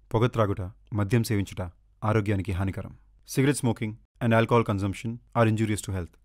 పొగ త్రాగుట మద్యం సేవించుట ఆరోగ్యానికి హానికరం cigarette smoking and alcohol consumption are injurious to health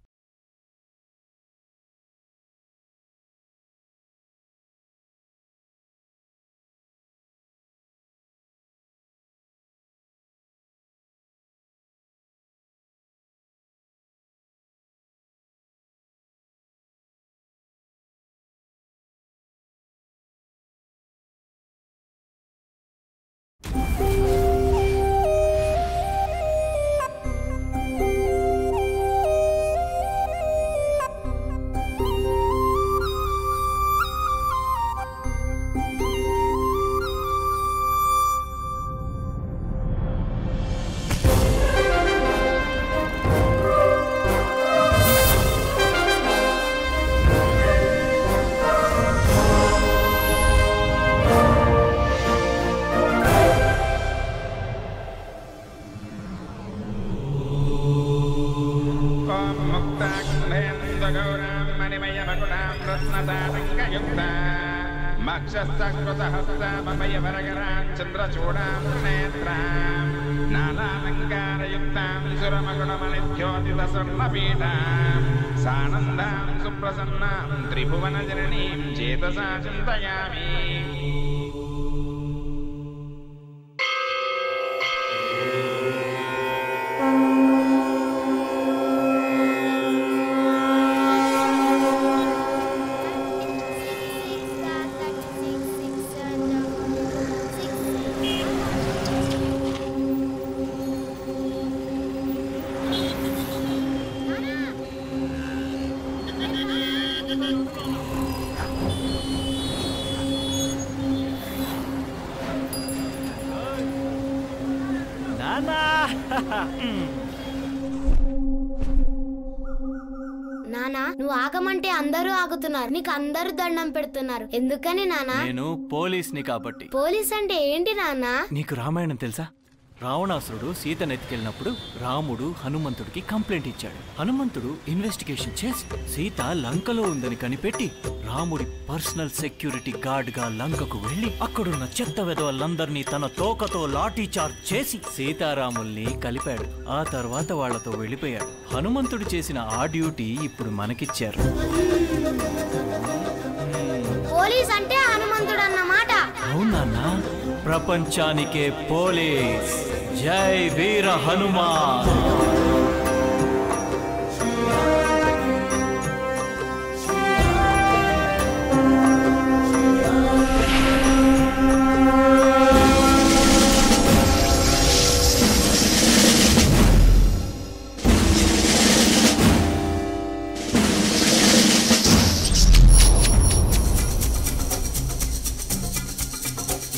ॐ मुक्ताग्नेन्दगौरां मणिमयमकुटां रत्नसारङ्गयुक्ता मक्षस्थकृतहस्ताममयवरगरां चन्द्रचूडां नेत्रां नानालङ्कारयुक्तां सुरमगुणमणिध्योतितस्वर्णपीठां सानन्दां सुप्रसन्नां त्रिभुवनजननीं चेतसा चिन्तयामि నానా నానా నువ్వు ఆగమంటే అందరూ ఆగుతున్నారు నీకు అందరూ దండం పెడుతున్నారు ఎందుకని నానా నేను పోలీస్ని కాబట్టి పోలీస్ అంటే ఏంటి నానా నీకు రామాయణం తెలుసా రావణాసురుడు సీతను ఎత్తుకెళ్ళినప్పుడు రాముడు హనుమంతుడికి కంప్లైంట్ ఇచ్చాడు హనుమంతుడు ఇన్వెస్టిగేషన్ చేసి సీత లంకలో ఉందని కనిపెట్టి రాముడి పర్సనల్ సెక్యూరిటీ గార్డ్ గా లంకకు వెళ్లి అక్కడున్న చెత్త వెధవలందరినీ తన తోకతో లాఠీ చార్జ్ చేసి సీతారాముల్ని కలిపాడు ఆ తర్వాత వాళ్లతో వెళ్ళిపోయాడు హనుమంతుడు చేసిన ఆ డ్యూటీ ఇప్పుడు మనకిచ్చారు పోలీస్ అంటే హనుమంతుడు అన్నమాట అవునన్నా ప్రపంచానికే పోలీస్ జై వీర హనుమాన్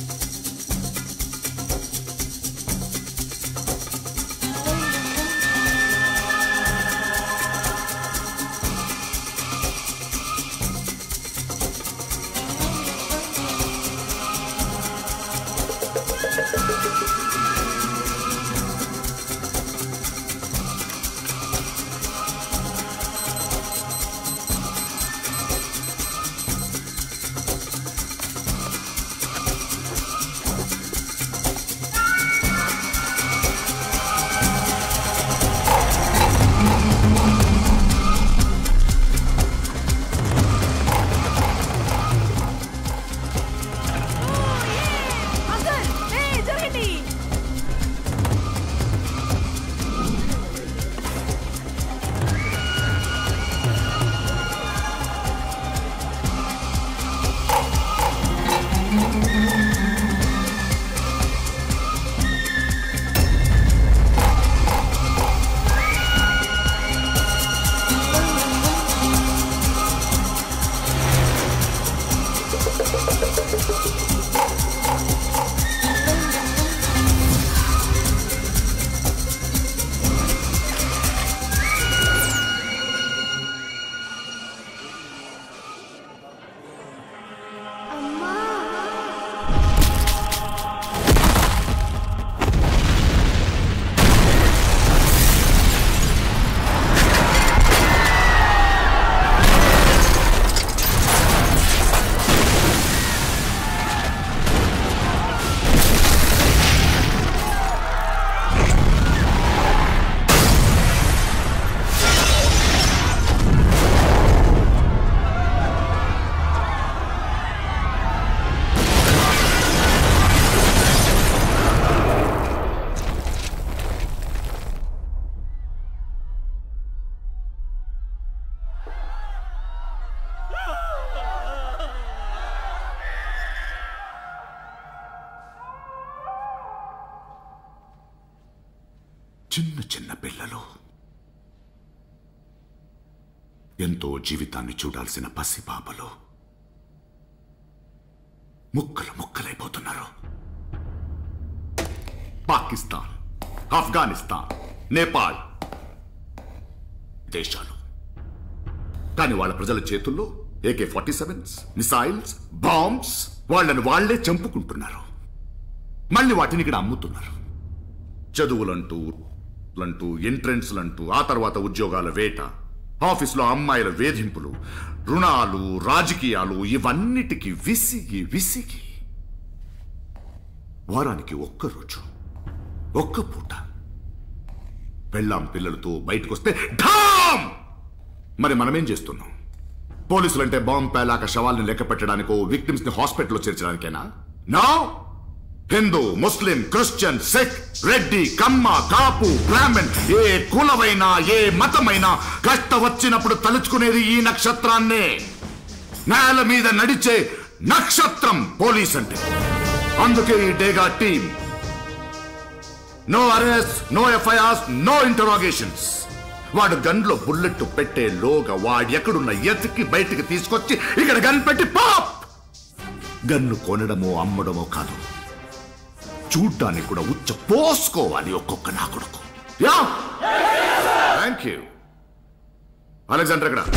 ఆ చిన్న చిన్న పిల్లలు ఎంతో జీవితాన్ని చూడాల్సిన పసిపాపలు ముక్కలు ముక్కలైపోతున్నారు పాకిస్తాన్ ఆఫ్ఘనిస్తాన్ నేపాల్ దేశాలు కానీ వాళ్ళ ప్రజల చేతుల్లో AK forty sevens missiles bombs వాళ్ళని వాళ్లే చంపుకుంటున్నారు మళ్ళీ వాటిని ఇక్కడ అమ్ముతున్నారు చదువులంటూ అంటూ ఎంట్రెన్స్లంటూ ఆ తర్వాత ఉద్యోగాల వేట ఆఫీసులో అమ్మాయిల వేధింపులు రుణాలు రాజకీయాలు ఇవన్నిటికీ విసిగి విసిగి వారానికి ఒక్క రోజు ఒక్క పూట పెళ్ళాం పిల్లలతో బయటకొస్తే ఢామ్ మరి మనమేం చేస్తున్నాం పోలీసులంటే బాంబు పేలాక శవాల్ని లెక్క పెట్టడానికో విక్టిమ్స్ ని హాస్పిటల్లో చేర్చడానికేనా నా హిందూ ముస్లిం క్రిస్టియన్ సిక్ రెడ్డి కమ్మ కాపు బ్రాహ్మణ్ ఏ కులమైనా ఏ మతమైనా కష్ట వచ్చినప్పుడు తలుచుకునేది ఈ నక్షత్రాన్నే నేల మీద నడిచే నక్షత్రం పోలీస్ అంటే అందుకే ఈ డేగా team no arrest no FIRs no interrogations వాడు గన్లో బుల్లెట్ పెట్టే లోగా వాడు ఎక్కడున్న ఎతికి బయటికి తీసుకొచ్చి ఇక్కడ గన్ పెట్టి పాప్ గన్ను కొనడమో అమ్మడమో కాదు చూడ్డానికి కూడా ఉచ్చ పోసుకోవాలి ఒక్కొక్క నా కొడుకు యా థ్యాంక్ యూ అలెగ్జాండర్ ఎక్కడ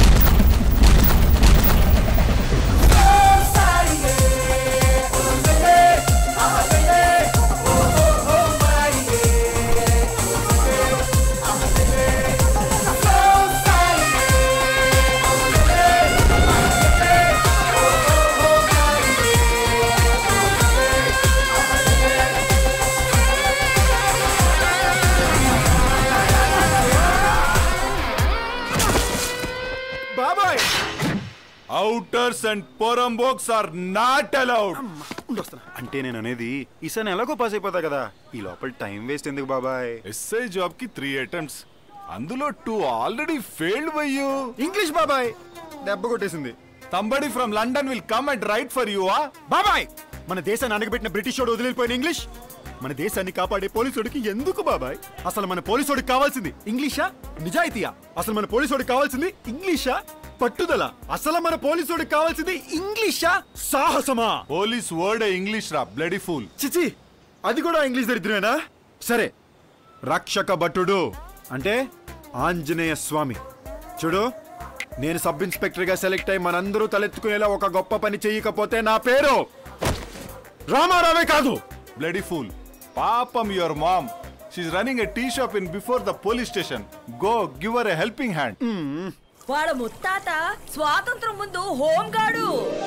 బాబాయ్ అవుటర్స్ అండ్ పొరంబోక్స్ ఆర్ నాట్ అలౌడ్ ఉండొస్తున్నా అంటే నేను అనేది ఈసారి ఎలాగో పాస్ అయిపోతా కదా ఈ లోపల టైం వేస్ట్ ఎందుకు బాబాయ్ ఎస్ఐ జాబ్ కి త్రీ అటెంప్ట్స్ అందులో two already failed by you English బాబాయ్ దెబ్బ కొట్టేసింది somebody from London will come and write for you ఆ బాబాయ్ మన దేశాన్ని అనగబెట్టిన బ్రిటిష్ వాడు వదిలిపోయిన ఇంగ్లీష్ మన దేశాన్ని కాపాడే పోలీసుడికి ఎందుకు బాబాయ్ అసలు మన పోలీసుడికి కావాల్సింది ఇంగ్లీషా నిజాయితీయా అసలు మన పోలీసుడికి కావాల్సింది ఇంగ్లీషా పట్టుదల అసలు మన పోలీసుడికి కావాల్సింది ఇంగ్లీషా సాహసమా పోలీస్ వర్డ్ ఇంగ్లీష్ రా బ్లడీ ఫూల్ చిచి అది కూడా ఇంగ్లీష్ దరిద్రమేనా సరే రక్షక భటుడు అంటే ఆంజనేయ స్వామి చూడు నేను సబ్ ఇన్స్పెక్టర్ గా సెలెక్ట్ అయి మనందరూ తలెత్తుకునేలా ఒక గొప్ప పని చేయకపోతే నా పేరు రామారావే కాదు బ్లడీ ఫూల్ పాపం your mom she running a tea shop in before the police station go give her a helping hand వాళ్ళ ముత్తాత స్వాతంత్రం ముందు హోంగార్డు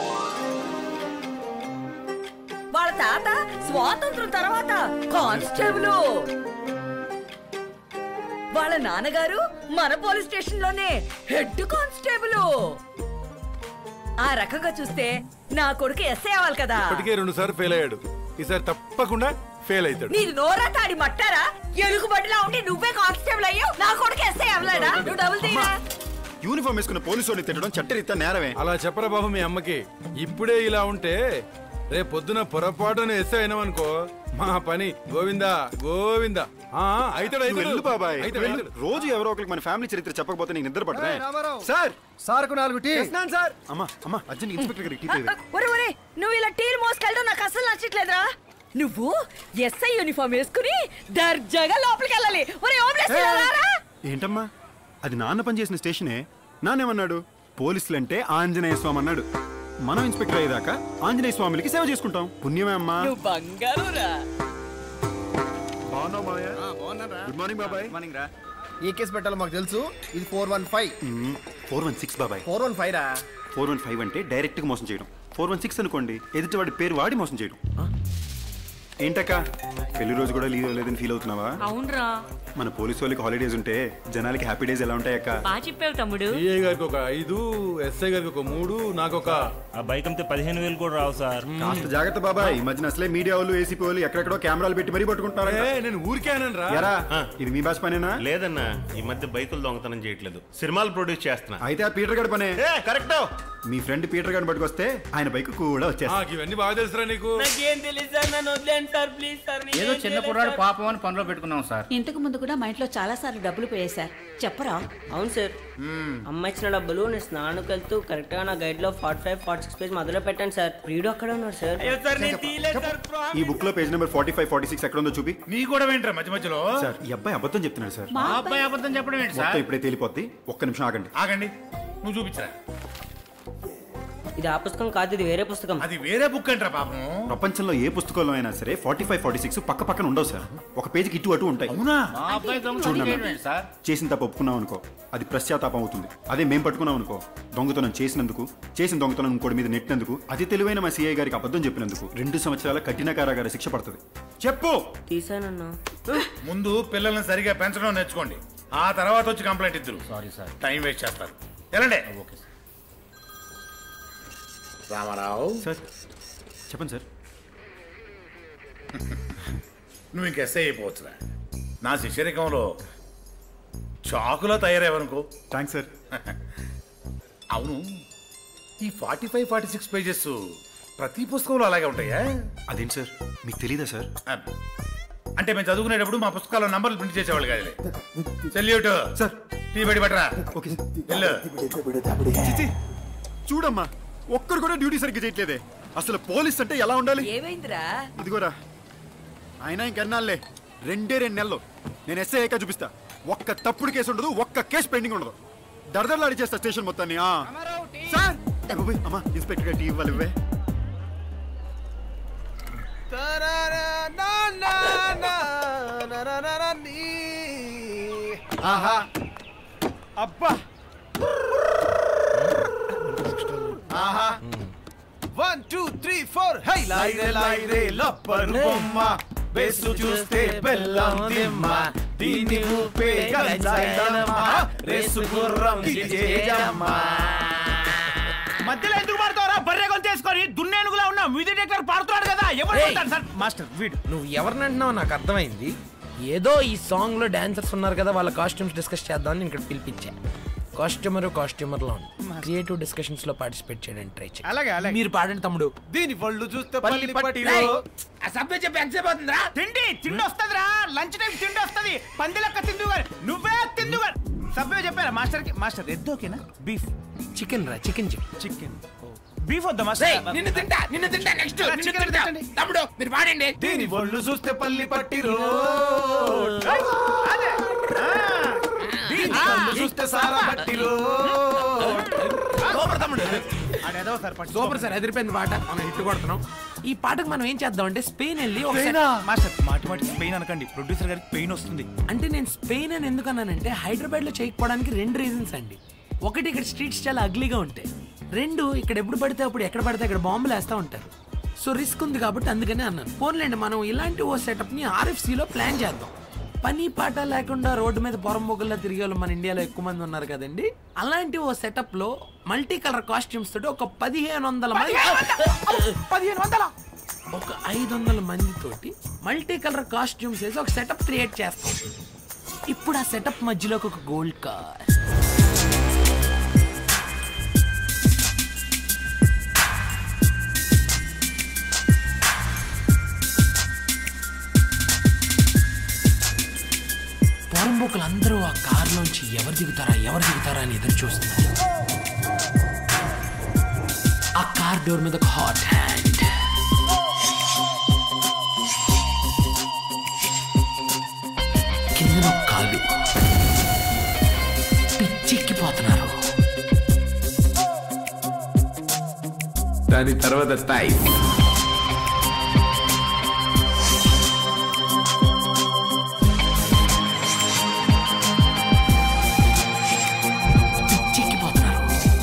వాళ్ళ తాత స్వాతంత్రం తర్వాత కానిస్టేబుల్ వాళ్ళ నాన్నగారు మన పోలీస్ స్టేషన్ లోనే హెడ్ కానిస్టేబుల్ ఆ రకంగా చూస్తే నా కొడుకు ఎస్ఐ అవ్వాలి కదా ఇప్పటికే రెండు సార్లు ఫెయిల్ అయ్యాడు ఈసారి తప్పకుండా ఫెయిల్ అవుతాడు నీది నోరా తాడి మట్టారా ఎలుగు బడిలా ఉండి నువ్వే కానిస్టేబుల్ అయ్యావు నా కొడుకు ఎస్ఐ అవ్వలేడా నువ్వు డబుల్ తీరా యూనిఫామ్ వేసుకున్న పోలీసుని తిట్టడం చట్టరీత్యా నేరమే అలా చెప్పరా బాబు మీ అమ్మకి ఇప్పుడే ఇలా ఉంటే రేపు పొద్దున పొరపాటున ఎస్ అయినామనుకో మా పని గోవిందా గోవిందా ఆ, అయితాడు నువ్వు అయితాడు వెళ్ళు బాబాయ్ అయితాడు, వెళ్ళు. అయితాడు. రోజు ఎవరో ఒకరికి మన ఫ్యామిలీ చరిత్ర చెప్పకపోతే నీకు నిద్ర పడదే సార్ సార్కు నాలుగు టీ చేస్తున్నాను సార్ అమ్మా అమ్మా అర్జెంట్ ఇన్స్పెక్టర్ గారికి టీ తేవే. ఒరే ఒరే నువ్వు ఇలా టీలు మోసుకెళ్ళడం నాకు అసలు నచ్చట్లేదురా నువ్వు ఎస్ఐ యూనిఫామ్ వేసుకుని దర్జాగా లోపలికి వెళ్ళాలి ఒరే ఓమ్లెస్ రారా ఏంటమ్మా అది నాన్న పనిచేసిన స్టేషనే నాన్నేమన్నాడు పోలీసులంటే ఆంజనేయ స్వామి అన్నాడు మనం ఇన్స్పెక్టర్ అయ్యేదాకా ఆంజనేయ స్వామికి సేవ చేసుకుంటాం పుణ్యమే అమ్మా నువ్వు బంగారు రా గుడ్ మార్నింగ్ బాబాయ్ ఏ కేసు పెట్టాలో మాకు తెలుసు ఇది four one five four one six బాబాయ్ ఫోర్ వన్ ఫైవ్ రా ఫోర్ వన్ ఫైవ్ అంటే డైరెక్ట్ గా మోసం చేయడం ఫోర్ వన్ సిక్స్ అనుకోండి ఎదుటి వాడి పేరు వాడి మోసం చేయడం ఏంటక్క పెళ్లి రోజు కూడా లీవ్ లేదని ఫీల్ అవుతున్నావా అవునరా మన పోలీసు వాళ్ళకి హాలిడేస్ ఉంటే జనాలకి హ్యాపీ డేస్ ఎలా ఉంటాయి అక్క బాగా చెప్పావు తమ్ముడు డిఏ గారికి ఒక ఐదు ఎస్ఐ గారికి ఒక మూడు నాకు ఒక ఆ బైక్ అమ్మితే పదిహేను వేలు కూడా రావు సార్ కాస్త జాగ్రత్త బాబాయ్ ఈ మధ్యన అసలే మీడియా వాళ్ళు ఏసీపీ వాళ్ళు ఎక్కడెక్కడో కెమెరాలు పెట్టి మరీ పట్టుకుంటారా ఏ, నేను ఊరికేనని రా ఎరా ఇది మీ బాస్ పనేనా లేదన్నా ఈ మధ్య బైకులు దొంగతనం చేయట్లేదు సినిమాలు ప్రొడ్యూస్ చేస్తున్నా అయితే ఆ పీటర్ గడి పనే కరెక్ట్ మీ ఫ్రెండ్ పీటర్ గారిని పట్టుకొస్తే ఆయన బైక్ కూడా ఆ, వచ్చేస్తా ఇవన్నీ బాగా తెలుసురా నీకు నాకేం తెలియదు సార్ నన్ను వదిలేండి సార్ ప్లీజ్ సార్ ఏదో నేనేం చిన్న చేయలేదు కుర్రాడు సార్. పాపం అని పనిలో పెట్టుకున్నాం సార్ ఇంతకు ముందు కూడా మా ఇంట్లో చాలా సార్లు డబ్బులు పోయాయి సార్ చెప్పరా అవును సార్ అమ్మ ఇచ్చిన డబ్బులు నేను స్నానానికి వెళ్తూ కరెక్ట్ గా నా గైడ్ లో forty five forty six page మొదలు పెట్టాను సార్ ప్రియుడు అక్కడ ఉన్నాడు సార్ అయ్యో సార్ నేను తీయలేదు సార్ ఈ బుక్ లో page number forty five forty six ఎక్కడ ఉందో చూపి నీ కూడా ఏంట్రా మధ్య మధ్యలో సార్ ఈ అబ్బాయి అబద్ధం చెప్తున్నాడు సార్ మా అబ్బాయి అబద్ధం చెప్పడం ఏంటి సార్ మొత్తం ఇప్పుడే తేలిపోద్ది ఒక్క నిమిషం ఆగండి ఆగండి నువ్వు చూపించరా ఇది ఆ పుస్తకం కాదు ఇది వేరే పుస్తకం అది వేరే బుక్ అంటారా పాపం ప్రపంచంలో ఏ పుస్తకంలో అయినా సరే ఫార్టీ ఫైవ్ ఫార్టీ సిక్స్ పక్క పక్కన ఉండవు సార్ ఒక పేజీకి ఇటు అటు ఉంటాయి అవునా మా అబ్బాయి దొంగతనం చూడమ్మా. చేయడం ఏంటి సార్ చేసిన తప్పు ఒప్పుకున్నాం అనుకో అది పశ్చాత్తాపం అవుతుంది అదే మేము పట్టుకున్నాం అనుకో దొంగతనం చేసినందుకు చేసిన దొంగతనం ఇంకోటి మీద నెట్టినందుకు అది తెలివైన మా సిఐ గారికి అబద్ధం చెప్పినందుకు రెండు సంవత్సరాల కఠిన కారాగార శిక్ష పడుతుంది చెప్పు తీసానన్నా ముందు పిల్లల్ని సరిగా పెంచడం నేర్చుకోండి ఆ తర్వాత వచ్చి కంప్లైంట్ ఇద్దరు సారీ సార్ టైం వేస్ట్ చేస్తారు వెళ్ళండి ఓకే సార్ రామారావు సార్ చెప్పండి సార్ నువ్వు ఇంక ఎస్ఐ అయిపోవచ్చురా నా శిష్యరికంలో చాకులో తయారయ్యవనుకో థ్యాంక్స్ సార్ అవును ఈ forty five forty six pages ప్రతి పుస్తకంలో అలాగే ఉంటాయా అదేంటి సార్ మీకు తెలీదా సార్ అబ్. అంటే మేము చదువుకునేటప్పుడు మా పుస్తకాల్లో నంబర్లు ప్రింట్ చేసేవాళ్ళు కాదులే సెల్యూట్ సార్ టీ బడి పట్టరా ఓకే వెళ్ళు చిచి చూడమ్మా ఒక్కరు కూడా డ్యూటీ సరిగ్గా చేయట్లేదే అసలు పోలీస్ అంటే ఎలా ఉండాలి ఏమైందిరా ఇదిగోరా ఆయన ఇంకెన్నాళ్ళే రెండే రెండు నెలలు నేను ఎస్ఐ అయ్యాక చూపిస్తా ఒక్క తప్పుడు కేసు ఉండదు ఒక్క కేసు పెండింగ్ ఉండదు దడదడలాడి చేస్తా స్టేషన్ మొత్తాన్ని ఆ. సార్ ఏ బాబోయ్, అమ్మా ఇన్స్పెక్టర్ గారు టీ ఇవ్వాలి ఇవ్వే ఆహా అబ్బా ఆహా వన్ టూ త్రీ ఫోర్ హై లాయిరే లాయిరే లప్పరు బొమ్మ బేసు చూస్తే బెల్లం దిమ్మ దీని ఊపే గంజాయమ్మ రేసు గుర్రం విజయమ్మ మధ్యలో ఎందుకు పాడుతావరా బర్రె గొంతు చేసుకొని దున్నేనుగులా ఉన్న మ్యూజిక్ డైరెక్టర్ పాడుతున్నాడు కదా ఎవరు ఏయ్! కొడతారు సార్ మాస్టర్ వీడు నువ్వు ఎవరిని అంటున్నావు నాకు అర్థమైంది ఏదో ఈ సాంగ్ లో డాన్సర్స్ ఉన్నారు కదా వాళ్ళ కాస్ట్యూమ్స్ డిస్కస్ చేద్దామని ఇక్కడ పిలిపించా కాస్ట్యూమర్ కాస్ట్యూమర్ లో ఉంది క్రియేటివ్ డిస్కషన్స్ లో పార్టిసిపేట్ చేయడానికి ట్రై చేయండి అలాగే అలాగే మీరు పాడండి తమ్ముడు దీని పళ్ళు చూస్తే పల్లి పట్టిలో రేయ్, ఆ సభ్య చెప్పి ఎంతసేపు అవుతుందిరా తిండి తిండి వస్తుందిరా లంచ్ టైం తిండి వస్తది పంది లెక్క తిందు గాని నువ్వే తిందు గాని సభ్యులు చెప్పారా మాస్టర్ కి మాస్టర్ ఎద్దు ఓకేనా బీఫ్ చికెన్ రా చికెన్ చికెన్ చికెన్ బీఫ్ వద్దా రేయ్, మాస్టర్ నిన్ను తింటా నిన్ను తింటా నెక్స్ట్ రా, చికెన్ తింటండి. తమ్ముడు మీరు పాడండి దీని ఒళ్ళు చూస్తే పల్లి పట్టిరో అదే ఆ. దీని కళ్ళు చూస్తే సారా పట్టిరో సూపర్ తమ్ముడు అదేదో సార్ పట్టు సూపర్ సార్ ఎదిరిపోయింది పాట మనం హిట్ కొడుతున్నాం ఈ పాటకు మనం ఏం చేద్దాం అంటే స్పెయిన్ వెళ్ళి ఒక మాస్టర్ మాటి మాటికి పెయిన్ అనకండి ప్రొడ్యూసర్ గారికి పెయిన్ వస్తుంది అంటే నేను స్పెయిన్ అని ఎందుకు అన్నానంటే హైదరాబాద్ లో చేయకపోవడానికి రెండు రీజన్స్ అండి ఒకటి ఇక్కడ స్ట్రీట్స్ చాలా అగ్లీగా ఉంటాయి రెండు ఇక్కడ ఎప్పుడు పడితే అప్పుడు ఎక్కడ పడితే అక్కడ బాంబులు వేస్తూ ఉంటారు సో రిస్క్ ఉంది కాబట్టి అందుకనే అన్నాను పోన్లేండి మనం ఇలాంటి ఓ సెటప్ ని RFC లో ప్లాన్ చేద్దాం పని పాట లేకుండా రోడ్డు మీద పొరంబొగుల్లా తిరిగే వాళ్ళు మన ఇండియాలో ఎక్కువ మంది ఉన్నారు కదండి అలాంటి ఓ సెటప్ లో మల్టీ కలర్ కాస్ట్యూమ్స్ తోటి ఒక పదిహేను వందల మంది పదిహేను వందల ఒక ఐదు వందల మందితోటి మల్టీ కలర్ కాస్ట్యూమ్స్ వేసి ఒక సెటప్ క్రియేట్ చేస్తాం ఇప్పుడు ఆ సెటప్ మధ్యలోకి ఒక గోల్డ్ కార్ పోరంబోకులు అందరూ ఆ కార్లోంచి ఎవరు దిగుతారా ఎవరు దిగుతారా అని ఎదురు చూస్తున్నారు ఆ కార్ డోర్ మీద ఒక హాట్ హ్యాండ్ కింద ఒక కాలు పిచ్చెక్కిపోతున్నారు దాని తర్వాత తాయి పిచ్చెక్కిపోతున్నారు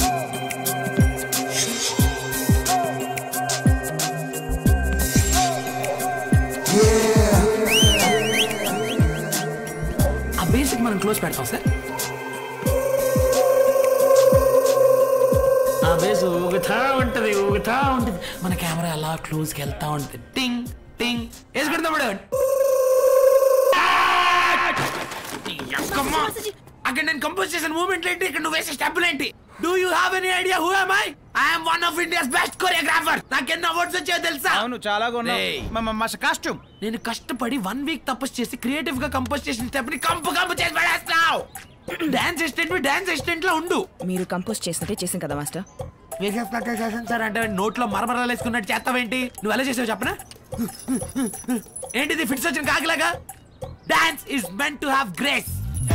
ఆ బేసిక్ మనం క్లోజ్ పెడతాం సార్ ఆ బేస్ ఊగుతా ఉంటది ఊగుతా ఉంటది మన కెమెరా అలా క్లోజ్కి వెళ్తా ఉంటది టింగ్ టింగ్ వేసుకుంటాం అక్కడ నేను కంపోజ్ చేసిన మూమెంట్ ఏంటి ఇక్కడ నువ్వు వేసే స్టెప్పులు ఏంటి do you have any idea who am I? I am one of India's best choreographer. నాకు ఎన్ని అవార్డ్స్ వచ్చాయో తెలుసా అవును చాలా కాస్ట్యూమ్ నేను కష్టపడి వన్ వీక్ తపస్సు చేసి క్రియేటివ్ గా కంపోజ్ చేసిన స్టెప్ ని కంపు కంపు చేసి పడేస్తావు డాన్స్ అసిస్టెంట్ డాన్స్ అసిస్టెంట్ లో ఉండు మీరు కంపోజ్ చేసినట్టే చేసాం కదా మాస్టర్ వేసేస్తా చేసాను సార్ అంటే నోట్లో మరమరాలు వేసుకున్నట్టు చేస్తావేంటి నువ్వు ఎలా చేసావు చెప్పనా ఏంటిది ఫిట్స్ వచ్చిన కాకిలాగా dance is meant to have grace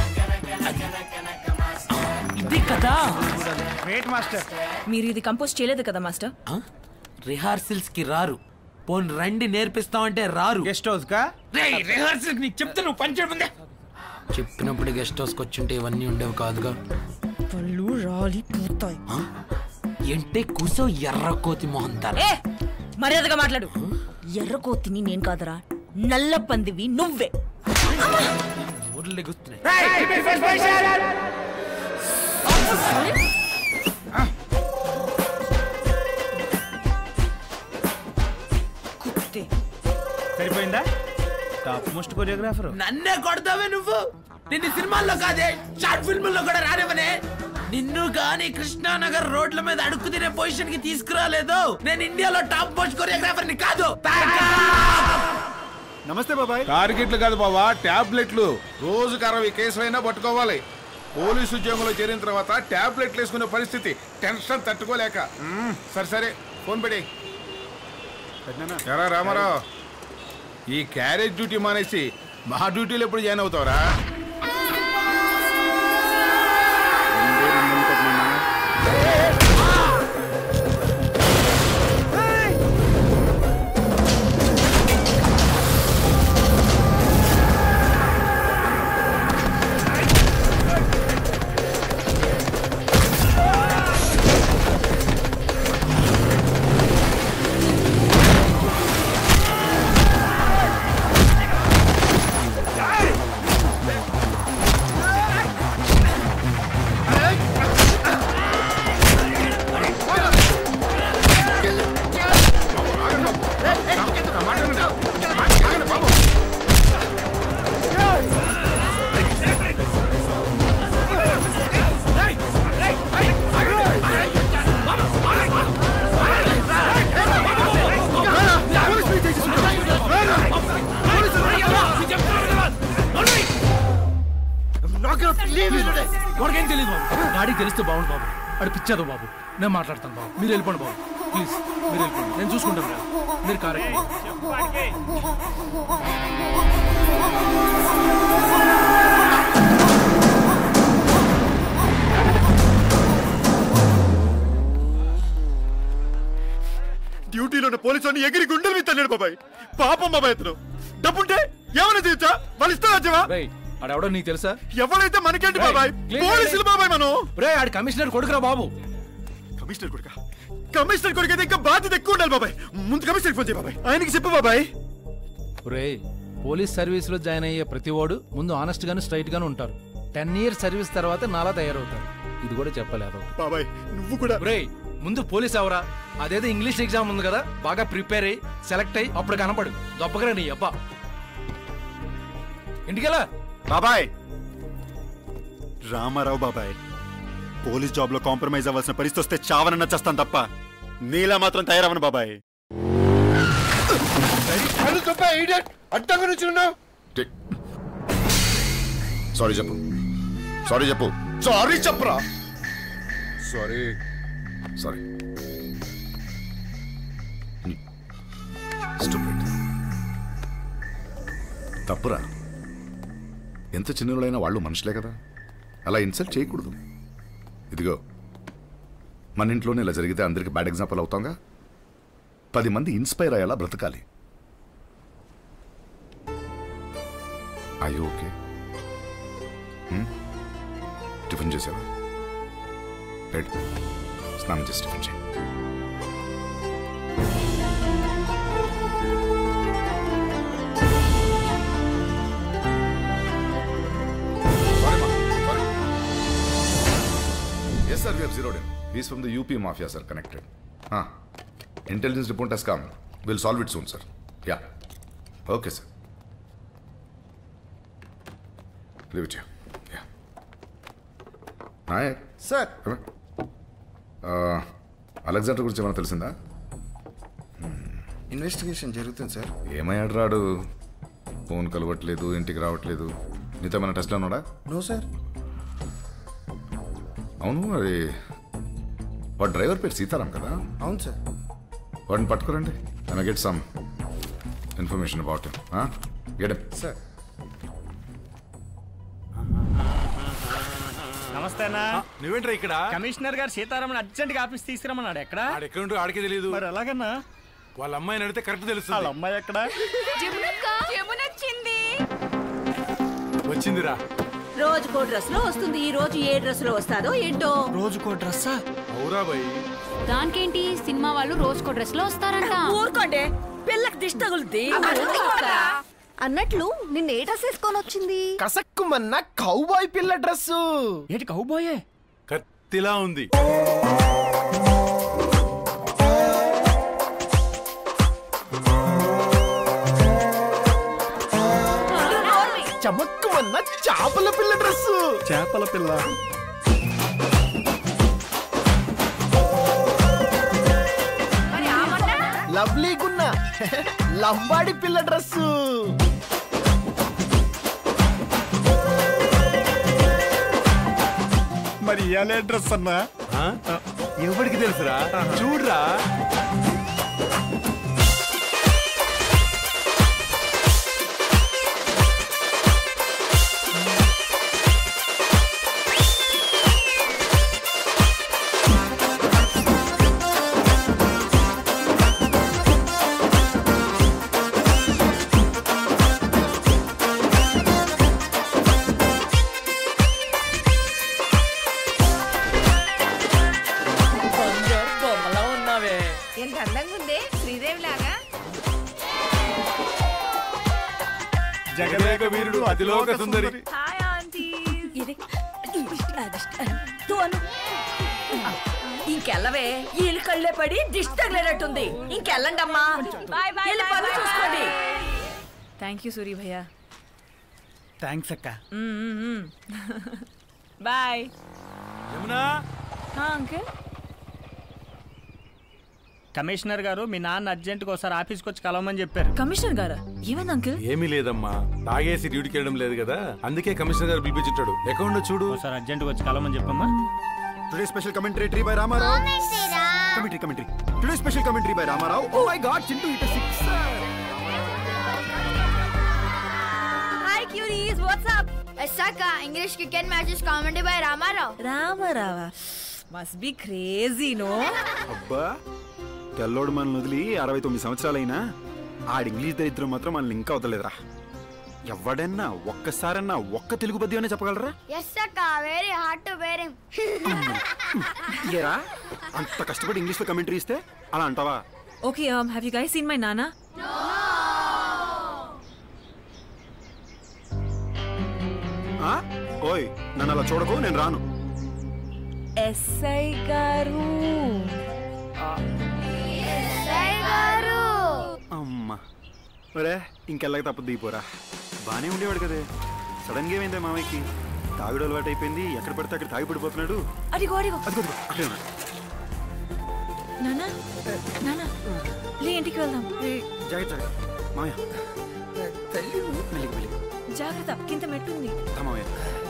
ఇది కదా గ్రేట్ మాస్టర్ మీరు ఇది కంపోజ్ చేయలేదు కదా మాస్టర్ రిహార్సల్స్ కి రారు పోన్ రండి నేర్పిస్తామంటే రారు గెస్ట్ హౌస్ కా రిహార్సల్ నీకు చెప్తే నువ్వు పని ముందే చెప్పినప్పుడు గెస్ట్ హౌస్కి వచ్చింటే ఇవన్నీ ఉండేవి కాదుగా పళ్ళు రాలి పూతాయి ఏంటే కూసో ఎర్ర కోతి మోహన్ ఏ మర్యాదగా మాట్లాడు ఎర్రకోతిని నేను కాదరా నల్ల పందివి నువ్వే ఊర్లు ఎగుస్తున్నాయి సరిపోయిందా టాప్ మోస్ట్ కొరియోగ్రాఫర్ నన్నే కొడతావే నువ్వు నిన్ను సినిమాల్లో కాదే షార్ట్ ఫిల్మ్ లో కూడా రానివనే నిన్ను గాని కృష్ణానగర్ రోడ్ల మీద అడుక్కు తినే పొజిషన్ కి తీసుకురాలేదు నేను ఇండియాలో టాప్ మోస్ట్ కొరియోగ్రాఫర్ ని కాదు నమస్తే బాబాయ్ టార్గెట్లు కాదు బావా టాబ్లెట్లు రోజుకు అరవై కేసులైనా పట్టుకోవాలి పోలీసు ఉద్యోగంలో చేరిన తర్వాత టాబ్లెట్లు వేసుకునే పరిస్థితి టెన్షన్ తట్టుకోలేక మ్మ్, సరే సరే ఫోన్ పెడి ఎరా రామారావు ఈ క్యారేజ్ డ్యూటీ మానేసి మా డ్యూటీలో ఎప్పుడు జాయిన్ అవుతావురా వాడికేం తెలియదు బాబు డాడీకి తెలిస్తే బాగుండు బాబు ఆడు పిచ్చేదో బాబు నేను మాట్లాడతాను బాబు మీరు వెళ్ళిపోండి బాబు ప్లీజ్ మీరు వెళ్ళిపోండి నేను చూసుకుంటాను బాబు. మీరు కారెక్ట్ డ్యూటీలో ఉన్న పోలీసు వాడిని ఎగిరి గుండెల మీద తన్నాడు బాబాయ్ పాపం బాబాయ్ అతను డబ్బుంటే ఏమైనా చేయొచ్చా వాళ్ళు ఇస్తారా వచ్చావా ఆడెవడో నీకు తెలుసా ఎవరైతే మనకేంటి బాబాయ్ పోలీసులు బాబాయ్ మనం రే ఆడు కమిషనర్ కొడుకురా బాబు కమిషనర్ కొడుక కమిషనర్ కొడుకు అయితే ఇంకా బాధ్యత ఎక్కువ ఉండాలి బాబాయ్ ముందు కమిషనర్ ఫోన్ చేయి బాబాయ్ ఆయనకి చెప్పు బాబాయ్ రే పోలీస్ సర్వీస్ లో జాయిన్ అయ్యే ప్రతి వాడు ముందు ఆనెస్ట్ గాను స్ట్రైట్ గాను ఉంటారు టెన్ ఇయర్స్ సర్వీస్ తర్వాత నాలా తయారవుతారు ఇది కూడా చెప్పలేదు బాబాయ్ నువ్వు కూడా రే ముందు పోలీస్ అవరా అదేదో ఇంగ్లీష్ ఎగ్జామ్ ఉంది కదా బాగా ప్రిపేర్ అయ్యి సెలెక్ట్ అయ్యి అప్పుడు కనపడు దొప్పకరా నీ అబ్బా ఇంటికెలా బాబాయ్ రామారావు బాబాయ్ పోలీస్ జాబ్ లో కాంప్రమైజ్ అవ్వాల్సిన పరిస్థితి వస్తే చావనన్న చేస్తాను తప్ప నీలా మాత్రం తయారవను బాబాయ్ అడ్డంగా నుంచి సారీ చెప్పు సారీ చెప్పు సారీ చెప్పురా సారీ సారీ Stupid. తప్పురా ఎంత చిన్నవాళ్ళైనా వాళ్ళు మనుషులే కదా అలా ఇన్సల్ట్ చేయకూడదు ఇదిగో మన ఇంట్లోనే ఇలా జరిగితే అందరికి బ్యాడ్ ఎగ్జాంపుల్ అవుతాంగా పది మంది ఇన్స్పైర్ అయ్యేలా బ్రతకాలి అయ్యో ఓకే హ్మ్? టిఫిన్ చేసావా రైట్ స్నానం చేసి టిఫిన్ చేయి Yes, sir, we have zeroed in. He's from the UP mafia, sir, connected. Ah. Intelligence report has come. We'll solve it soon, sir. Yeah. Okay, sir. Leave it here. Yeah. Nayak. Sir. Come on. Alexander గురించి ఏమైనా తెలిసిందా investigation జరుగుతుంది sir ఏమయ్యాడు రాడు phone కలవట్లేదు ఇంటికి రావట్లేదు నీతో ఏమైనా టెస్ట్లో ఉన్నాడా నో సార్ అవును అది వాడు డ్రైవర్ పేరు సీతారాం కదా అవును సార్ వాడిని పట్టుకురండి I get some information about get sir నమస్తేనా నువ్వేంట్రా ఇక్కడ కమిషనర్ గారు సీతారామన్ అర్జెంట్ గా ఆఫీస్ తీసుకురమ్మన్నాడు ఎక్కడ ఎక్కడ ఆడికే తెలియదు మరి ఎలాగన్నా వాళ్ళ అమ్మాయిని అడిగితే కరెక్ట్ తెలుస్తుంది వాళ్ళ అమ్మాయి ఎక్కడ యమునొచ్చింది వచ్చిందిరా రోజుకో డ్రెస్ లో వస్తుంది ఈ రోజు ఏ డ్రెస్ లో వస్తాదో ఏంటో రోజుకో డ్రెస్సా అవురా బాయ్ దానికేంటి సినిమా వాళ్ళు రోజుకో డ్రెస్ లో వస్తారంట ఊరుకోండి పిల్లకి దిష్టి తగులుద్ది అన్నట్లు నిన్న ఏ డ్రెస్ వేసుకొని వచ్చింది కసక్కుమన్న కౌబాయ్ పిల్ల డ్రెస్ ఏంటి కౌబాయే కత్తిలా ఉంది చమక్కుమన్న చేపల పిల్ల డ్రెస్ చేపల పిల్ల లవ్లీ గున్న లంబాడి పిల్ల డ్రెస్ మరి ఇయాలే డ్రెస్ అన్నా ఎవరికి తెలుసురా చూడరా బొమ్మలా ఉన్నావే ఎంత అందంగా ఉంది శ్రీదేవి లాగా జగదేక వీరుడు అతిలోక సుందరి హాయ్ ఆంటీ ఇది ఈ దిష్టి, ఆ దిష్టి, ఆ, తూ అను. ఇంకెళ్ళవే వీళ్ళు కళ్ళే పడి దిష్టి తగిలేటట్టుంది ఇంకెళ్ళండి అమ్మా వెళ్ళి పనులు చూసుకోండి థ్యాంక్ యూ సూరి భయ్యా థ్యాంక్స్ అక్క బాయ్ యమునా అంకిల్ కమిషనర్ గారు మీ నాన్న అర్జెంట్గా ఒకసారి ఆఫీస్కి వచ్చి కలవమని చెప్పారు కమిషనర్ గారా ఏమైంది అంకిల్ ఏమీ లేదమ్మా తాగేసి డ్యూటీకి వెళ్ళడం లేదు కదా అందుకే కమిషనర్ గారు పిలిపించుంటాడు అకౌంట్ చూడు ఒకసారి అర్జెంట్గా వచ్చి కలవమని చెప్పమ్మా today special commentary by Ramarao commentary commentary today special commentary by Ramarao oh my god Chintu it six hi queries what's up ఎస్సాక English cricket matches commentary by Ramarao రామారావా మస్ట్ బి క్రేజీ నో అబ్బా తెల్లోడు మనల్ని వదిలి అరవై తొమ్మిది సంవత్సరాలైనా ఆడి ఇంగ్లీష్ దరిద్రం మాత్రం మనల్ని ఇంకా వదలలేదురా ఎవడన్నా ఒక్కసారన్నా ఒక్క తెలుగు పద్యమనే చెప్పగలరా ఎస్ అక్క very hard to bear him ఏరా అంత కష్టపడి ఇంగ్లీష్ లో కమెంటరీ ఇస్తే అలా అంటావా okay have you guys seen my నానా ఆ? ఓయ్ నన్ను అలా చూడకు నేను రాను ఎస్ఐ గారు గారు అమ్మా ఒరే ఇంకెళ్ళక తప్పదు దిగిపోరా బానే ఉండేవాడు కదే సడన్ గా ఏమైందా మామయ్యకి తాగుడు అలవాటు అయిపోయింది ఎక్కడ పడితే అక్కడ తాగి పడిపోతున్నాడు అడిగో అడిగో అదిగో అదిగో, అక్కడే ఉన్నాడు. నానా నానా లే ఇంటికి వెళ్దాం జాగ్రత్త జాగ్రత్త మామయ్య మెల్లిగి మెల్లిగి జాగ్రత్త కింద మెట్టుంది రా మామయ్య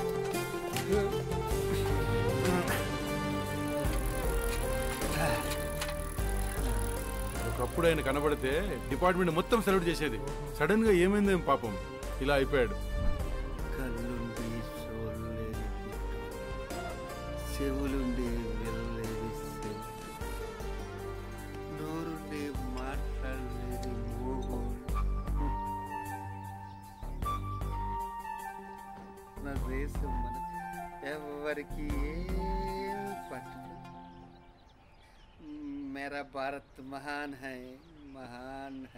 ఒకప్పుడు ఆయన కనబడితే డిపార్ట్మెంట్ మొత్తం సెలెక్ట్ చేసేది సడన్ గా ఏమైందేం పాపం ఇలా అయిపోయాడు కళ్ళుండి సోల్లేని చెవులుండి వెళ్ళలేని నోరుండి మాట్లాడలేని మోహం నా దేశం మన ఎవరికి ఏం పట్టదు मेरा भारत महान है महान है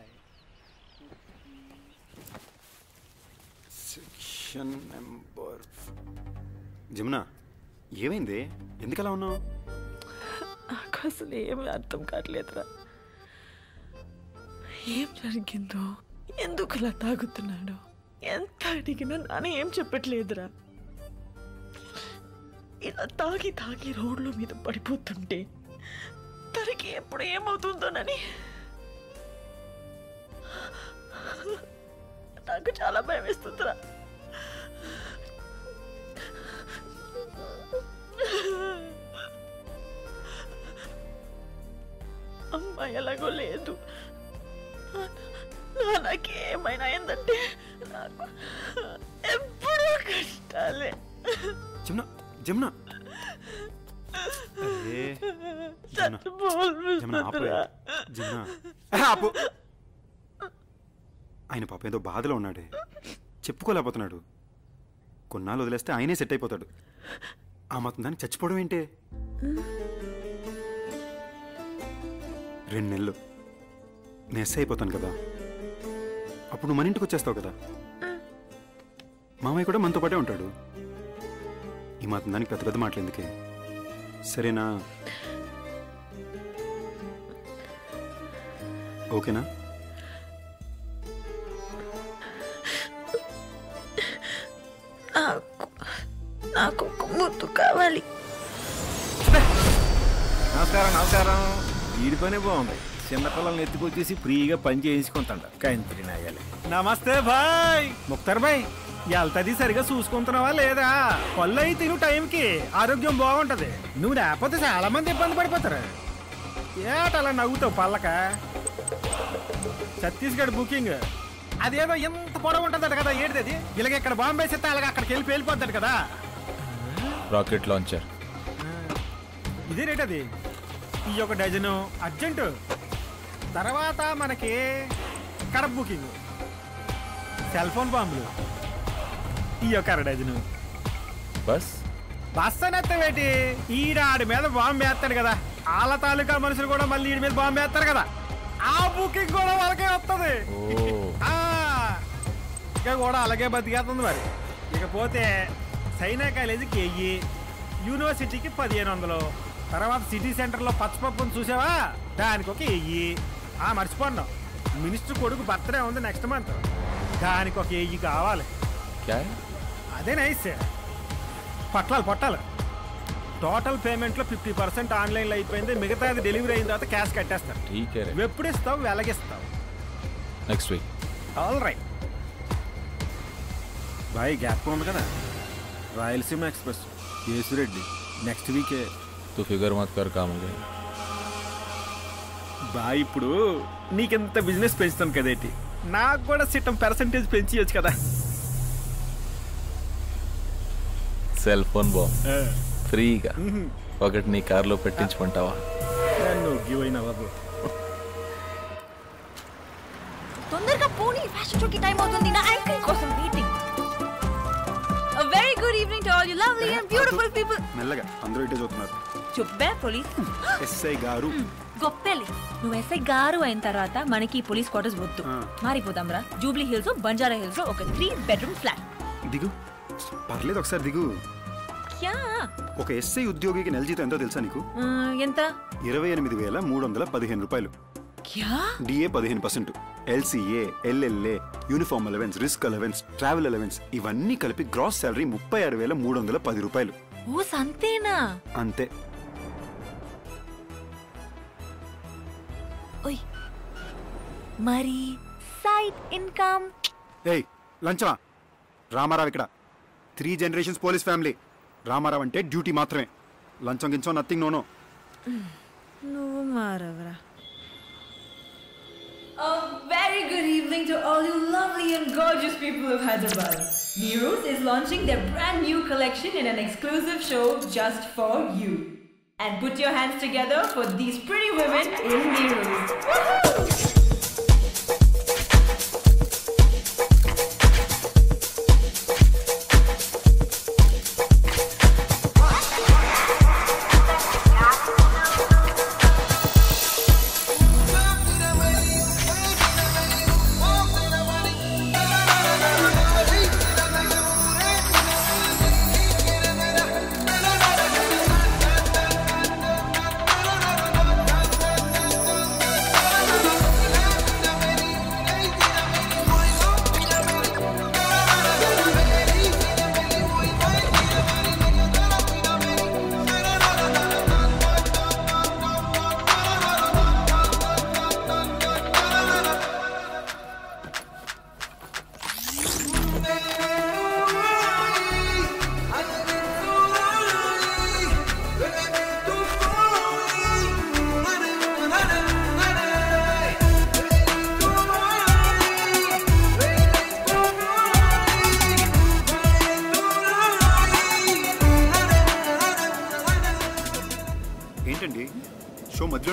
సెక్షన్ నెంబర్ జమున ఏమైంది ఎందుకు అలా ఉన్నావు నాకు అసలు ఏమి అర్థం కావట్లేదురా ఏం జరిగిందో ఎందుకు ఇలా తాగుతున్నాడు ఎంత అడిగినా నాన్న ఏం చెప్పట్లేదురా ఇలా తాగి తాగి రోడ్ల మీద పడిపోతుంటే తనకి ఎప్పుడు ఏమవుతుందోనని నాకు చాలా భయం వేస్తుందిరా అమ్మాయి ఎలాగో లేదు నాన్నకి ఏమైనా అయిందంటే నాకు ఎప్పుడూ కష్టాలే జమున జమున అరే, జమున. జమున, ఆపు. జమున. ఏ, ఆపు. ఆయన పాప ఏదో బాధలో ఉన్నాడే చెప్పుకోలేకపోతున్నాడు కొన్నాళ్ళు వదిలేస్తే ఆయనే సెట్ అయిపోతాడు ఆ మాత్రం దానికి చచ్చిపోవడం ఏంటే రెండు నెలలు నేను ఎస్ అయిపోతాను కదా అప్పుడు నువ్వు మన ఇంటికి వచ్చేస్తావు కదా మామయ్య కూడా మనతో పాటే ఉంటాడు ఈ మాత్రం దానికి పెద్ద పెద్ద మాటలు ఎందుకే సరేనా ఓకేనా నాకు నాకు ఒక ముద్దు కావాలి నమస్కారం నమస్కారం వీడి పనే బాగుంది చిన్నపిల్లల్ని ఎత్తుకొచ్చేసి ఫ్రీగా పని చేయించుకుంటాడు కంత్రి నాయాలి నమస్తే బాయ్ ముక్తార్ బాయ్ వెళ్తాది సరిగా చూసుకుంటున్నావా లేదా పళ్ళు అయితే తిను టైంకి ఆరోగ్యం బాగుంటది నువ్వు లేకపోతే చాలా మంది ఇబ్బంది పడిపోతారు ఏట అలా నవ్వుతావు పల్లక ఛత్తీస్గఢ్ బుకింగ్ అదేదో ఎంత పొడవు ఉంటుందట కదా ఏంటిది ఇలాగ ఇక్కడ బాంబే చెత్త అలాగ అక్కడికి వెళ్ళి వెళ్ళిపోతాడు కదా రాకెట్ లాంచర్ ఇదే రేట్ అది ఈ ఒక డజను అర్జెంటు తర్వాత మనకి కడప బుకింగ్ సెల్ ఫోన్ బాంబులు ఈ యొక్క అర డజను బస్ బస్ అనేత్తవేటి ఈడ ఆడి మీద బాంబు వేస్తాడు కదా వాళ్ళ తాలూకా మనుషులు కూడా మళ్ళీ ఈడి మీద బాంబు వేస్తారు కదా ఆ బుకింగ్ కూడా వాళ్ళకే వస్తుంది ఆ, ఇక కూడా అలాగే బతికేస్తుంది మరి ఇకపోతే సైనా కాలేజీకి వెయ్యి యూనివర్సిటీకి పదిహేను వందలు తర్వాత సిటీ సెంటర్లో పచ్చపప్పును చూసావా దానికి ఒక వెయ్యి ఆ మర్చిపోండి మినిస్టర్ కొడుకు బర్త్డే ఉంది నెక్స్ట్ మంత్ దానికి ఒక వెయ్యి కావాలి క్యా అదే నైస్ పట్లాలు పట్టాలి టోటల్ పేమెంట్లో ఫిఫ్టీ పర్సెంట్ ఆన్లైన్లో అయిపోయింది మిగతాది డెలివరీ అయిన తర్వాత క్యాష్ కట్టేస్తారు ఠీక్ హై రే నువ్వు ఎప్పుడు ఇస్తావు వెలగిస్తావు next week all right boy gap ఉంది కదా రాయలసీమ ఎక్స్ప్రెస్ యేసురెడ్డి నెక్స్ట్ వీకే तू फिगर मत कर काम मुझे బాయ్ ఇప్పుడు నీకెంత బిజినెస్ పెంచుతాను కదేటి నాకు కూడా సిట్టం పర్సంటేజ్ పెంచియచ్చు కదా సెల్ ఫోన్ బాంబ్ ఫ్రీగా ఒకటి నీ కార్లో పెట్టించుకుంటావా నువ్వు గివ్ అయినా బాబు తొందరగా పోనీ ఫ్యాషన్ షోకి టైం అవుతుంది నా యాంకరింగ్ కోసం waiting very good evening to all you lovely and beautiful people మెల్లగా అందరూ ఇటే చూస్తున్నారు చుబ్బే పోలీస్ ఎస్ఐ గారు గొప్పెలి నువ్వు ఎస్ఐ గారు అయిన తర్వాత మనకి పోలీస్ క్వార్టర్స్ వద్దు మారిపోదాం రా జూబ్లీ హిల్స్ బంజారా హిల్స్ లో ఒక త్రీ బెడ్రూమ్ ఫ్లాట్ దిగు పర్లేదు ఒకసారి దిగు యా ఒక ఎస్ఐ ఉద్యోగికి నెల జీతం ఎంతో తెలుసా నీకు ఎంత ఇరవై ఎనిమిది వేల మూడు వందల పదిహేను రూపాయలు క్యా డిఏ పదిహేను percent LCA LLA uniform allowance risk allowance travel allowance ఇవన్నీ కలిపి గ్రాస్ శాలరీ ముప్పై ఆరు వేల మూడు వందల పది రూపాయలు ఓ సంతేనా అంతే ఓయ్ మరి సైడ్ ఇన్కమ్ ఏయ్ లంచమా రామారావు ఇక్కడ three generations police family Ramarao అంటే డ్యూటీ మాత్రమే లంచం గించం నథింగ్ నోనో నువ్వు మారవరా A very good evening to all you lovely and gorgeous people of Hyderabad. Nero's is launching their brand new collection in an exclusive show just for you. And put your hands together for these pretty women in Nero's. Woohoo!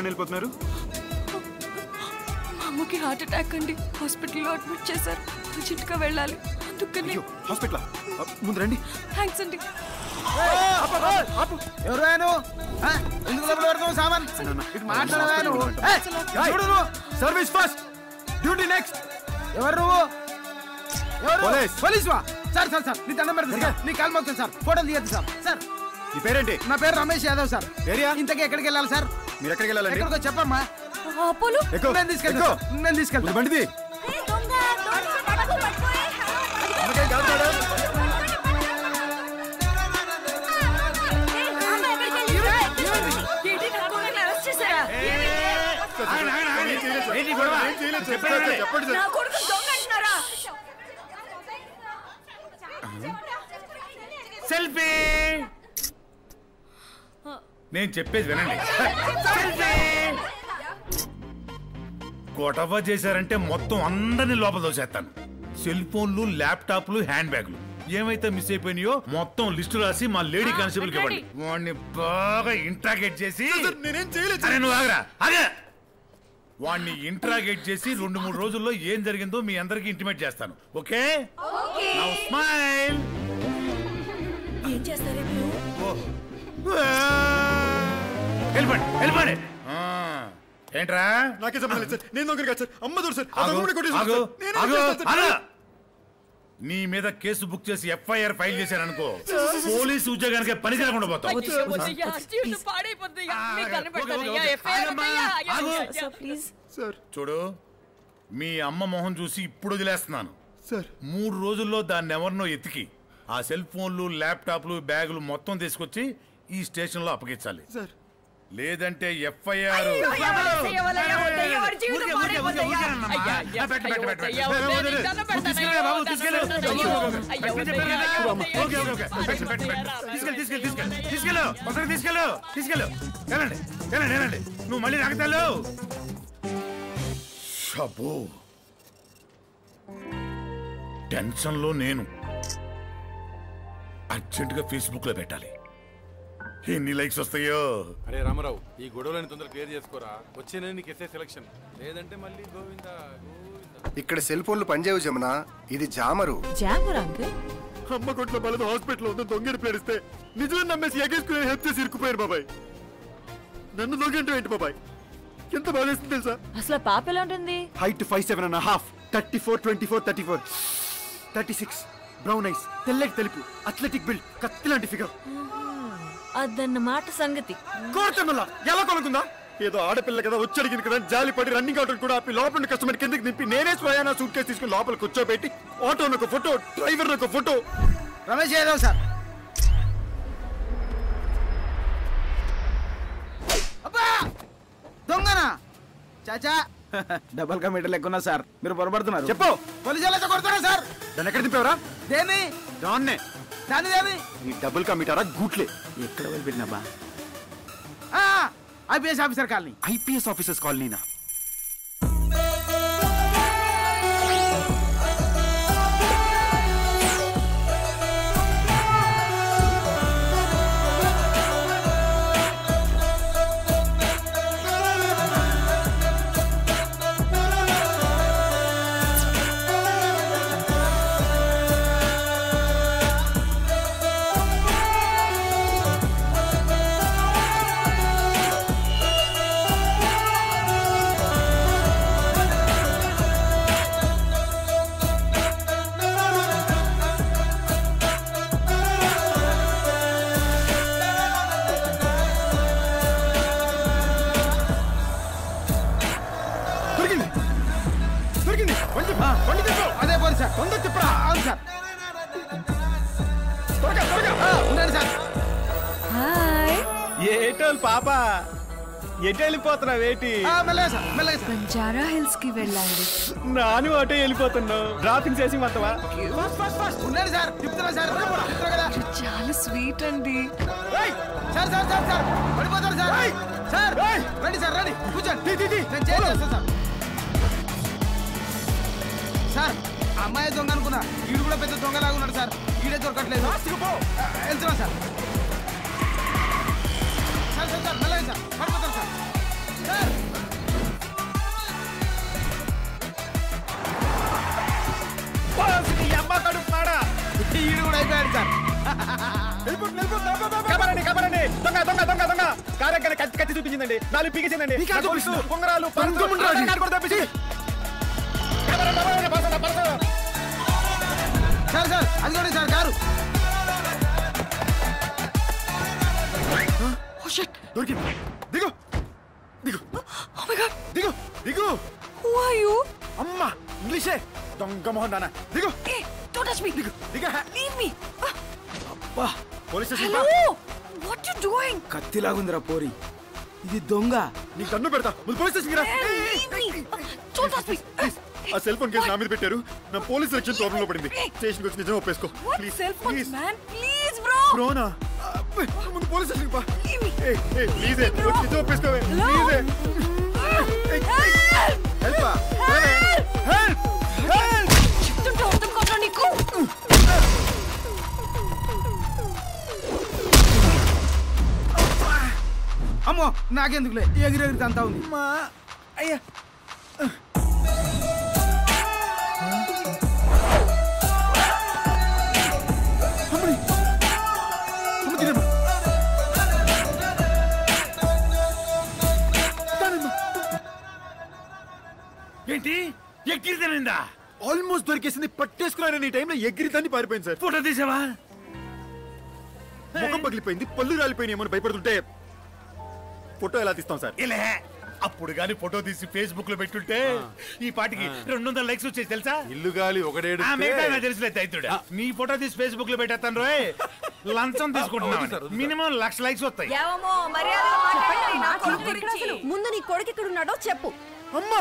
అని వెళ్ళిపోతున్నారు మా అమ్మకి heart attack అండి హాస్పిటల్లో admit చేశారు అర్జెంట్గా వెళ్ళాలి అందుకని హాస్పిటల్ ముందు రండి థ్యాంక్స్ అండి ఎవరు నువ్వు ఆ? ఎందుకు లోపల పెడతావు సామాన్ ఇటు మాట్లాడవా నువ్వు ఏయ్, చూడు నువ్వు సర్వీస్ ఫస్ట్ డ్యూటీ నెక్స్ట్ ఎవరు నువ్వు ఎవరు పోలీస్. పోలీస్ వా సార్ సార్ సార్ నీ దండం పెడతా సార్ నీ కాలు మొక్కుతాను సార్ ఫోటోలు తీయద్దు సార్ సార్ నీ పేరేంటి నా పేరు రమేష్ యాదవ్ సార్ ఏరియా ఇంతకీ ఎక్కడికి వెళ్ళాలి సార్ మీరు ఎక్కడికి వెళ్ళాలండి ఎక్కడికో చెప్పమ్మా అపోలో ఎక్కు, నేను తీసుకెళ్తా ఎక్కు. సార్. నేను తీసుకెళ్తా ముందు బండిది అమ్మకేం కాదు మేడం ఏంటి గొడవ? చెప్పండి. చెప్పండి సార్ నా కొడుకు దొంగ అంటున్నారా సెల్ఫీ నేను చెప్పేది వినండి గొడవ చేశారంటే మొత్తం అందరిని లోపల దోసేస్తాను సెల్ ఫోన్లు ల్యాప్టాప్లు హ్యాండ్ బ్యాగ్లు ఏమైతే మిస్ అయిపోయినాయో మొత్తం లిస్టు రాసి మా లేడీ కానిస్టేబుల్ కి ఇవ్వండి వాడిని బాగా ఇంట్రాగేట్ చేసి నేనేం చేయలేదు అరే నువ్వు ఆగరా ఆగా వాడిని ఇంట్రాగేట్ చేసి రెండు మూడు రోజుల్లో ఏం జరిగిందో మీ అందరికి ఇంటిమేట్ చేస్తాను ఓకే నౌ స్మైల్ ఏం చేస్తారే మీరు వెళ్ళిపోండి వెళ్ళిపోండి ఆ, ఏంట్రా నాకే సంబంధం లేదు సార్ నేను దొంగరు కాదు సార్ అమ్మ దొరు సార్ ఆగు, అతను కూడా కొట్టేశాడు ఆగు, సార్. నేనేం ఆగు, చేస్తాను సార్? ఆగు. నీ మీద కేసు బుక్ చేసి ఎఫ్ఐఆర్ ఫైల్ చేశారనుకో పోలీసు ఉద్యోగానికి పనికి రాకుండా పోతావు ప్లీజ్ సార్ చూడు మీ అమ్మ మొహం చూసి ఇప్పుడు వదిలేస్తున్నాను సార్ మూడు రోజుల్లో దాన్ని ఎవరినో ఎతికి ఆ సెల్ ఫోన్లు ల్యాప్టాప్లు బ్యాగులు మొత్తం తీసుకొచ్చి ఈ స్టేషన్లో అప్పగించాలి సార్ లేదంటే ఎఫ్ఐఆర్ తీసుకెళ్ళు తీసుకెళ్ళు తీసుకెళ్ళు తీసుకెళ్ళు పక్కన తీసుకెళ్ళు తీసుకెళ్ళు వెళ్ళండి వెళ్ళండి వెళ్ళండి నువ్వు మళ్ళీ నాకుతాలు షబో టెన్షన్లో నేను అర్జెంటుగా ఫేస్బుక్ లో పెట్టాలి ఎన్ని లైక్స్ వస్తాయో అరే రామారావు ఈ గొడవలని తొందరగా క్లియర్ చేసుకోరా వచ్చే నెల నీకు ఎస్ఐ సెలక్షన్ లేదంటే మళ్ళీ గోవింద ఇక్కడ సెల్ ఫోన్లు పనిచేయవు జమున ఇది జామరు జామర్ అంకుల్ అమ్మ కొట్ల బలదు హాస్పిటల్ ఉందో దొంగని పేరిస్తే నిజం నమ్మేసి ఎగేసుకుని హెల్ప్ చేసి ఇరుక్కుపోయారు బాబాయ్ నన్ను దొంగంటే ఏంటి బాబాయ్ ఎంత బాధేస్తుంది తెలుసా అసలు ఆ పాప ఎలా ఉంటుంది height five seven and half thirty four twenty four thirty four thirty six brown eyes తెల్లటి తెలుపు అథ్లెటిక్ బిల్డ్ కత్తి లాంటి ఫిగర్ అదన్నమాట సంగతి కోరచమల్ల ఎలా కొనుక్కుందా ఏదో ఆడపిల్ల కదా వచ్చి అడిగింది కదా జాలి పడి రన్నింగ్ అవుట్ కూడా ఆపి లోపల ఉన్న కస్టమర్ కిందకి దింపి నేనే స్వయానా సూట్ కేసు తీసుకుని లోపల కూర్చోబెట్టి ఆటో ఒక ఫోటో డ్రైవర్ ఒక ఫోటో రమేష్ యాదవ్ సార్ అబ్బా దొంగనా చాచా డబల్ కమీటర్ లెక్కున్నా సార్ మీరు పొరపడుతున్నారు చెప్పు పోలీసు వాళ్ళతో కొడుతున్నా సార్ దాన్ని ఎక్కడ దింపావరా దేని దాన్నే దాని దేని ఈ డబుల్ కమిటారా గూట్లే ఎక్కడ వదిలిపెట్టినబ్బా IPS officer colony IPS officers కాలనీనా దొరికింది దొరికింది బండి బండి తిప్పు అదే పోలీస్ సార్ తొందర తిప్పరా అవును సార్ త్వరగా త్వరగా ఉండండి సార్ హాయ్ ఏటోలు పాప ఎటు వెళ్ళిపోతున్నావు ఏంటి ఆ, మెల్లగా సార్ మెల్లగా సార్ బంజారా హిల్స్ కి వెళ్ళాలి నాను అటే వెళ్ళిపోతున్నావు డ్రాపింగ్ చేసి మొత్తమా ఫాస్ట్ ఫాస్ట్ ఫాస్ట్ ఉండండి సార్ తిప్పుతున్నా సార్ తిప్పుతున్నా కదా చాలా స్వీట్ అండి ఏయ్, సార్ సార్ సార్ సార్ పడిపోతారు సార్ సార్ రండి సార్ రండి కూర్చోండి నేను చేంజ్ చేస్తాను సార్ సార్ ఆ అమ్మాయి దొంగ అనుకున్నా ఈడు కూడా పెద్ద దొంగలాగా ఉన్నాడు సార్ ఈడే దొరకట్లేదు ఆ, వెళ్తున్నా సార్ సార్ సార్ సార్ మెల్లగా సార్ పడిపోతారు సార్ బాస్, నీ అమ్మ కడుపు మాడ. ఈడు కూడా అయిపోయాడు సార్ కబరండి కబరండి దొంగ దొంగ దొంగ దొంగ కార్యక్రమం కత్తి కత్తి చూపించిందండి నాలుగు పీకేసిందండి నీకా నా గొలుసు, చూపించిందా? ఉంగరాలు పర్సు, దొంగముండ్రా అది. ఆధార్ కార్డు కూడా తప్పించి కబరండి, కబరండి, పర్సు, నా పర్సు. సార్ సార్ అది కూడా సార్ కారు దొరికింది దిగు దిగు Oh my god. దిగు దిగు Who are you? అమ్మా ఇంగ్లీషే దొంగ మోహన్ దానా దిగు Hey, don't touch me. దిగు దిగు Leave me. అబ్బా police station Hello. What you doing? కత్తిలాగుందిరా పోరి ఇది దొంగ నీకు దండు పెడతా ముందు పోలీస్ స్టేషన్ రా Hey, leave me. Don't touch me. ఆ సెల్ ఫోన్ కేసు నా మీద పెట్టారు నా పోలీస్ సెలక్షన్ ప్రాబ్లం లో పడింది స్టేషన్కి వచ్చి నిజం ఒప్పేసుకో What please cell phone, please man? Please, bro. బ్రోనా ముందు పోలీస్ స్టేషన్ పా Leave me. ఏ ఏ ప్లీజ్ bro. వచ్చి నిజం ఒప్పేసుకోవే Hello? Please help help help చెప్తుంటే అర్థం కాదురా నీకు అమ్మో నాకెందుకులే ఎగిరెగిరి అంతా ఉంది మా అయ్యా అమ్మని అమ్మ తినమ్మా దానమ్మా ఏంటి ఎక్కిరితేనిందా ఆల్మోస్ట్ దొరికేసింది పట్టేసుకున్నాను ఈ టైంలో ఎగిరి దాన్ని పారిపోయింది సార్ ఫోటో తీసావా ముఖం పగిలిపోయింది పళ్ళు రాలిపోయినాయి ఏమని భయపడుతుంటే ఫోటో ఎలా తీస్తాం సార్ ఇలా అప్పుడు గాని ఫోటో తీసి ఫేస్బుక్ లో పెట్టుంటే ఈ పాటికి రెండు వందల లైక్స్ వచ్చేసి తెలుసా ఇల్లు గాలి ఒకడేడు ఆ మిగతా నాకు తెలుసులే దైత్రుడా నీ ఫోటో తీసి ఫేస్బుక్ లో పెట్టేస్తాను రోయ్ లంచం తీసుకుంటున్నావు మినిమం లక్ష లైక్స్ వస్తాయి ఏమో మర్యాదగా మాట్లాడండి నా కొడుకు గురించి ముందు నీ కొడుకు ఇక్కడ ఉన్నాడో చెప్పు అమ్మా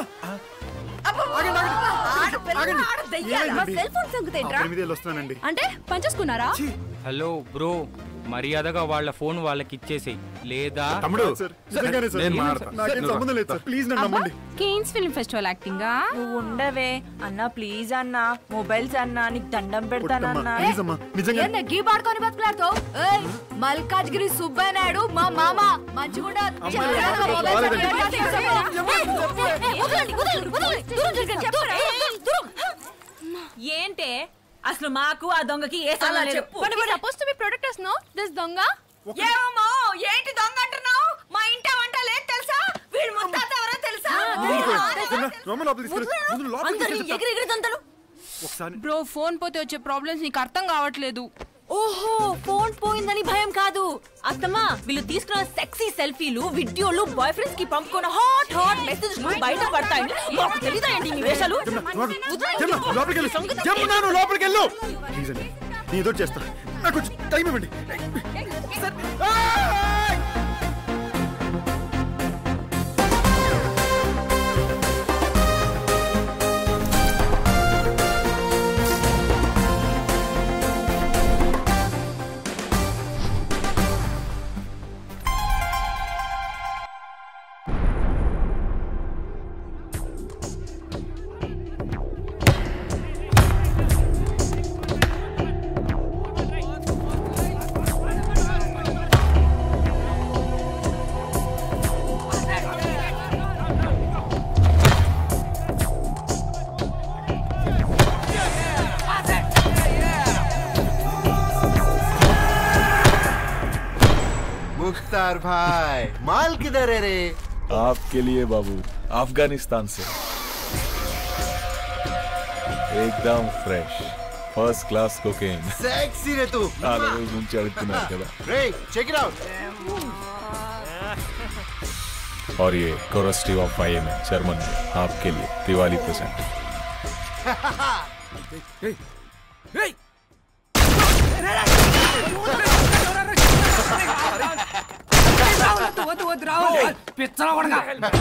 ఆగండి. ఏమైందండి? సెల్ ఫోన్ సంగతేంట్రా ఎనిమిది ఏళ్ళు వస్తున్నానండి అంటే పంచేసుకున్నారా హలో బ్రో మర్యాదగా వాళ్ళ ఫోన్ వాళ్ళకి ఇచ్చేసేయ్ లేదా తమ్ముడు సార్ నిజంగానే సార్ నేను నాకేం మాట్లాడతా. సంబంధం లేదు సార్ ప్లీజ్ నన్ను నమ్మండి కేన్స్ ఫిల్మ్ ఫెస్టివల్ యాక్టింగా నువ్వు ఉండవే అన్నా ప్లీజ్ అన్నా మొబైల్స్ అన్నా నీకు దండం పెడతానన్నా ప్లీజ్ అమ్మా నిజంగా ఏంది గీ పాడుకొని బతుకులాడుతావు ఏయ్ మల్కాజ్గిరి సుబ్బయ్య నాయుడు మా మామ మంచిగుండా అమ్మాయిలు చెప్పరా, ఎవరు మొబైల్ బాగాలేదండి. చెప్పరా, చెప్పరా. ఏయ్, వదలండి, వదలండి, వదలండి. దూరం జరగండి, చెప్పరా, దూరం. ఏంటే అసలు మాకు ఆ దొంగకి ఏ సంబంధం లేదు చెప్పు but we suppose to be protectors no this దొంగ ఏమో ఏంటి దొంగ అంటున్నావు మా ఇంట వంట లేదు తెలుసా వీడు ముత్తాత ఎవరో తెలుసా రొమ్మ లోపల తీసుకెళ్ళు ముందు లోపల అందరినీ తీసుకెళ్ళు. ఎగిరి ఎగిరి తంతలు ఒకసారి బ్రో ఫోన్ పోతే వచ్చే ప్రాబ్లమ్స్ నీకు అర్థం కావట్లేదు ఓహో ఫోన్ పోయిందని భయం కాదు అత్తమ్మా వీళ్ళు తీసుకున్న సెక్సీ సెల్ఫీలు వీడియోలు బాయ్ ఫ్రెండ్స్ కి పంపుకున్న హాట్ హాట్ మెసేజ్లు బయట పడతాయి మాకు తెలీదా ఏంటి మీ వేషాలు జమ్మ, లోపలికి వెళ్ళు జమ్మ, నాన్న, లోపలికి వెళ్ళు ప్లీజ్ అండి నేను ఏదో ఒకటి చేస్తా నాకు కొంచెం టైం ఇవ్వండి సార్, ఏయ్! मुख्तार भाई माल किधर है रे आपके लिए बाबू अफगानिस्तान से एकदम fresh first class cocaine sexy रे तू చాలా రోజుల నుంచి అడుగుతున్నారు కదా रे चेक इट आउट और ये courtesy of I am German में आपके लिए दिवाली प्रेजेंट వద్దు వద్దు రావు పిచ్చల కొడక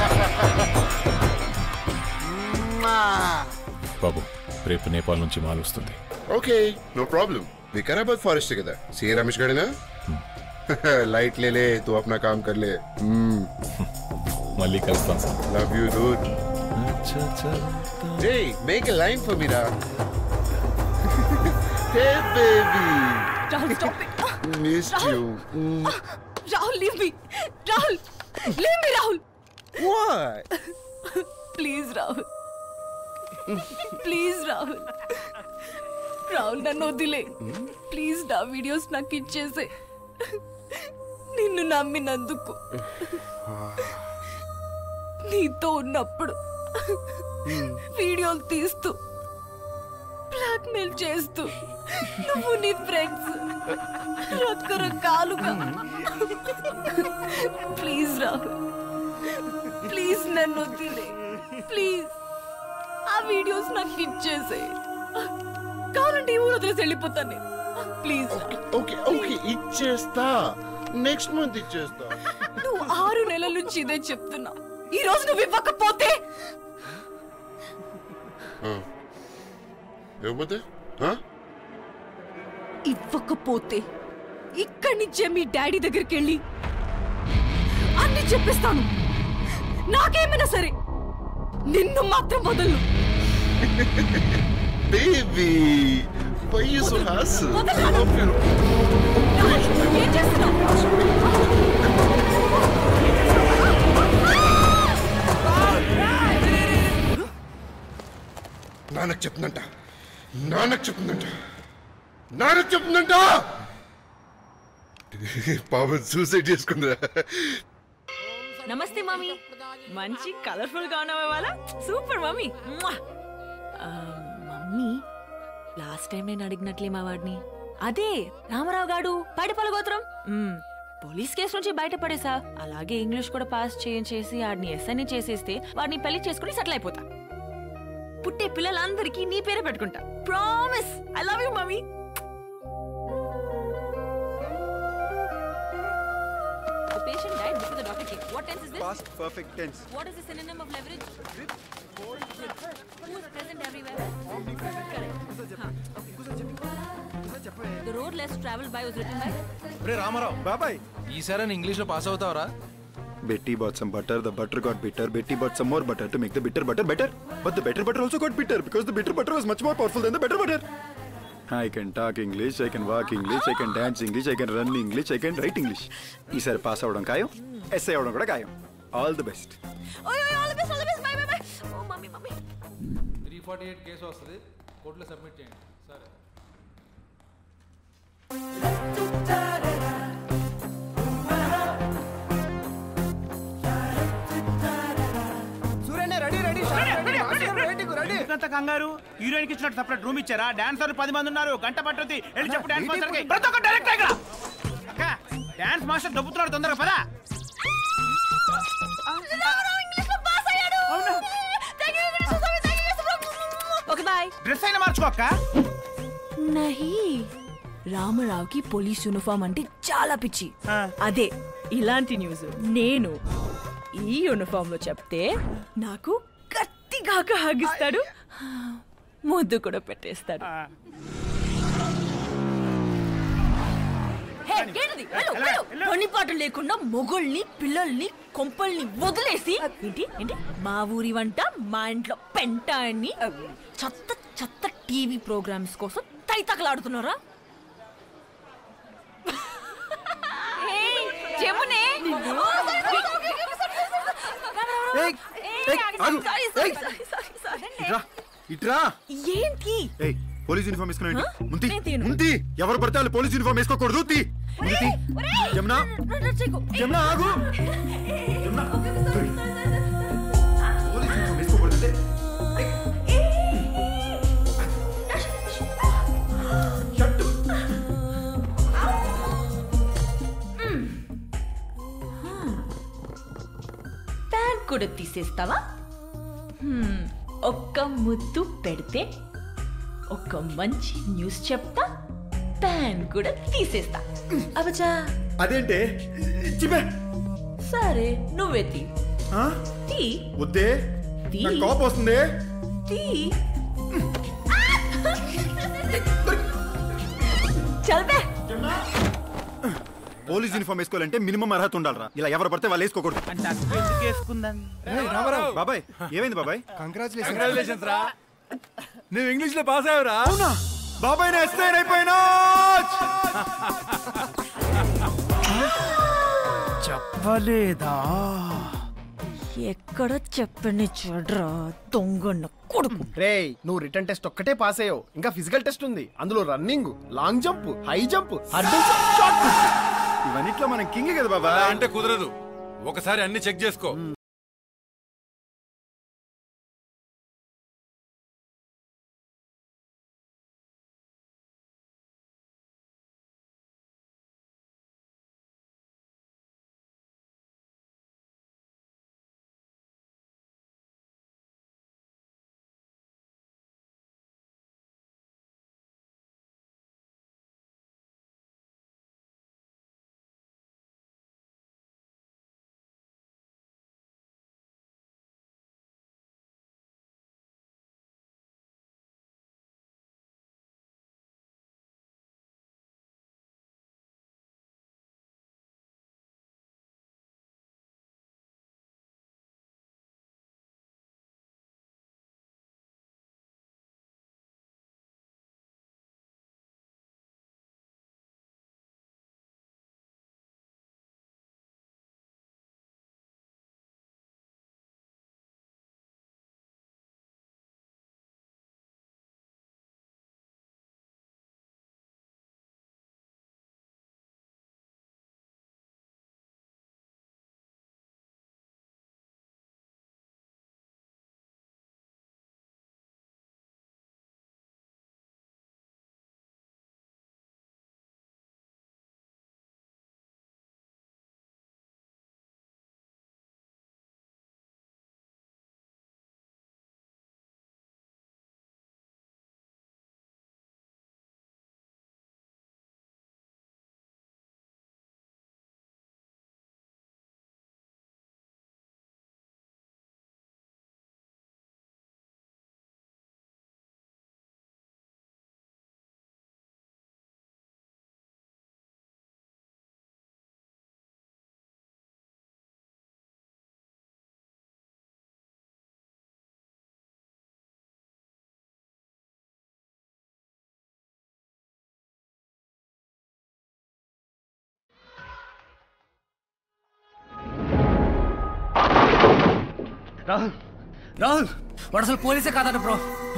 బాబు రేపు నేపాల్ నుంచి మాల్ వస్తుంది okay no problem Vikarabad forest है किधर सी रमेश गढ़ ना लाइट ले ले तू अपना काम कर ले మళ్ళీ కలుస్తాం sir love you dude Hey, make a line for me, Ra. hey, baby. Rahul, stop it. Missed Rahul. you. Mm. Rahul, leave me. Rahul, leave me, Rahul. What? Please Rahul please Rahul Rahul నన్ను వదిలే ప్లీజ్ నా videos నాకు ఇచ్చేసే నిన్ను నమ్మినందుకు నీతో ఉన్నప్పుడు వీడియోలు తీస్తూ బ్లాక్మెయిల్ చేస్తూ నువ్వు నీ ఫ్రెండ్స్ రకరకాలుగా ప్లీజ్ రాహుల్ ప్లీజ్ నన్ను వదిలే ప్లీజ్ ఆ వీడియోస్ నాకు ఇచ్చేసే కావాలంటే ఈ ఊరు వదిలేసి వెళ్ళిపోతాను నేను. ప్లీజ్ ఓకే ఓకే ఇచ్చేస్తా నెక్స్ట్ మంత్ ఇచ్చేస్తా నువ్వు ఆరు నెలల నుంచి ఇదే చెప్తున్నా ఈ రోజు నువ్వు ఇవ్వకపోతే ఆ. ఇవ్వకపోతే ఆ? ఇవ్వకపోతే ఇక్కడి నుంచే మీ డాడీ దగ్గరికి వెళ్ళి అన్ని చెప్పిస్తాను నాకేమైనా సరే నిన్ను మాత్రం వదలను baby why you so hassle I love you ఏం చేస్తున్నావు నాన్నకు చెప్తుందంట నాన్నకు చెప్తుందంట నాన్నకు చెప్తుందంట పాపం సూసైడ్ చేసుకుందా నమస్తే మమ్మీ మంచి కలర్ఫుల్ గా ఉన్నావా వాళ్ళ సూపర్ మమ్మీ మ్వా! ఆ, మమ్మీ లాస్ట్ టైం నేను అడిగినట్లే మా వాడిని అదే రామారావు గాడు పైడిపల్లి గోత్రం మ్మ్. పోలీస్ కేసు నుంచి బయటపడేసా అలాగే ఇంగ్లీష్ కూడా పాస్ చేయించేసి ఆడిని ఎస్ఐని చేసేస్తే వాడిని పెళ్లి చేసుకుని సెటిల్ అయిపోతా పుట్టే పిల్లలందరికీ నీ పేరే పెట్టుకుంటా promise I love you mummy The patient died before the doctor came. What tense is this? Past perfect tense. What is the synonym of leverage? Who is present everywhere? Correct. Huh. Okay. The road less traveled by was written by? రే రామారావు బాబాయ్ ఈసారి English లో pass అవుతావరా Betty bought some butter, the butter got bitter. Betty bought some more butter to make the bitter butter better. But the better butter also got bitter because the bitter butter was much more powerful than the better butter. I can talk English, I can walk English, I can dance English, I can run English, I can write English. ఈసారి pass అవడం ఖాయం SI అవడం కూడా ఖాయం all the best Oh, yeah, all the best, all the best. Bye, bye, bye. Oh, mommy, mommy. Three forty eight case వస్తుంది కోర్టులో submit చేయండి సరే Suryanna ready ready waiting ready ఎందుకంత కంగారు హీరోయిన్ కి ఇచ్చినట్టు సపరేట్ రూమ్ ఇచ్చారా డాన్సర్ పది మంది ఉన్నారు గంట పట్టుద్ది వెళ్ళి చెప్పు డాన్స్ మాస్టర్ కి ప్రతి ఒక్క డైరెక్ట్ ఇక్కడ అక్క డాన్స్ మాస్టర్ దొబ్బుతున్నాడు తొందరగా పదా Okay, bye. డ్రెస్ అయినా మార్చుకో అక్క నహి రామారావుకి పోలీస్ యూనిఫామ్ అంటే చాలా పిచ్చి అదే ఇలాంటి న్యూస్ నేను ఈ యూనిఫామ్ లో చెప్తే నాకు గట్టిగా హాగిస్తాడు ముద్దు కూడా పెట్టేస్తాడు హే, ఏంటిది? వెళ్ళు, వెళ్ళు. పని పాట లేకుండా మొగుల్ని పిల్లల్ని కొంపల్ని వదిలేసి ఏంటి ఏంటి మా ఊరి వంట మా ఇంట్లో పెంట అని చెత్త చెత్త టీవీ ప్రోగ్రామ్స్ కోసం తైతకలాడుతున్నారా ఏయ్, జమునే ఓ, sorry, sorry, okay, okay, sorry, sorry, sorry. ఏయ్, ఏయ్, ఏయ్, ఆగు, ఆగు, sorry, sorry, ఏయ్. sorry, sorry, sorry. ఇట్రా ఇట్రా ఏంటి ఏయ్ పోలీస్ యూనిఫామ్ వేసుకున్నాండి ముంతి నేను తీయను. ముంతి ఎవరు పడితే వాళ్ళు పోలీస్ యూనిఫామ్ వేసుకోకూడదు తీ ముందు తీ. జమునా జమునా ఆగు జమునా పోలీస్ యూనిఫామ్ వేసుకోకూడదంటే ప్యాంట్ కూడా తీసేస్తావా హ్మ్, ఒక్క ముద్దు పెడితే ఒక మంచి న్యూస్ చెప్తా ప్యాన్ కూడా తీసేస్తా అవచా అదేంటే చిపే సరే నువ్వే తీ తీ వద్దే తీ. నాకు కోపం వస్తుంది తీ చల్పే పోలీస్ యూనిఫామ్ వేసుకోవాలంటే మినిమం అర్హత ఉండాలరా ఇలా ఎవరు పడితే వాళ్ళు వేసుకోకూడదు ఎందుకు వేసుకుందాం రామారావు బాబాయ్ ఏమైంది బాబాయ్ కంగ్రాచులేషన్స్ రా నువ్వు ఇంగ్లీష్ లో పాస్ అయ్యావురా అవునా బాబాయ్ నా ఎస్ఐ అయిపోయినా చెప్పలేదా ఎక్కడ చెప్పని చూడరా దొంగన్న కొడుకు రేయ్ నువ్వు రిటర్న్ టెస్ట్ ఒక్కటే పాస్ అయ్యావు ఇంకా ఫిజికల్ టెస్ట్ ఉంది అందులో running long jump high jump hurdles shot put ఇవన్నిట్లో మనం కింగ్ కదా బాబా అలా అంటే కుదరదు ఒకసారి అన్ని చెక్ చేసుకో రాహుల్ రాహుల్ వాడు అసలు పోలీసే కాదట బ్రో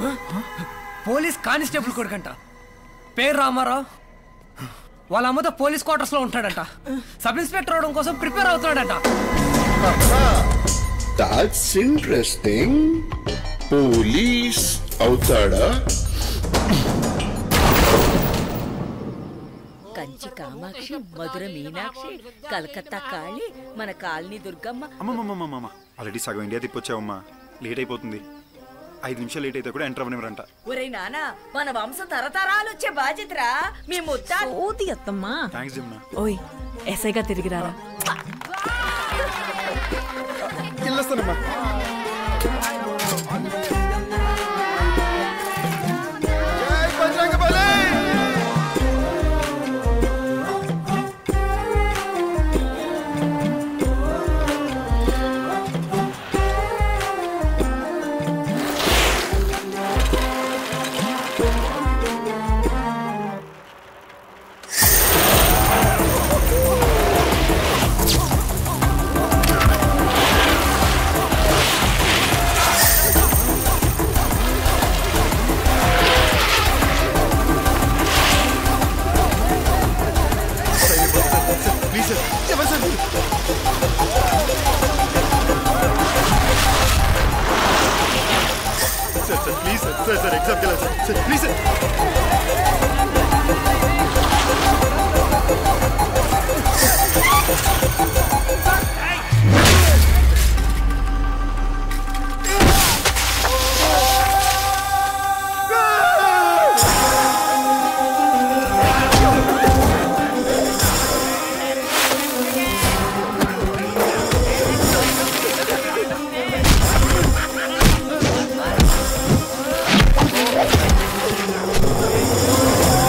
పోలీస్ కానిస్టేబుల్ కొడుకంట పేరు రామారావు వాళ్ళ అమ్మతో పోలీస్ క్వార్టర్స్ లో ఉంటాడంట సబ్ ఇన్స్పెక్టర్ అవడం కోసం ప్రిపేర్ అవుతున్నాడంట దాట్స్ ఇంట్రెస్టింగ్ పోలీస్ అవుతాడా కంచి కామాక్షి మధుర మీనాక్షి కలకత్తా కాళి మన కాలనీ దుర్గమ్మ అమ్మమ్మమ్మమ్మ ఆల్రెడీ సగం ఇండియా తిప్పొచ్చావమ్మా లేట్ అయిపోతుంది ఐదు నిమిషాలు లేట్ అయితే కూడా ఎంటర్ అవ్వనివ్వరంట ఒరేయ్ నానా మన వంశం తరతరాలు వచ్చే బాధ్యతరా మీ ముత్తా ఓతి అత్తమ్మా థ్యాంక్స్ జమ్నా ఓయ్ ఎస్ఐగా తిరిగిరారా వెళ్ళొస్తానమ్మా ప్లీజ్ సార్ ఎవరు సార్ మీరు? Sir sir please sir sir sir ఎగ్జామ్కి వెళ్ళాలి సార్ సార్ ప్లీజ్ సార్ ఆ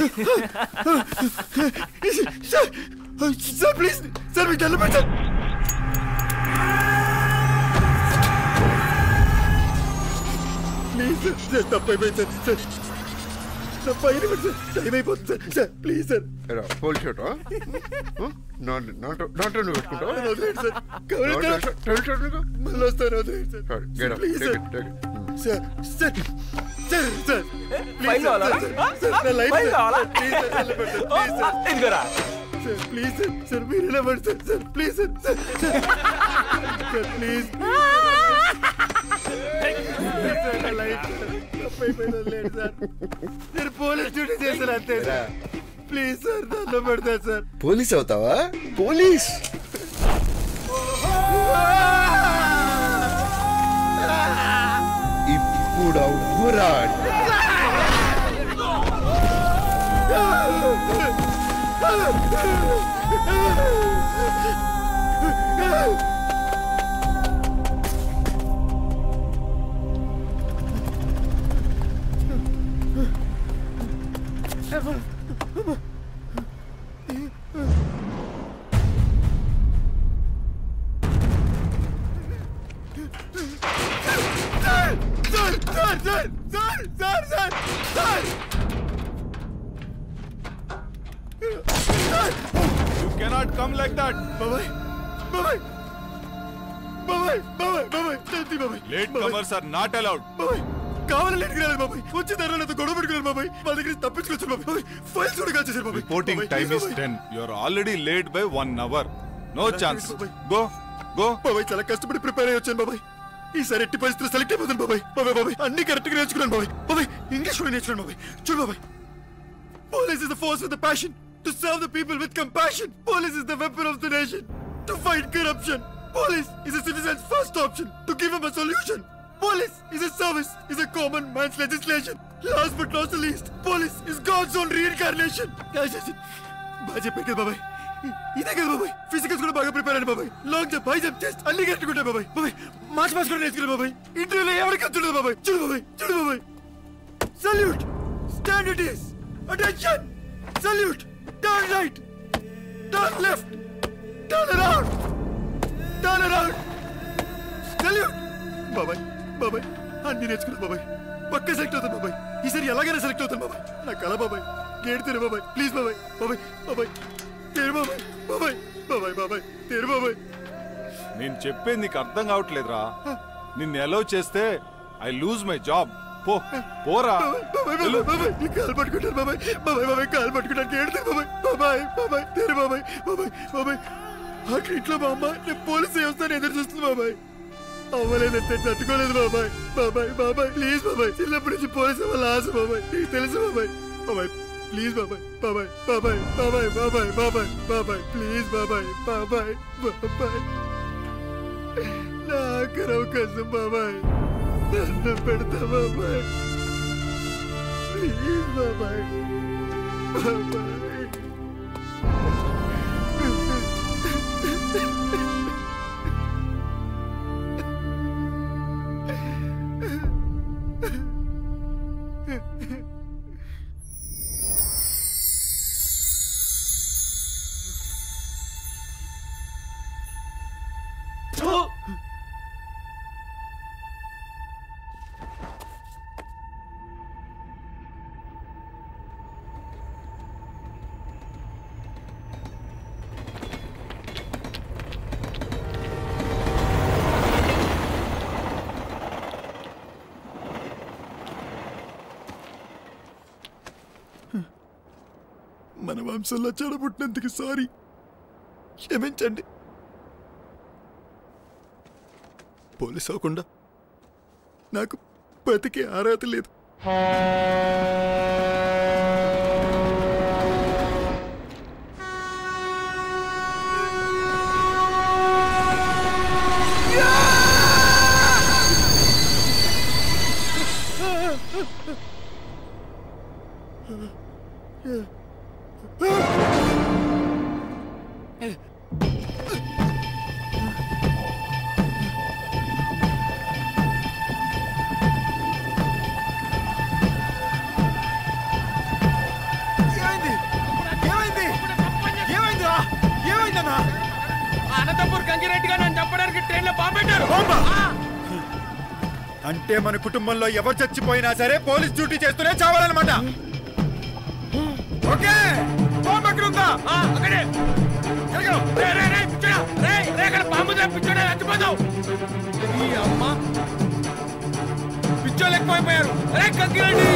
సార్ సార్ ప్లీజ్ సార్ మీకు దండం పెడతాను ప్లీజ్ సార్ సార్ తప్పు అయిపోయింది సార్ సార్ నా పైన పెట్టి సార్ టైం అయిపోతుంది sir sir please sir police shirt not నువ్వు పెట్టుకుంటావా వదిలేండి సార్ కావాలి సార్ మళ్ళీ వస్తాను వదిలేండి sir Get up, please take sir it, take it. Sir sir sir sir please file sir కావాలా? సార్, సార్ నా లైఫ్ ఫైల్ కావాలా? ప్లీజ్ సార్ దండం పెడతాను ప్లీజ్ సార్ ఇదిగోరా సార్ ప్లీజ్ సార్ సార్ మీరు ఇలా పడతారు sir please sir sir sir sir please sir నా లైఫ్ తప్పైపోయింది వదిలేండి సార్ నేను పోలీస్ డ్యూటీ చేశాను అంతే సార్ ప్లీజ్ సార్ దండం పెడతాను సార్ పోలీస్ అవుతావా పోలీస్ ఇప్పుడు అవ్వురా sir sir sir sir sir sir sir You cannot come like that. బాబాయ్ బాబాయ్ బాబాయ్ బాబాయ్ బాబాయ్ తంతి బాబాయ్ Late comers are not allowed. బాబాయ్ కావాలని లేట్కి రాలేదు బాబాయ్ వచ్చి తర్వాత గొడవ పెట్టుకున్నారు బాబాయ్ మా దగ్గర నుంచి తప్పించుకొచ్చారు బాబాయ్ బాబాయ్ ఫైల్స్ కూడా కాల్చేశారు బాబాయ్ Reporting బాబాయ్, time please, is బాబాయ్. 10. You are already late by one hour. No అలా chance. బాబాయ్. Go. Go. బాబాయ్ చాలా కష్టపడి ప్రిపేర్ అయ్యి వచ్చాను బాబాయ్ ఈసారి ఎట్టి పరిస్థితులు సెలెక్ట్ అయిపోతాను బాబాయ్ బాబాయ్ బాబాయ్ అన్ని కరెక్ట్ గా నేర్చుకున్నాను బాబాయ్ బాబాయ్ ఇంగ్లీష్ కూడా నేర్చుకున్నాను బాబాయ్ చూడు బాబాయ్ police is the force with the passion to serve the people with compassion police is the weapon of the nation to fight corruption police is a citizen's first option to give him a solution police is a service is a common man's legislation last but not the least police is god's own reincarnation బాగా చెప్పారు కదా బాబాయ్ ఇదే కదా బాబాయ్ physicals కూడా బాగా prepare అయ్యాను బాబాయ్ long jump high jump chest అన్ని కట్టుకుంటా బాబాయ్ బాబాయ్ మార్చ్ మార్చ్ కూడా నేర్చుకున్నా బాబాయ్ ఇంటర్వ్యూలో ఎవరికి వస్తుండదు బాబాయ్ చూడు బాబాయ్ చూడు బాబాయ్ salute stand at ease attention salute turn right turn left turn around turn around salute బాబాయ్ బాబాయ్ అన్ని నేర్చుకున్నా బాబాయ్ పక్క సెలెక్ట్ అవుతాను బాబాయ్ ఈసారి ఎలాగైనా సెలెక్ట్ అవుతాను బాబాయ్ నా కళ బాబాయ్ గేట్ తెరు బాబాయ్ ప్లీజ్ బాబాయ్ బాబాయ్ బాబాయ్ తెరు బాబాయ్ బాబాయ్ బాబాయ్ బాబాయ్ తెరు బాబాయ్ నేను చెప్పేది నీకు అర్థం కావట్లేదురా నిన్ను ఎలో చేస్తే ఐ లూజ్ మై జాబ్ పో పోరా బాబాయ్ బాబాయ్ బాబాయ్ నీ కాలు పట్టుకుంటాను బాబాయ్ బాబాయ్ బాబాయ్ కాలు పట్టుకుంటాను గేట్ తెరు బాబాయ్ బాబాయ్ బాబాయ్ తెరు బాబాయ్ బాబాయ్ బాబాయ్ అక్కడ ఇంట్లో మా అమ్మ నేను పోలీసు వ్యవస్థను ఎదురు చూస్తుంది బాబాయ్ అవ్వలేదంటే తట్టుకోలేదు బాబాయ్ బాబాయ్ బాబాయ్ ప్లీజ్ బాబాయ్ చిన్నప్పటి నుంచి పోలీసు వాళ్ళ ఆశ బాబాయ్ నీకు తెలుసు బాబాయ్ బాబాయ్ ప్లీజ్ బాబాయ్ బాబాయ్ బాబాయ్ బాబాయ్ బాబాయ్ బాబాయ్ బాబాయ్ ప్లీజ్ బాబాయ్ బాబాయ్ బాబాయ్ నా ఆఖరి అవకాశం బాబాయ్ దండం పెడతా బాబాయ్ ప్లీజ్ బాబాయ్ బాబాయ్ మన వంశంలో చెడబుట్టినందుకు సారీ క్షమించండి పోలీస్ అవ్వకుండా నాకు బతికే అర్హత లేదు బాంబా అంటే మన కుటుంబంలో ఎవరు చచ్చిపోయినా సరే పోలీస్ డ్యూటీ చేస్తూనే చావాలన్నమాట ఓకే బాంబు ఎక్కడ ఉందా అక్కడే పాము పిచ్చోడే చచ్చిపోతావు ఈ అమ్మ పిచ్చోళ్ళు ఎక్కువైపోయారు రే కక్కిరండి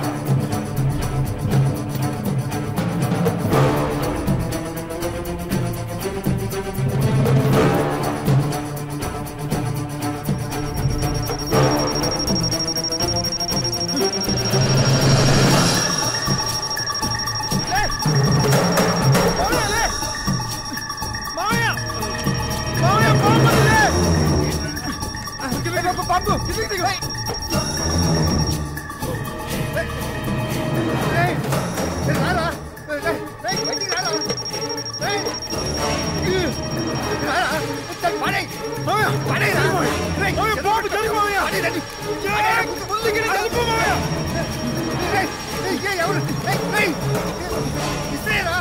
మామయ్య మామయ్య బాంబు లే కింద పంపు కింద దిగు రారా రేయ్, రేయ్, బయటికి రారా రేయ్. రారా. చల్, పడేయ్. మామయ్య, పడేయ్ రా. రేయ్, బాంబు తెలుగు మామయ్య. పడేయ్ రండి. పడేయ్, ముందుకి రండి, తెలుగు మామయ్య. రేయ్, రేయ్, ఏ, ఎవరు? రేయ్, రేయ్. ఇసేరా.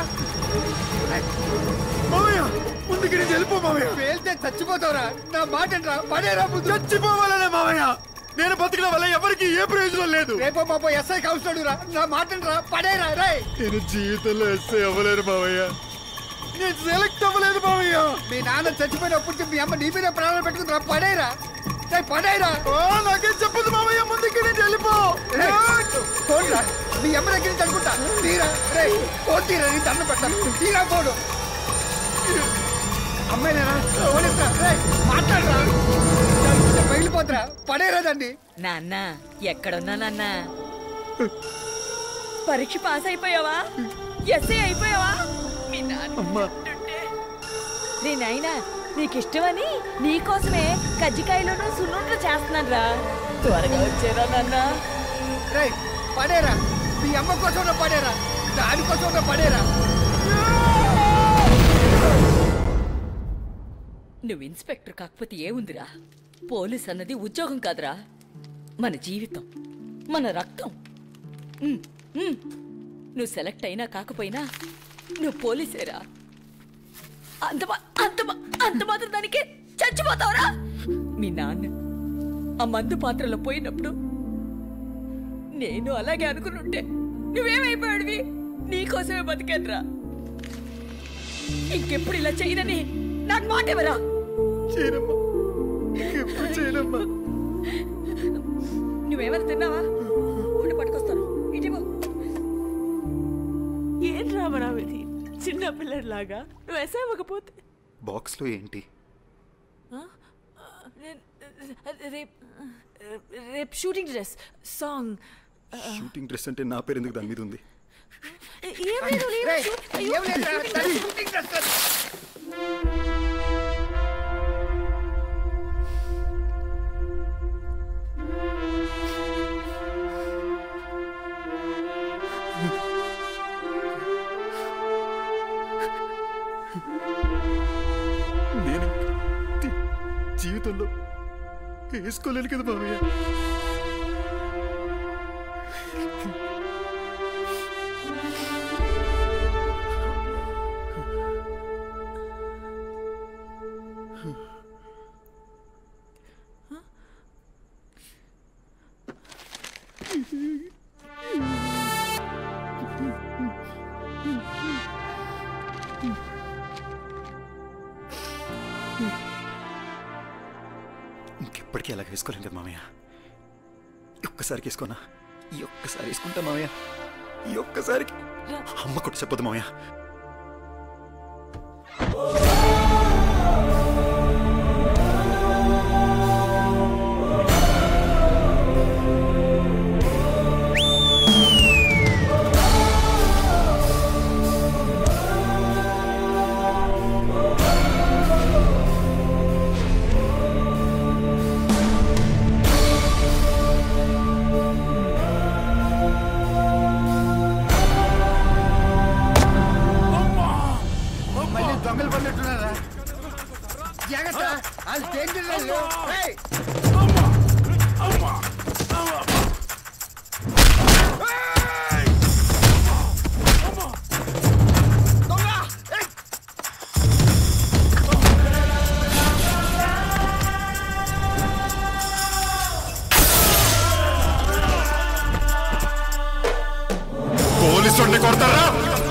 మామయ్య ముందుకి నేను వెళ్ళిపో మామయ్య వెళ్తే చచ్చిపోతావురా నా మాట రా పడేరా ముందు చచ్చిపోవాలనే మామయ్య నేను బతికిన వల్ల ఎవరికి ఏ ప్రయోజనం లేదు రేపో పాప ఎస్ఐ కౌన్సిలర్ రా నా మాట రా పడేరా రే నేను జీవితంలో ఎస్ఐ అవ్వలేను మామయ్య నేను సెలెక్ట్ అవ్వలేదు మామయ్య మీ నాన్న చచ్చిపోయినప్పుడు మీ అమ్మ నీ మీద ప్రాణాలు పెట్టుకుందిరా పడేరా రే పడేరా ఓ నాకేం చెప్పదు మామయ్య ముందుకి నేను వెళ్ళిపో పోరా మీ అమ్మ దగ్గర నుంచి అనుకుంటా తీరా రే పో తీరా నీ దండ పెట్టాను తీరా పోడు అమ్మాయినా ఓడిస్తా రే మాట్లాడరా పగిలిపోతురా పడేరాదండి నాన్న ఎక్కడున్నా నాన్న పరీక్ష పాస్ అయిపోయావా ఎస్ఏ అయిపోయావా మీ నాన్న నీ నాయనా నీకు ఇష్టమని నీకోసమే కజ్జికాయలను సున్నుండ్లు చేస్తున్నాను రా త్వరగా వచ్చేరా నాన్న రే పడేరా మీ అమ్మ కోసం పడేరా దానికోసం పడేరా నువ్వు ఇన్స్పెక్టర్ కాకపోతే ఏముందిరా పోలీస్ అన్నది ఉద్యోగం కాదురా మన జీవితం మన రక్తం ఉమ్, ఉమ్. నువ్వు సెలెక్ట్ అయినా కాకపోయినా నువ్వు పోలీసేరా అంత మా- అంత మా- అంత మాత్రం దానికే చచ్చిపోతావురా మీ నాన్న ఆ మందు పాత్రలో పోయినప్పుడు నేను అలాగే అనుకునుంటే నువ్వేమైపోయాడివి నీకోసమే బతికేద్రా ఇంకెప్పుడు ఇలా చేయనని నాకు మాట ఇవ్వరా నువ్వేమైనా తిన్నావా ఉండి పట్టుకొస్తాను ఇటీవో ఏం రామరావిది చిన్న పిల్లడిలాగా నువ్వు ఎస్ఐ అవ్వకపోతే బాక్స్లో ఏంటి ఆ? నేను- రేపు రేపు shooting dress song shooting dress అంటే నా పేరు ఎందుకు దాని మీద ఉంది ఏం లేదు లేదు. రేయ్, అయ్యో, ఏం లేదురా, shooting దాని dress. shooting dress అది. నేను తి- జీవితంలో వేసుకోలేను కదా మామయ్య ఇంకెప్పటికీ అలా వేసుకోలేను కదా మామయ్య ఈ ఒక్కసారికి వేసుకోనా ఈ ఒక్కసారి వేసుకుంటా మామయ్య ఈ ఒక్కసారికి అమ్మ కొట్టు చెప్పదు మామయ్య మళ్ళీ దొంగలు పడినట్టు పోలీసు కొడతారా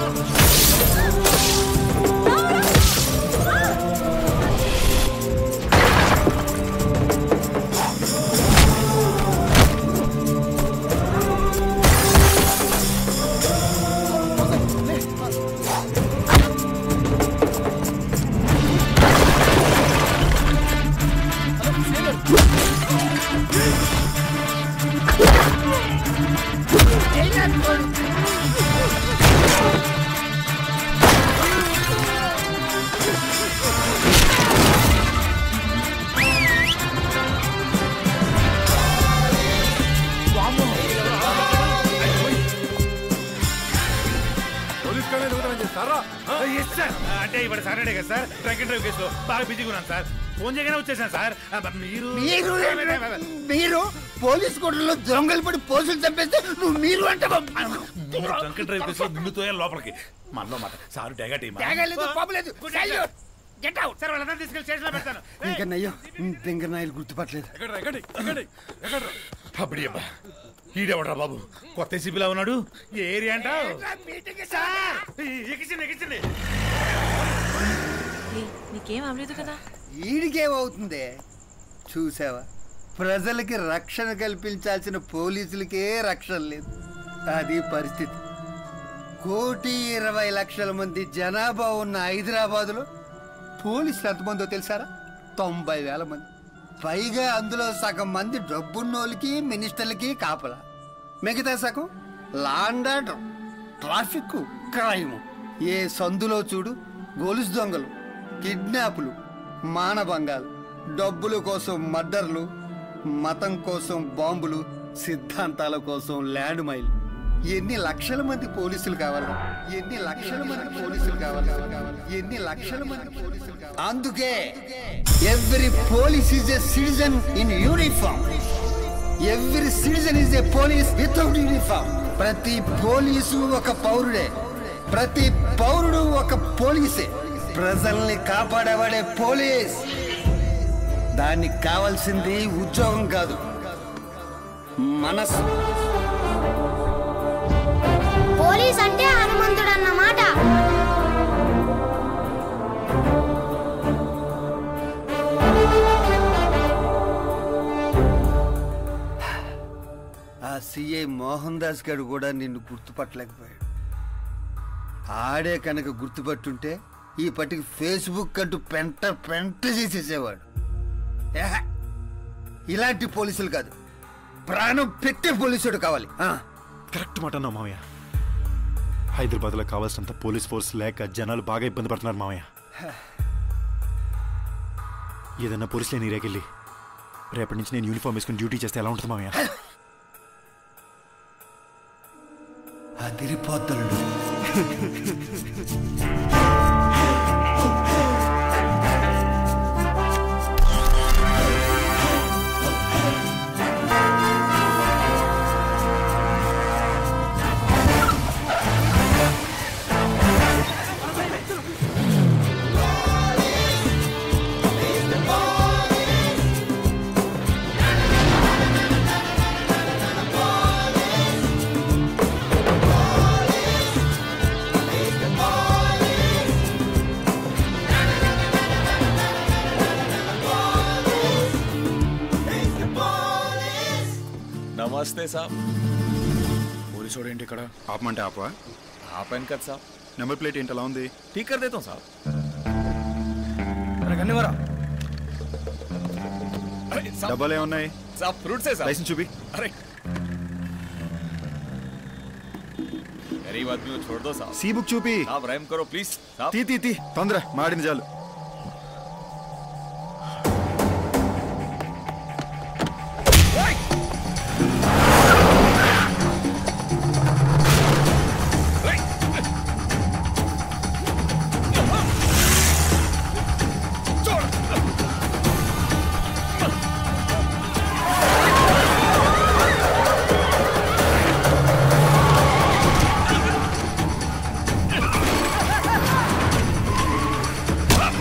పోలీస్ కానీ దొంగతనం చేస్తారా ఎస్ సార్ అంటే ఇవాళ సాటర్డే కదా సార్ ట్రక్ అండ్ డ్రైవ్ కేసులో బాగా బిజీగా ఉన్నాను సార్ ఫోన్ చేయగానే వచ్చేసాను సార్ అబ్బ, మీరు మీరు మీరు పోలీస్ కోటలో దొంగలు పడి పోలీసులు చంపేస్తే నువ్వు మీరు అంటే ట్రంక్ అండ్ డ్రైవ్ కేసులో నిన్నుతో లోపలికి మనలో మాట సార్ డేగా టీమ్ తాగలేదు పాపలేదు గెట్ అవుట్ సార్ వాళ్ళందరూ తీసుకెళ్ళి స్టేషన్లో పెడతాను ఇంకా నయ్యో దింగర్ నాయలు గుర్తుపట్టలేదు అప్పుడే అబ్బా ఈడెవడరా బాబు కొత్త ఏసీపీలా ఉన్నాడు ఏ ఏరియా అంటావు సార్ ఎక్కించండి ఎక్కించండి నీకేం అవ్వలేదు కదా ఈడికేమవుతుంది చూసావా ప్రజలకి రక్షణ కల్పించాల్సిన పోలీసులకే రక్షణ లేదు అది పరిస్థితి కోటి ఇరవై లక్షల మంది జనాభా ఉన్న హైదరాబాదులో పోలీసులు ఎంతమందో తెలుసారా తొంభై వేల మంది పైగా అందులో సగం మంది డబ్బున్నోళ్ళకి మినిస్టర్లకి కాపలా మిగతా సగం లాండ్ ఆర్డర్ ట్రాఫిక్ క్రైమ్ ఏ సందులో చూడు గొలుసు దొంగలు కిడ్నాపులు మానభంగాలు డబ్బుల కోసం మర్డర్లు మతం కోసం బాంబులు సిద్ధాంతాల కోసం ల్యాండ్ మైల్ ఎన్ని లక్షల మంది పోలీసులు కావాలా ఎన్ని లక్షల మంది పోలీసులు కావాలా ఎన్ని లక్షల మంది పోలీసులు కావాలి అందుకే every police is a citizen in uniform every citizen is a police without uniform ప్రతి పోలీసు ఒక పౌరుడే ప్రతి పౌరుడు ఒక పోలీసే ప్రజల్ని కాపాడేవాడే పోలీస్ దానికి కావాల్సింది ఉద్యోగం కాదు మనసు పోలీస్ అంటే హనుమంతుడు అన్నమాట ఆ సిఐ మోహన్ దాస్ గారు కూడా నిన్ను గుర్తుపట్టలేకపోయాడు ఆడే కనుక గుర్తుపట్టుంటే ఈ పట్టికి ఫేస్బుక్ అంటూ పెంట పెంట చేసేసేవాడు ఏహ! ఇలాంటి పోలీసులు కాదు ప్రాణం పెట్టే పోలీసుడు కావాలి ఆ. కరెక్ట్ మాట అన్నావు మామయ్య హైదరాబాద్లో కావాల్సినంత పోలీస్ ఫోర్స్ లేక జనాలు బాగా ఇబ్బంది పడుతున్నారు మామయ్య ఏదన్నా పోలీసులే నీరేకెళ్ళి రేపటి నుంచి నేను యూనిఫామ్ వేసుకుని డ్యూటీ చేస్తే ఎలా ఉంటుంది మామయ్య అదిరిపోద్దలుడు నమస్తే సాబ్ పోలీసు ఏంటి ఇక్కడ ఆపమంటే ఆపవా ఆపాను కదా సాబ్ నెంబర్ ప్లేట్ ఏంటి ఎలా ఉంది ठीक कर देता हूँ साहब డబ్బాలు ఏమున్నాయి साहब फ्रूट से साहब లైసెన్స్ చూపి अरे गरीब आदमी को छोड़ दो साहब सी बुक చూపి साहब रहम करो प्लीज साहब తీ తీ తీ తొందర మాడింది చాలు ఆ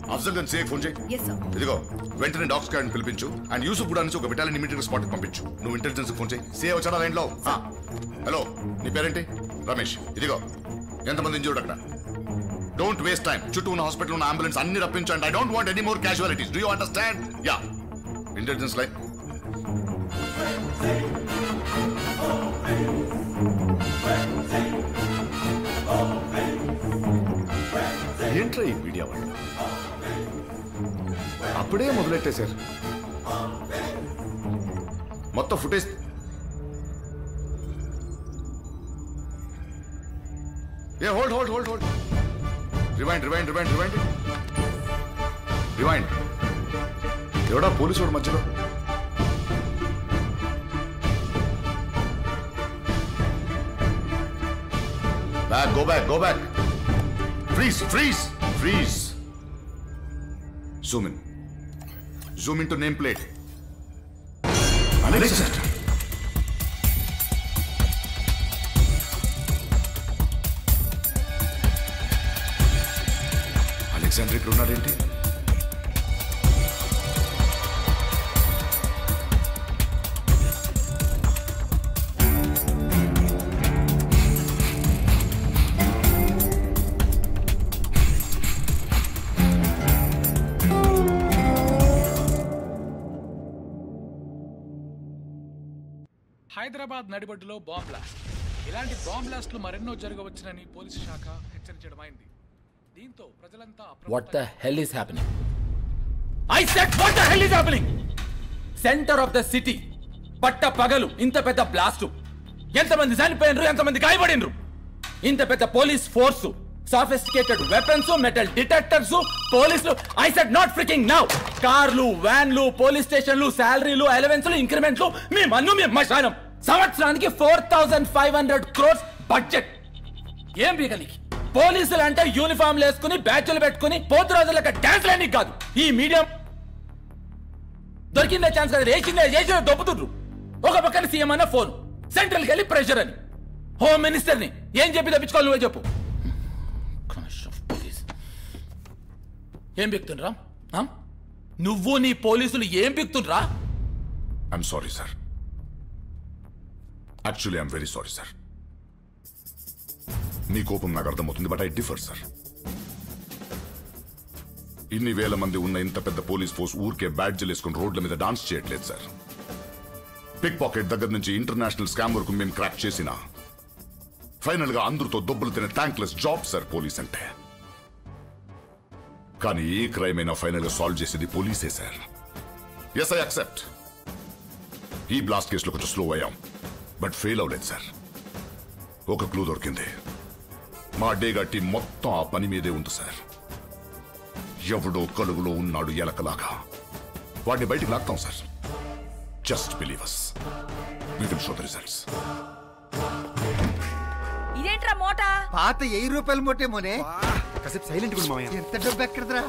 అఫ్జల్ గంజ్ సే ఫోన్ చేయి ఎస్ సార్ ఇదిగో వెంటనే డాక్స్ గార్డ్ పిలిపించు అండ్ యూసుఫ్ కూడా నుంచి ఒక బెటాలియన్ ఇమీడియట్ స్పాట్ పంపించు నువ్వు ఇంటెలిజెన్స్ ఫోన్ చేయి సే వచ్చాడా లైన్ లో ఆ. హలో నీ పేరేంటి రమేష్ ఇదిగో ఎంతమంది ఇంజూర్డ్ అక్కడ డోంట్ వేస్ట్ టైం చుట్టూ ఉన్న హాస్పిటల్ ఉన్న అంబులెన్స్ అన్ని రప్పించండి I don't want any more casualties do you understand yeah intelligence line ఏంట్రా ఈ మీడియా వాళ్ళు అప్పుడే మొదలెట్టేశారు మొత్తం ఫుటేజ్ ఏ hold hold hold hold rewind rewind rewind rewind rewind ఎవడా పోలీసు వాడు మధ్యలో back go back go back freeze freeze freeze zoom in zoom in to name plate Unacceptable. Alexander ఇక్కడ ఉన్నాడేంటి హైదరాబాద్ నడిబడ్డులో బాంబ్ బ్లాస్ట్ ఇలాంటి బాంబ్ బ్లాస్ట్లు మరెన్నో జరగవచ్చునని పోలీసు శాఖ హెచ్చరించడమైంది దీంతో ప్రజలంతా What the hell is happening? I said what the hell is happening? Centre of the city పట్ట పగలు ఇంత పెద్ద బ్లాస్ట్ ఎంతమంది చనిపోయినరు ఎంతమంది గాయపడినరు ఇంత పెద్ద police force sophisticated weapons metal detectors పోలీసులు I said not freaking now కార్లు వ్యాన్లు పోలీస్ స్టేషన్లు శాలరీలు అలవెన్స్లు ఇంక్రిమెంట్లు మీ మన్ను మీ మశానం సంవత్సరానికి four thousand five hundred crores budget ఏం బీగనికి పోలీసులు అంటే యూనిఫామ్ వేసుకుని బ్యాచ్లు పెట్టుకుని పోతు రోజులక డాన్స్ లేనికి కాదు ఈ మీడియం దొరికిందే ఛాన్స్ కదా వేసిందే చేసిందే దొబ్బుతుండ్రు ఒక పక్కన సీఎం అన్న ఫోన్ సెంట్రల్కి వెళ్ళి ప్రెషర్ అని హోమ్ మినిస్టర్ని ఏం చెప్పి తప్పించుకోవాలి నువ్వే చెప్పు ఏం బిక్తుండ్రా ఆ? నువ్వు నీ పోలీసులు ఏం బిక్తుండ్రా I'm sorry sir actually I'm very sorry sir మీ కోపం నాకు అర్థమవుతుంది బట్ ఐ డిఫర్ సార్ ఇన్ని వేల మంది ఉన్న ఇంత పెద్ద పోలీస్ ఫోర్స్ ఊరికే బ్యాడ్జీలు వేసుకుని రోడ్ల మీద డాన్స్ చేయట్లేదు సార్ పిక్ పాకెట్ దగ్గర నుంచి ఇంటర్నేషనల్ స్కామ్ వరకు మేము క్రాక్ చేసిన ఫైనల్ గా అందరితో దొబ్బలు తినే థ్యాంక్లెస్ జాబ్ సార్ పోలీస్ అంటే కానీ ఏ క్రైమ్ అయినా ఫైనల్ గా సాల్వ్ చేసేది పోలీసే సార్ ఎస్ ఐ అక్సెప్ట్ ఈ బ్లాస్ట్ కేసులో కొంచెం స్లో అయ్యాం బట్ ఫెయిల్ అవ్వలేదు సార్ ఒక క్లూ దొరికింది మా డేగా టీం మొత్తం ఆ పని మీదే ఉంది సార్ ఎవడో కలుగులో ఉన్నాడు ఎలకలాగా వాడిని బయటికి లాక్తాం sir just believe us we will show the results ఇదేంట్రా మోట పాత వెయ్యి రూపాయలు మొట్టే మోనే కాసేపు సైలెంట్ కూడా మామయ్య ఎంత డబ్బు ఎక్కడదిరా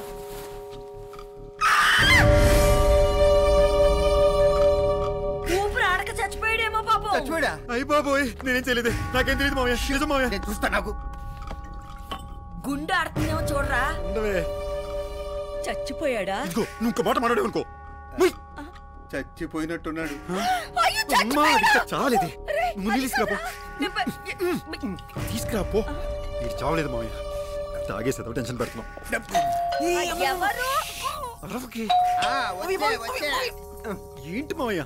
ఊపిరి ఆడక చచ్చిపోయాడేమో పాపం చచ్చిపోయాడా అయ్యి బాబోయ్ నేనేం చేయలేదు నాకేం తెలియదు మామయ్య నిజం మామయ్య నేను చూస్తా నాకు గుండె ఆడుతుందేమో చూడరా ఉండవే చచ్చిపోయాడా ఇదిగో నువ్వు ఇంకో మాట మాట్లాడే అనుకో చచ్చిపోయినట్టున్నాడు అమ్మా అది ఇంకా చాలేదే నువ్వు నీళ్ళు తీసుకురాపో తీసుకురాపో ఇది చావలేదు మామయ్య తాగేసేదో టెన్షన్ పెడుతున్నాం ఎవరు అరవకి ఆ, వచ్చే, వచ్చే. ఏంటి మామయ్య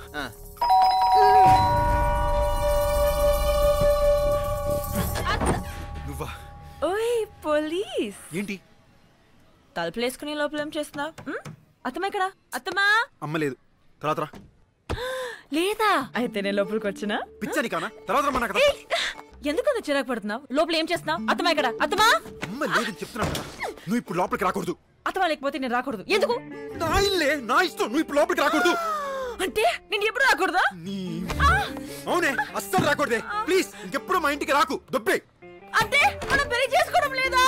నువ్వా ఓయ్ పోలీస్ ఏంటి తలుపులు వేసుకుని లోపల ఏం చేస్తున్నావు అత్తమ్మ ఇక్కడ అత్తమ్మా అమ్మ లేదు తర్వాత రా లేదా అయితే నేను లోపలికి వచ్చినా పిచ్చని కానా తర్వాత రమ్మన్నా కదా ఎందుకు అంత చిరాకు పడుతున్నావు లోపల ఏం చేస్తున్నావు అత్తమ్మ ఇక్కడ అత్తమ్మా అమ్మ లేదని చెప్తున్నాను కదా నువ్వు ఇప్పుడు లోపలికి రాకూడదు అత్తమ్మ లేకపోతే నేను రాకూడదు ఎందుకు నా ఇల్లే నా ఇష్టం నువ్వు ఇప్పుడు లోపలికి రాకూడదు అంటే నేను ఎప్పుడు రాకూడదా అవునే అస్సలు రాకూడదే ప్లీజ్ ఇంకెప్పుడు మా ఇంటికి రాకు దొబ్బే అంటే మనం పెళ్లి చేసుకోవడం లేదా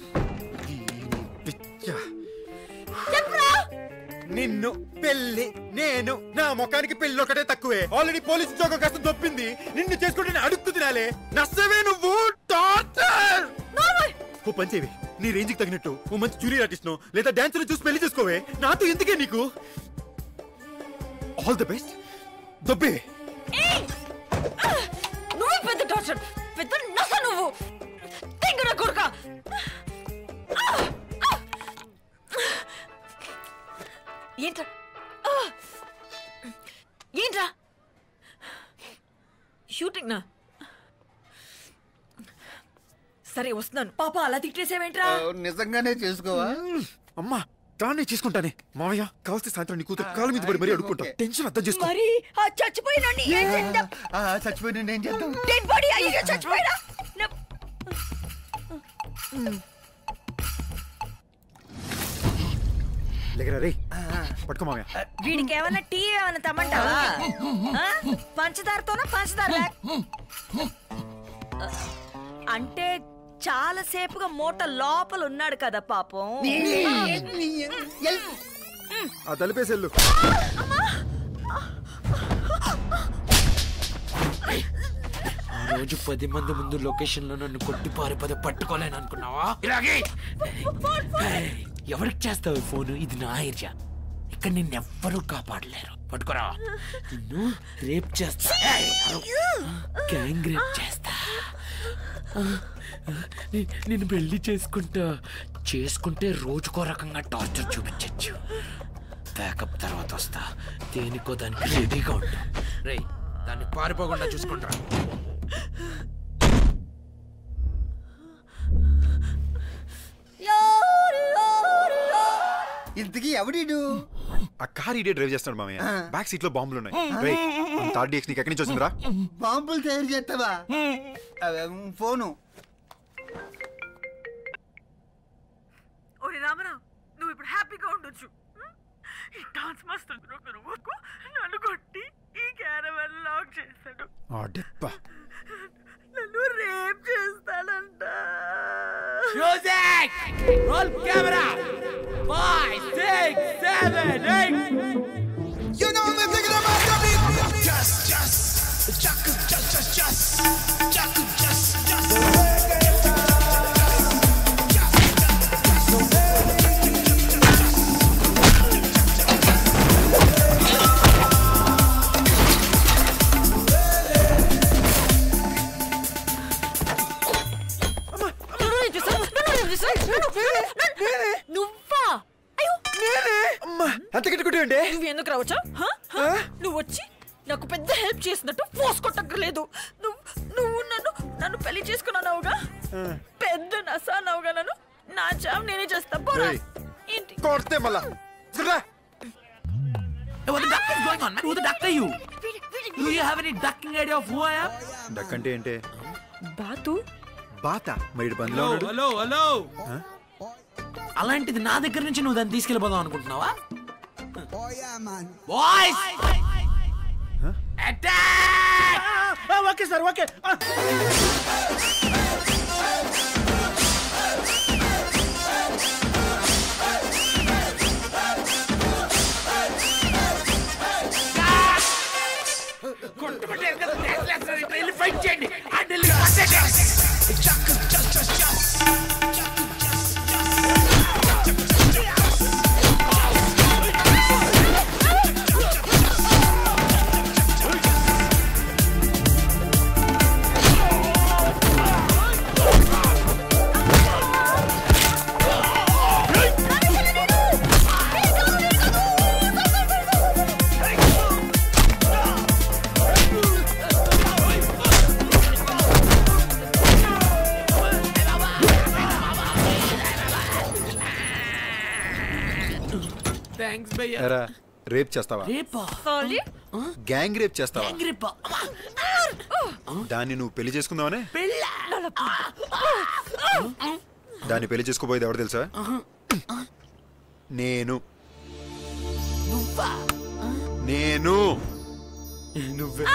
చెప్పరా నిన్ను పెళ్లి నేను నా ముఖానికి పెళ్లి ఒకటే తక్కువే ఆల్రెడీ పోలీస్ ఉద్యోగం కాస్త దొప్పింది నిన్ను చేసుకుంటే నేను అడుక్కు తినాలే నష్టవే నువ్వు టార్చర్ ఓ పని చేవి నీ రేంజ్కి తగినట్టు ఓ మంచి జూనియర్ ఆర్టిస్ట్ లేదా డాన్సర్ చూసి పెళ్లి చేసుకోవే నాతో ఎందుకే నీకు ఆల్ ది బెస్ట్ దొబ్బే నువ్వు పెద్ద టార్చర్ పెద్ద నస నువ్వు తెంగున కొడుక ఏంట్రా ఆ! ఏంట్రా షూటింగ్ నా సరే వస్తున్నాను పాప అలా తిట్టేసేవేంట్రా నిజంగానే చేసుకోవా అమ్మా దాన్నే చేసుకుంటానే మావయ్య కావస్తే సాయంత్రం నీ కూతురు కాలు మీద పడి మరీ అడుక్కుంటా టెన్షన్ అర్థం చేసుకో మరి ఆ చచ్చిపోయిన ఏం చేద్దాం చచ్చిపోయిన ఏం చేద్దాం డెడ్ బాడీ అయ్యో చచ్చిపోయినా లేకరా రే పట్టుకో మావయ్య వీడికి ఏమన్నా టీ ఏమన్నా తమ్మంటావా ఆ? పంచదారతోనా పంచదార లేక- అంటే చాలా సేపుగా మూట లోపల ఉన్నాడు కదా పాపం ఆ తలిపేసెళ్ళు ఆ రోజు పది మంది ముందు లొకేషన్ లో నన్ను కొట్టి పారిపోతే పట్టుకోలేను అనుకున్నావా ఇలాగే ఏయ్, ఎవరికి చేస్తావు ఫోన్ ఇది నా ఏరియా ఇక్కడ నిన్నెవ్వరూ కాపాడలేరు పట్టుకోరా నిన్ను రేప్ చేస్తా ఏయ్, గ్యాంగ్ రేప్ చేస్తా ని- నిన్ను పెళ్లి చేసుకుంటా చేసుకుంటే రోజుకో రకంగా టార్చర్ చూపించచ్చు బ్యాకప్ తర్వాత వస్తా దేనికో దానికి రెడీగా ఉంటా రేయ్ దాన్ని పారిపోకుండా చూసుకుంటా ఇంతకీ ఎవడీడు ఆ కార్ ఇడే డ్రైవ్ చేస్తాడు మామయ్య ఆ. బ్యాక్ సీట్ లో బాంబులు ఉన్నాయి రే థర్డ్ డీఎక్స్ నీకు ఎక్కడి నుంచి వచ్చిందిరా బాంబులు తయారు చేస్తావా అదే, ఫోను ఓరి రామరావు నువ్వు ఇప్పుడు హ్యాపీగా ఉండొచ్చు ఈ డాన్స్ మాస్టర్ బ్రోకర్ వరకు నన్ను కొట్టి ఈ క్యారవన్ లాక్ చేశాడు ఆ డెప్ప నన్ను రేప్ చేస్తాడంట Music! Roll camera! Five, six, seven, eight. You know me thinking about the beat. Just, just, just, just, just, just, just, just, just. నువ్వా అయ్యో అంత కట్టుకుంటే నువ్వు ఎందుకు రావచ్చా నువ్వు వచ్చి నాకు పెద్ద హెల్ప్ చేసినట్టు ఫోర్స్ కొట్టక్కర్లేదు నువ్వు నువ్వు నన్ను నన్ను పెళ్లి చేసుకున్నావుగా పెద్ద నసానావుగా నన్ను నా జాబ్ నేనే చేస్తా పోరా ఏయ్. ఏంటి కొడితే మళ్ళా చూడరా. Hey, what the duck is going on, man? Who the duck are you? Do you have any ducking idea of who I am? Duck అంటే ఏంటే బాతు బాత మరి బంద్లో Hello, hello, hello. అలాంటిది నా దగ్గర నుంచి నువ్వు దాన్ని తీసుకెళ్ళిపోదాం అనుకుంటున్నావా బాయ్స్ ఓకే సార్ ఓకే కొట్టుకుంటారు కదా dance చేస్తారు. ఇక్కడ వెళ్ళి fight చేయండి. ఆ ఢిల్లీ కొట్టేయండి. థ్యాంక్స్ భయ్యా ఎరా రేప్ చేస్తావా రేపా సారీ గ్యాంగ్ రేప్ చేస్తావా గ్యాంగ్ రేపా దాన్ని నువ్వు పెళ్లి చేసుకుందావనే పెళ్ళ దాన్ని పెళ్లి చేసుకోబోయేది ఎవరు తెలుసా నేను నువ్వా నేను నువ్వే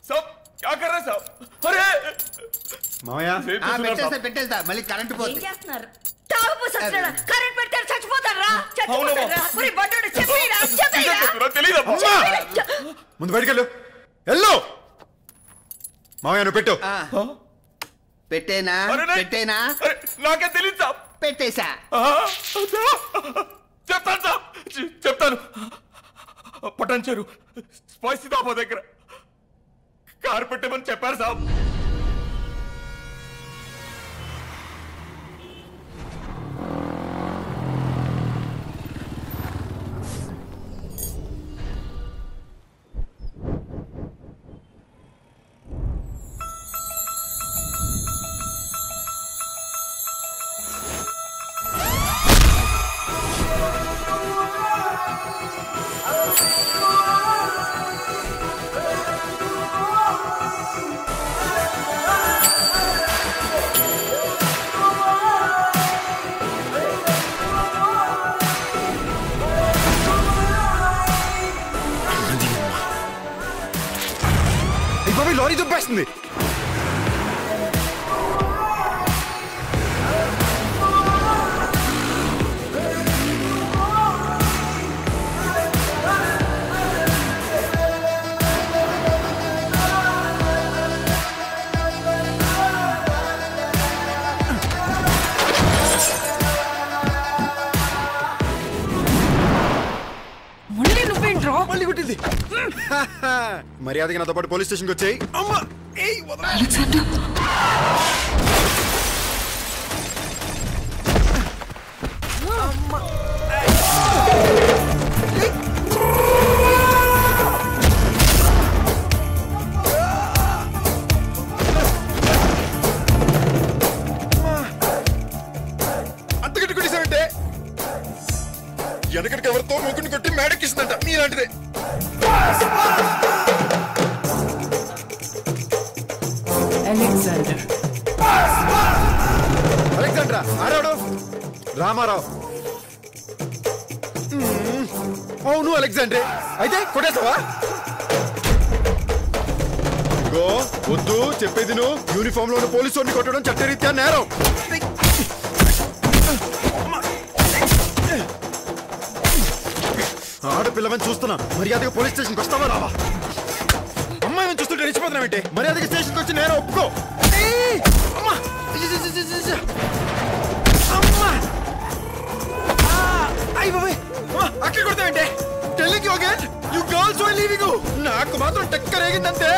సాబ్ క్యా కర్ రहे సాబ్ అరే మామయ్య ఆ, పెట్టేస్తా పెట్టేస్తా మళ్ళీ కరెంట్ ఏం పోతుంది చేస్తున్నారు తాగుపు సచ్చినాడా కరెంట్ పెడితే చచ్చిపోతారా అవును. చచ్చిపోతారా ఒరే బండోడు చెప్పేరా చెప్పేరా తెలీదా ముందు బయటికెళ్ళు వెళ్ళు మామయ్య నువ్వు పెట్టు పెట్టేనా పెట్టేనా నాకే తెలియదు సాబ్ పెట్టేశా చెప్తాను సాబ్ చె- చెప్తాను పటాన్చారు స్పైసీ ధాబా దగ్గర కారు పెట్టమని చెప్పారు సాబ్ ఈ బాబాయ్ లారీ దుబ్బేస్తుంది మళ్ళీ నువ్వేంట్రా మళ్ళీ కొట్టింది మర్యాదగా నాతో పాటు పోలీస్ స్టేషన్కి వచ్చాయి అమ్మా ఏయ్ అలెగ్జాండర్ అంత గట్టి కొట్టేశావంటే వెనకటికి ఎవరితో మొగ్గుని కొట్టి మేడకిస్తుందంట నీలాంటిదే అలెగ్జాండర్ అలెగ్జాండ్రా ఆరాడు రామారావు మ్మ్. అవును అలెగ్జాండ్రే అయితే కొట్టేసావా ఇగో వద్దు చెప్పేది నువ్వు యూనిఫామ్ లో పోలీసు వాడిని కొట్టడం చట్టరీత్యా నేరం ఆడపిల్లవని చూస్తున్నా మర్యాదగా పోలీస్ స్టేషన్కి వస్తావా రావా అమ్మాయి చూస్తుంటే రెచ్చిపోతున్నావేంటి మర్యాదగా స్టేషన్కి వచ్చి నేరం ఒప్పుకో ఏయ్! అమ్మా! ఇజ్జ, ఇజ్జ, ఇజ్జ, ఇజ్జ. అమ్మా! ఆ! అయ్ బాబోయ్! అమ్మా, అక్కడ కొడతావేంటి telling you again you girls are leaving you నాకు మాత్రం టెక్క రేగిందంతే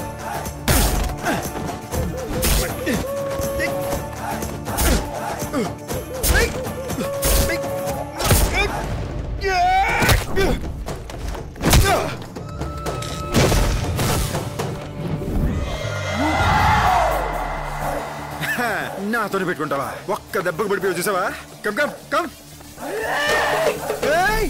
నాతోనే పెట్టుకుంటావా ఒక్క దెబ్బకు పడిపోయి చూసావా కమ్ కమ్ కమ్ ఏయ్!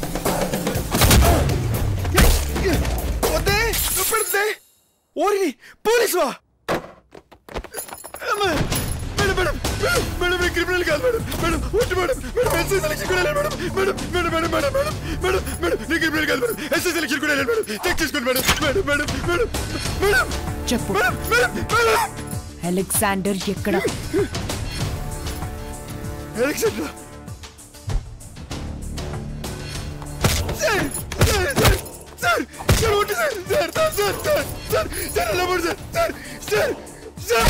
వద్దే నువ్వు పెడితే ఓరి పోలీసువా అమ్మా! మేడం మేడం మేడం మేడం నేను క్రిమినల్ కాదు మేడం మేడం వద్దు మేడం మేడం ఎస్ఐ సెలక్షన్ కూడా లేదు madam madam madam madam madam madam madam madam నేను క్రిమినల్ కాదు మేడం ఎస్ఐ సెలక్షన్ కూడా లేదు మేడం చెక్ చేసుకోండి madam madam madam madam madam చెప్పు మేడం మేడం మేడం అలెగ్జాండర్ ఎక్కడ అలెక్సాండ్రా sir sir sir sir sir వద్దు sir sir sir sir sir sir sir అలా పడు sir sir sir sir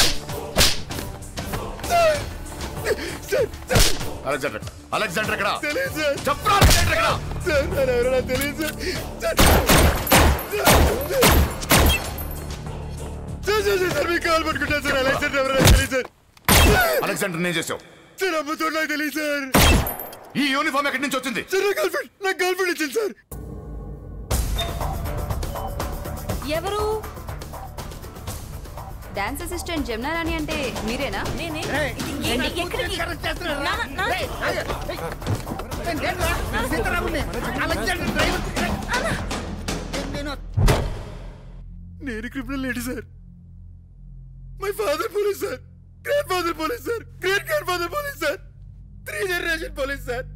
sir sir sir Alexander Alexander ఎక్కడ తెలియదు sir చెప్పరా Alexander ఎక్కడ సార్ సార్ ఎవరైనా తెలియదు sir sir sir sir sir sir మీకు కాల్ పట్టుకుంటాను సార్ అలెక్సాండర్ ఎవరైనా తెలియదు సార్ అలెగ్జాండర్ నేను చేసావు సార్ అమ్మతో నాకు తెలియదు సార్ ఈ యూనిఫామ్ ఎక్కడి నుంచి వచ్చింది సార్ నా గర్ల్ ఫ్రెండ్ నా గర్ల్ ఫ్రెండ్ ఇచ్చింది సార్ ఎవరు డాన్స్ అసిస్టెంట్ జమునా రాణి అంటే మీరేనా నేనే ఎక్కడికి నేను criminal lady sir my father police sir grandfather police sir great grandfather police sir three generation police sir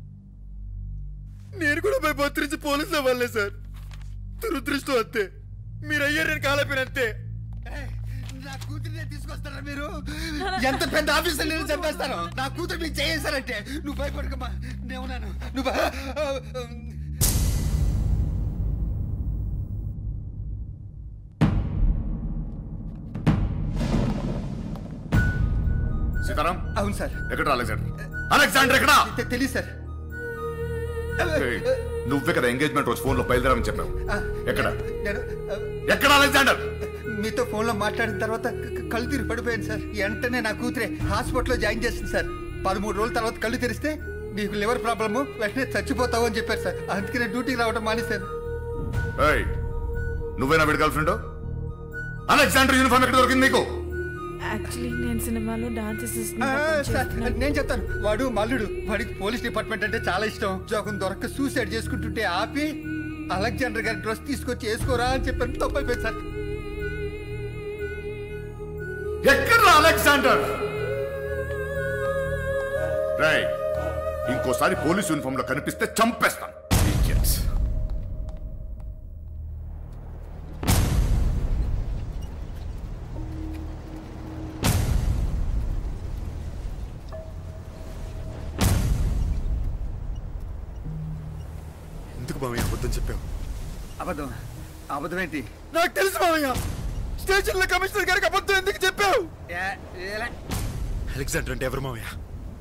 నేను కూడా మై బర్త్ నుంచి పోలీస్ అవ్వాలే సార్ దురదృష్టం అంతే మీరు అయ్యారు నేను కాలేపోయిన అంతే నా కూతురునే తీసుకొస్తారా మీరు ఎంత పెద్ద ఆఫీసర్ నేను చంపేస్తాను నా కూతురు మీకు చేసారంటే నువ్వు భయపడకమ్మా నేనున్నాను నువ్వు భయ- సీతారాం అవును సార్ ఎక్కడ అలెగ్జాండర్ అలెగ్జాండర్ ఎక్కడ తెలియదు సార్ ఏయ్, నువ్వే కదా ఎంగేజ్మెంట్ రోజు ఫోన్ లో బయలుదేరమని చెప్పావు ఆ, ఎక్కడ నేను ఆ, ఎక్కడ అలెగ్జాండర్ మీతో ఫోన్ లో మాట్లాడిన తర్వాత క- క- కళ్ళు తిరిగి పడిపోయాను సార్ వెంటనే నా కూతురే హాస్పిటల్లో జాయిన్ చేసింది సార్ పదమూడు రోజుల తర్వాత కళ్ళు తెరిస్తే నీకు లివర్ ప్రాబ్లము వెంటనే చచ్చిపోతావు అని చెప్పారు సార్ అందుకే నేను డ్యూటీకి రావడం మానేశాను ఏయ్, నువ్వేనా వీడి గర్ల్ ఫ్రెండ్ అలెగ్జాండర్ యూనిఫామ్ ఎక్కడ దొరికింది నీకు యాక్చువల్లీ నేను సినిమాలో డాన్స్ ఆ, సార్, నేను చెప్తాను వాడు మల్లుడు వాడికి పోలీస్ డిపార్ట్మెంట్ అంటే చాలా ఇష్టం జోకం దొరక్క సూసైడ్ చేసుకుంటుంటే ఆపి అలెగ్జాండర్ గారి డ్రెస్ తీసుకొచ్చి వేసుకోరా అని చెప్పాను తప్పు అయిపోయింది సార్ ఎక్కడ అలెగ్జాండర్ రేయ్, ఇంకోసారి పోలీస్ యూనిఫామ్ లో కనిపిస్తే చంపేస్తాను Idiots. ఎందుకు మామయ్య అబద్ధం చెప్పావు అబద్ధం అబద్ధం ఏంటి నాకు తెలుసు మామయ్య స్టేషన్ లో కమిషనర్ గారికి అబద్ధం ఎందుకు చెప్పావు అలెగ్జాండర్ అంటే ఎవరు మామయ్య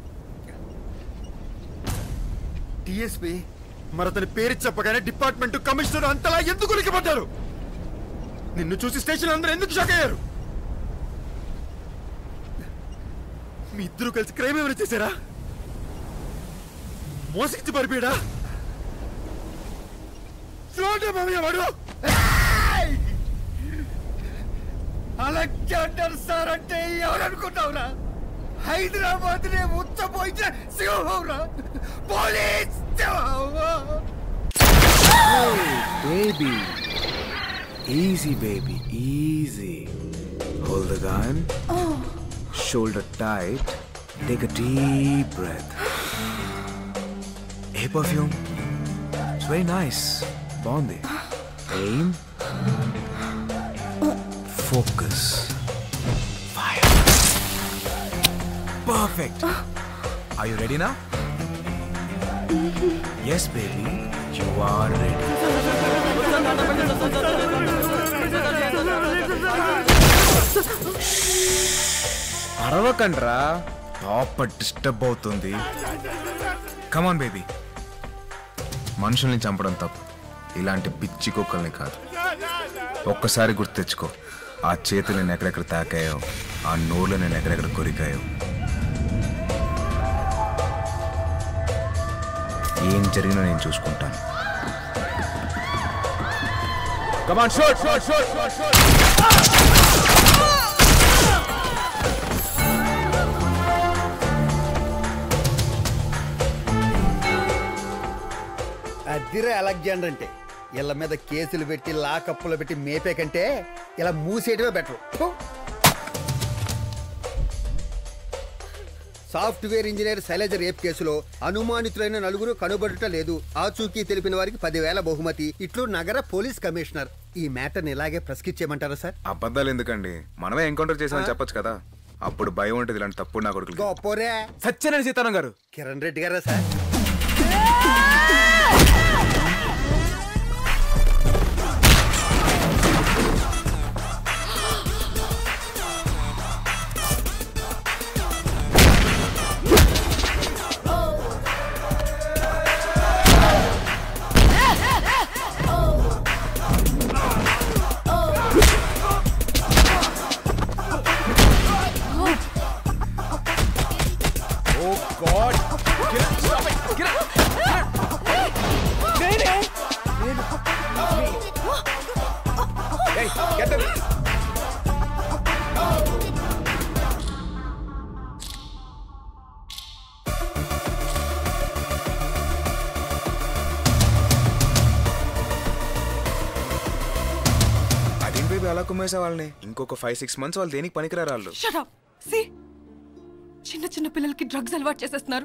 డిఎస్పి మరి అతని పేరు చెప్పగానే డిపార్ట్మెంట్ కమిషనర్ అంతలా ఎందుకు ఉలికిపడ్డారు నిన్ను చూసి స్టేషన్ అందరూ ఎందుకు షాక్ అయ్యారు మీ ఇద్దరు కలిసి క్రైమ్ ఏమైనా చేశారా మోసగించి పరిపోయాడా చూడండి మామయ్య వాడు అలెగ్జాండర్ సార్ అంటే ఎవరనుకుంటావురా హైదరాబాద్ నే ఉచ్చపోయించిన సింహంరా police Baby. Easy, baby. Easy. Hold the gun. Shoulder tight. Take a deep breath. Hey, perfume. It's very nice. Bondi. Aim. Focus. Fire. Perfect. Are you ready now? Yes, baby. You are ready. అరవకండ్రా పాప disturb అవుతుంది come on baby మనుషుల్ని చంపడం తప్పు ఇలాంటి పిచ్చి కుక్కల్ని కాదు ఒక్కసారి గుర్తు తెచ్చుకో ఆ చేతులు నేను ఎక్కడెక్కడ తాకాయో ఆ నోళ్ళు నేను ఎక్కడెక్కడ కొరికాయో ఏం జరిగినా నేను చూసుకుంటాను కమాన్ షోట్ షోట్ షోట్ షోట్ షోట్ అదిరే అలెగ్జాండర్ అంటే ఇళ్ళ మీద కేసులు పెట్టి లాకప్పులు పెట్టి మేపే కంటే ఇలా మూసేయడమే better software engineer Sailaja rape కేసులో అనుమానితులైన నలుగురు కనుబడుట లేదు ఆచూకీ తెలిపిన వారికి పదివేల బహుమతి ఇట్లు నగర పోలీస్ కమిషనర్ ఈ మ్యాటర్ని ఇలాగే ప్రస్కిట్ చేయమంటారా సార్ అబద్ధాలు ఎందుకండి మనమే ఎన్కౌంటర్ చేసామని చెప్పొచ్చు కదా అప్పుడు భయం ఉంటుంది ఇలాంటి తప్పుడు నా కొడుకు గొప్పోరే సత్యనారాయణ సీతారాం గారు కిరణ్ రెడ్డి గారా sir oh god Kiran stop it Kiran నేనే ఏయ్ గెట్ దెమ్ అదేం బేబీ అలా కుమ్మేసా వాళ్ళని ఇంకొక ఫైవ్ సిక్స్ మంత్స్ వాళ్ళు దేనికి పనికిరారు వాళ్ళు షట్ అప్ సి చిన్న చిన్న పిల్లలకి డ్రగ్స్ అలవాటు చేసేస్తున్నారు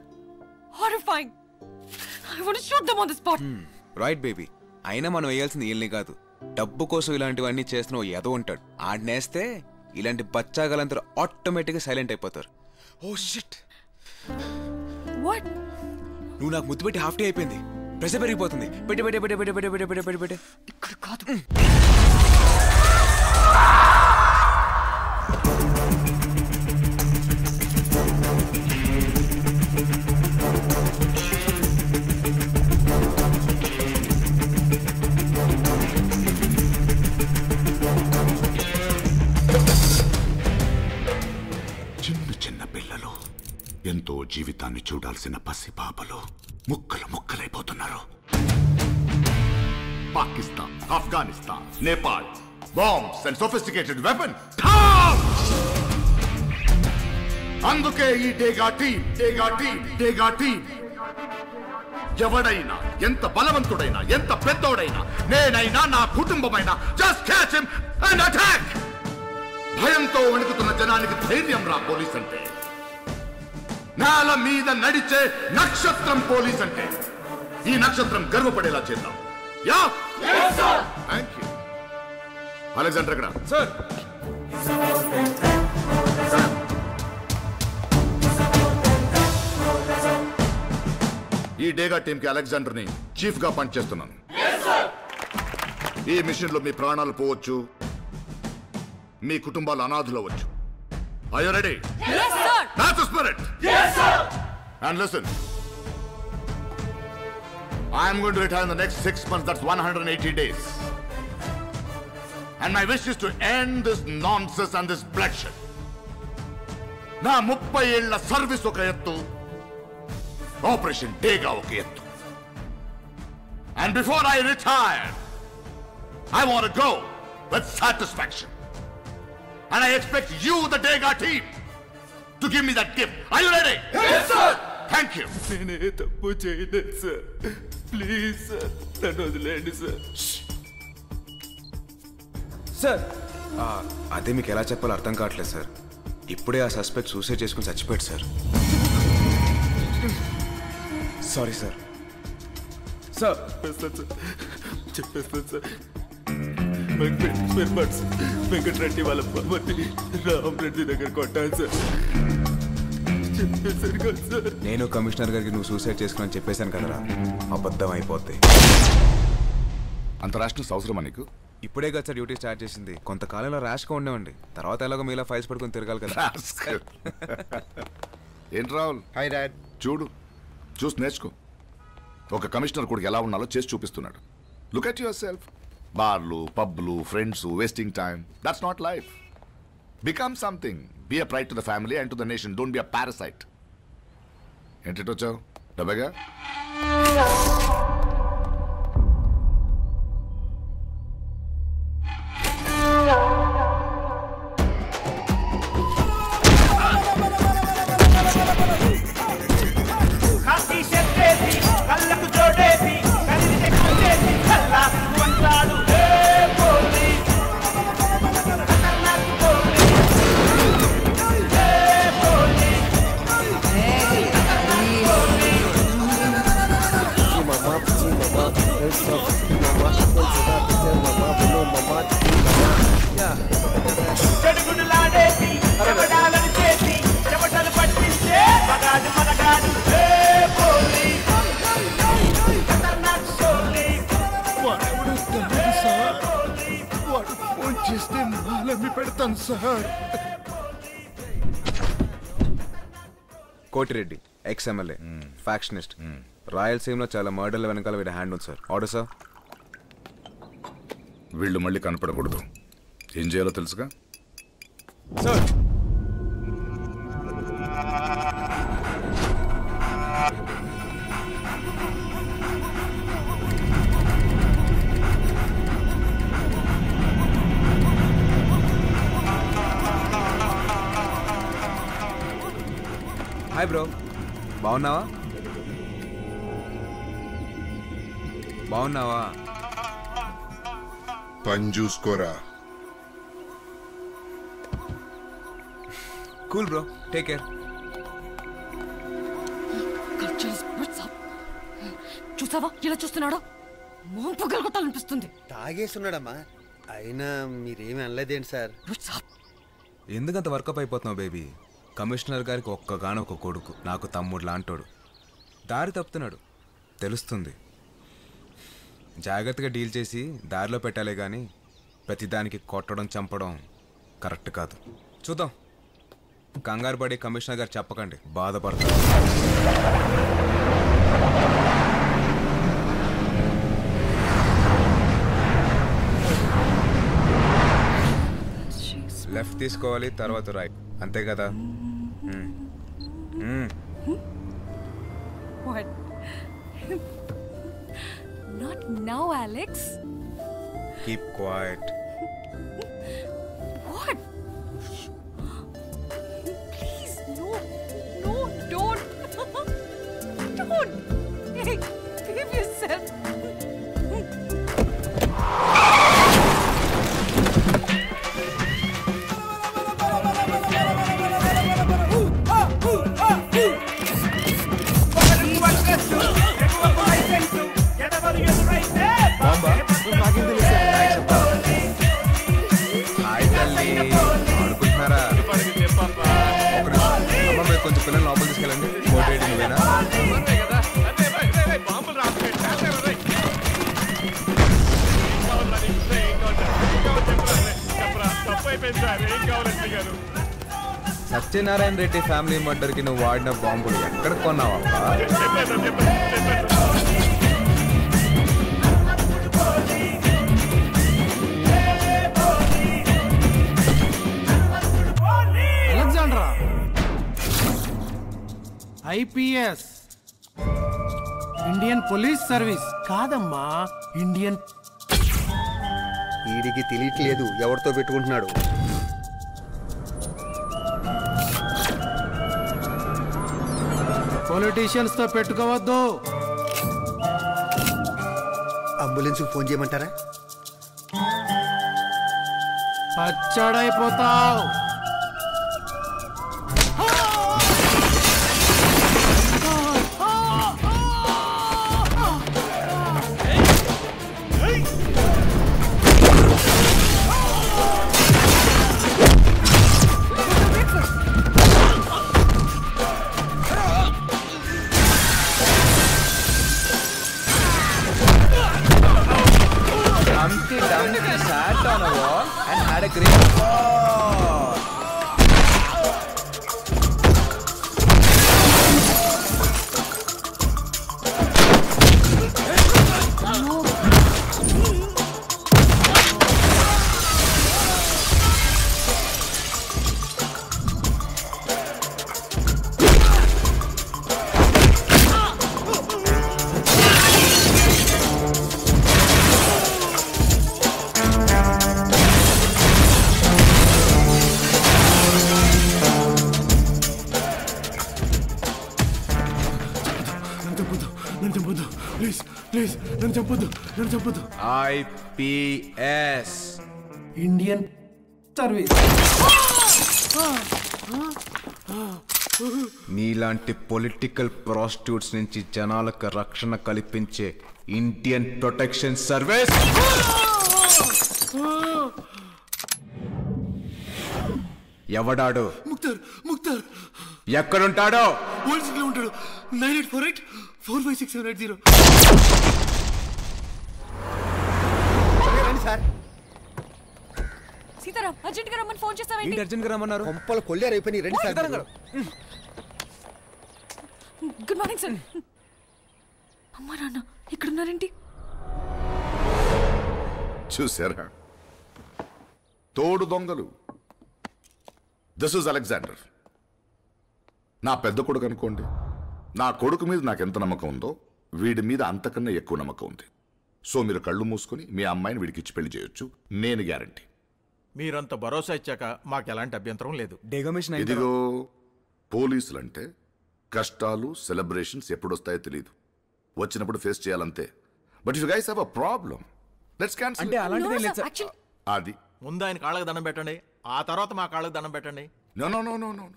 horrifying I want shoot them on the spot right baby అయినా మనం వేయాల్సింది వీళ్ళని కాదు డబ్బు కోసం ఇలాంటివన్నీ చేస్తున్న ఓ ఎదో ఉంటాడు ఆడినేస్తే ఇలాంటి బచ్చాగలందరూ ఆటోమేటిక్గా సైలెంట్ అయిపోతారు ఓ షిట్ వాట్ నువ్వు నాకు ముద్దు పెట్టి హాఫ్ డే అయిపోయింది ప్రెషర్ పెరిగిపోతుంది పెట్టి పెట్టి పెట్టి పెట్టి పెట్టి పెట్టి పెట్టి పెట్టి ఇక్కడ కాదు చిన్న చిన్న పిల్లలు ఎంతో జీవితాన్ని చూడాల్సిన పసిపాపలు ముక్కలు ముక్కలైపోతున్నారు Pakistan Afghanistan Nepal bombs and sophisticated weapon అందుకే ఈ డేగా టీం డేగా టీం డేగా టీం ఎవడైనా ఎంత బలవంతుడైనా ఎంత పెద్దోడైనా నేనైనా నా కుటుంబమైనా just catch him and attack భయంతో వణుకుతున్న జనానికి ధైర్యం రా పోలీస్ అంటే నేల మీద నడిచే నక్షత్రం పోలీస్ అంటే ఈ నక్షత్రం గర్వపడేలా చేద్దాం యా థ్యాంక్ యూ అలెగ్జాండర్ ఎక్కడ సార్ ఈ డేగా టీం కి అలెగ్జాండర్ ని చీఫ్ గా పనిచేస్తున్నాను ఈ మిషన్ లో మీ ప్రాణాలు పోవచ్చు మీ కుటుంబాలు అనాథులు అవ్వచ్చు Are you ready? Yes, sir. That's the spirit. Yes, sir. And listen. I am going to retire in the next six months. That's 180 days. And my wish is to end this nonsense and this bloodshed. నా ముప్పై ఏళ్ల service ఒక ఎత్తు operation డేగా ఒక ఎత్తు and before I retire I want go with satisfaction and I expect you the డేగా team to give me that gift I you ready thank you నేనే తప్పు చేయలేదు సార్ ప్లీజ్ సార్ నన్ను వదిలేండి సార్ సార్ అదే మీకు ఎలా చెప్పాలో అర్థం కావట్లేదు సార్ ఇప్పుడే ఆ సస్పెక్ట్ సూసైడ్ చేసుకుని చచ్చిపోయాడు సార్ సారీ సార్ సార్ చెప్పేస్తాను సార్ చెప్పేస్తాను సార్ వెంకట్ వెంకటరెడ్డి వాళ్ళ బామ్మని రామరెడ్డి దగ్గర కొట్టాను సార్ చెప్పేశారు కదా సార్ నేను కమిషనర్ గారికి నువ్వు సూసైడ్ చేసుకుని చెప్పేశాను కదరా అబద్ధం అయిపోద్ది అంత ర్యాష్నెస్ అవసరమా నీకు ఇప్పుడే కదా సార్ డ్యూటీ స్టార్ట్ చేసింది కొంతకాలంలో ర్యాష్గా ఉండేవండి తర్వాత ఎలాగో మీలా ఫైల్స్ పడుకొని తిరగాలి కదా Rascal. ఏంటి రాహుల్ హాయ్ డాడ్ చూడు చూసి నేర్చుకో ఒక కమిషనర్ కొడుకు ఎలా ఉన్నాలో చేసి చూపిస్తున్నాడు లుక్ అట్ యువర్ సెల్ఫ్ బార్లు పబ్లు friends wasting time that's not life become something be a pride to the family and to the nation don't be a parasite ఏంటి వచ్చావు డబ్బగా కాశీ చెప్పేసి కళ్ళకు చోటేసి కలిసి కూర్చేసి కల్లా అంటాడు ఏ పోలి ఖతర్నాక్ పోలి ఏ పోలి చెడుగుడులాడేసి చెమడాలను చేసి చెమటలు పట్టించే మగాడు మనగాడు ఏ పోలి ఖతర్నాక్ పోలి వాడెవడో తెలియదు సార్ వాడు ఫోన్ చేస్తే మాలమ్మి పెడతాను sir Koti Reddy ex MLA factionist రాయలసీమలో చాలా మర్డర్ల వెనకాల వీడి హ్యాండ్ ఉంది సార్ ఆర్డర్ సార్ వీళ్ళు మళ్ళీ కనపడకూడదు ఏం చేయాలో తెలుసుగా సార్ హాయ్ బ్రో బాగున్నావా బాగున్నావా పని చూసుకోరా కూల్ బ్రో టేక్ కేర్ చూసావా ఇలా చూస్తున్నాడో మోం పగలగొట్టాలనిపిస్తుంది తాగేస్తున్నాడమ్మా అయినా మీరేమి అనలేదేంటి సార్ ఎందుకంత వర్కప్ అయిపోతున్నావు బేబీ కమిషనర్ గారికి ఒక్కగానో ఒక కొడుకు నాకు తమ్ముడు లాంటోడు దారి తప్పుతున్నాడు తెలుస్తుంది జాగ్రత్తగా డీల్ చేసి దారిలో పెట్టాలే కానీ ప్రతిదానికి కొట్టడం చంపడం కరెక్ట్ కాదు చూద్దాం కంగారు పడి కమిషనర్ గారు చెప్పకండి బాధపడతారు లెఫ్ట్ తీసుకోవాలి తర్వాత రైట్ అంతే కదా మ్మ్. మ్మ్. What? Not now, Alex. Keep quiet What? Please, no. No, don't. don't. Hey, behave yourself. Hi తల్లి ఆడుకుంటున్నారా ఒక నిమిషం. అమ్మ మీరు కొంచెం పిల్లలు లోపల తీసుకెళ్ళండి ఫోటో ఎడిటింగ్ నువ్వేనా సత్యనారాయణ రెడ్డి ఫ్యామిలీ మర్డర్కి నువ్వు వాడిన బాంబులు ఎక్కడ కొన్నావా అలెగ్జాండ్రా ఐపీఎస్ ఇండియన్ పోలీస్ సర్వీస్ కాదమ్మా ఇండియన్ వీడికి తెలియట్లేదు ఎవరితో పెట్టుకుంటున్నాడు పొలిటీషియన్స్ తో పెట్టుకోవద్దు అంబులెన్స్ ఫోన్ చేయమంటారా పచ్చడైపోతావు Humpty Dumpty sat on a wall and had a great fall. నన్ను చంపొద్దు నన్ను చంపొద్దు ప్లీజ్ ప్లీజ్ నన్ను చంపొద్దు నన్ను చంపొద్దు ఐపిఎస్ ఇండియన్ సర్వీస్ నీలాంటి పొలిటికల్ ప్రాస్టిట్యూట్స్ నుంచి జనాలకు రక్షణ కల్పించే ఇండియన్ ప్రొటెక్షన్ సర్వీస్ ఎవడాడు ముక్తార్ ముక్తార్ ఎక్కడుంటాడో ఓల్డ్ సిటీలో ఉంటాడు nine eight four eight four five six seven eight zero రండి సార్ సీతారాం అర్జెంట్ గా రమ్మని ఫోన్ చేస్తావేంటి అర్జెంట్ రమ్మన్నారు కొంపలు కొల్లేరు అయిపోయి రండి సార్ గుడ్ మార్నింగ్ సార్ అమ్మా నాన్న ఇక్కడున్నారేంటి చూసారా తోడు దొంగలు దిస్ ఇస్ అలెగ్జాండర్ నా పెద్ద కొడుకు అనుకోండి నా కొడుకు మీద నాకు ఎంత నమ్మకం ఉందో వీడి మీద అంతకన్నా ఎక్కువ నమ్మకం ఉంది సో మీరు కళ్ళు మూసుకొని మీ అమ్మాయిని వీడికి ఇచ్చి పెళ్లి చేయొచ్చు నేను గ్యారంటీ మీరంత భరోసా ఇచ్చాక మాకు ఎలాంటి అభ్యంతరం లేదు డెగమిషన్ ఇదిగో పోలీసులంటే కష్టాలు సెలబ్రేషన్స్ ఎప్పుడొస్తాయో తెలియదు వచ్చినప్పుడు ఫేస్ చేయాలంతే but you guys have a problem let's cancel అంటే అలాంటిదేం లేదు సార్. Actually, అది ముందు ఆయన కాళ్ళకి దండం పెట్టండి ఆ తర్వాత మా కాళ్ళకి దండం పెట్టండి no no no no no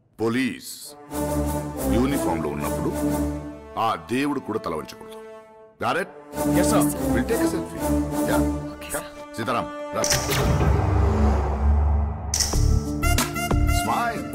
police uniform లో ఉన్నప్పుడు ఆ దేవుడు కూడా తల వంచకూడదు Got it? Yes, sir. We'll take a selfie. Yeah. Come. Sitaram, run. Smile.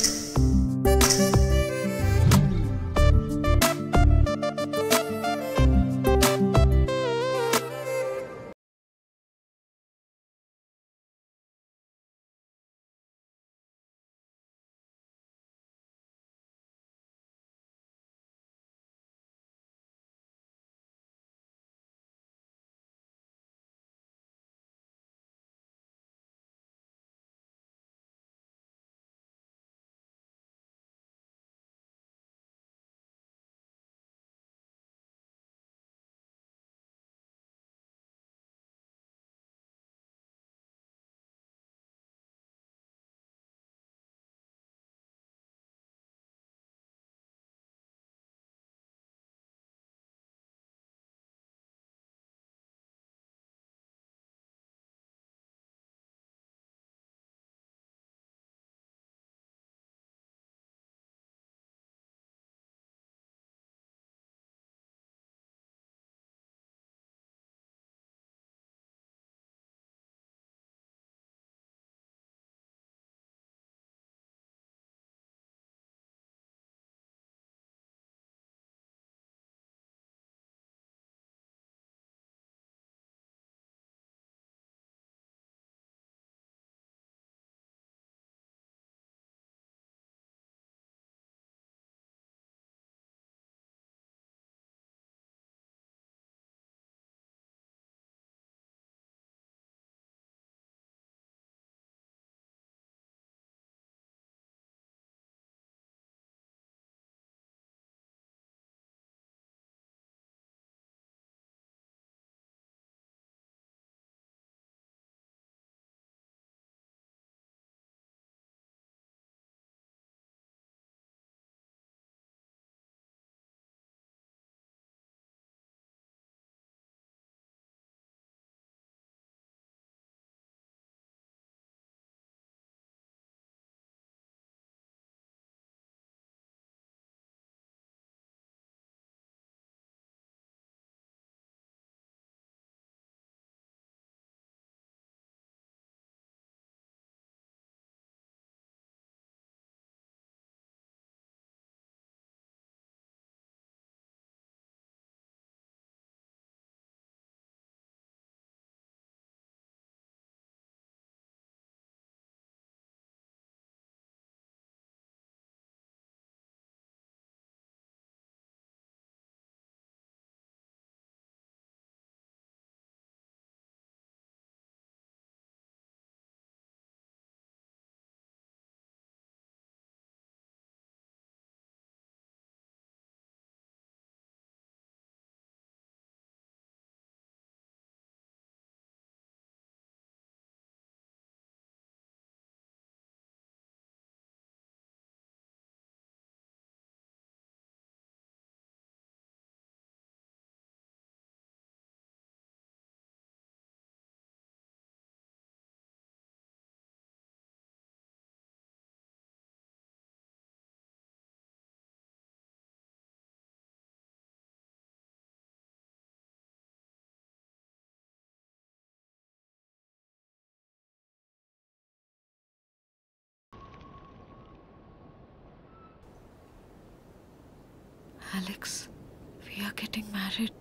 Alex we're getting married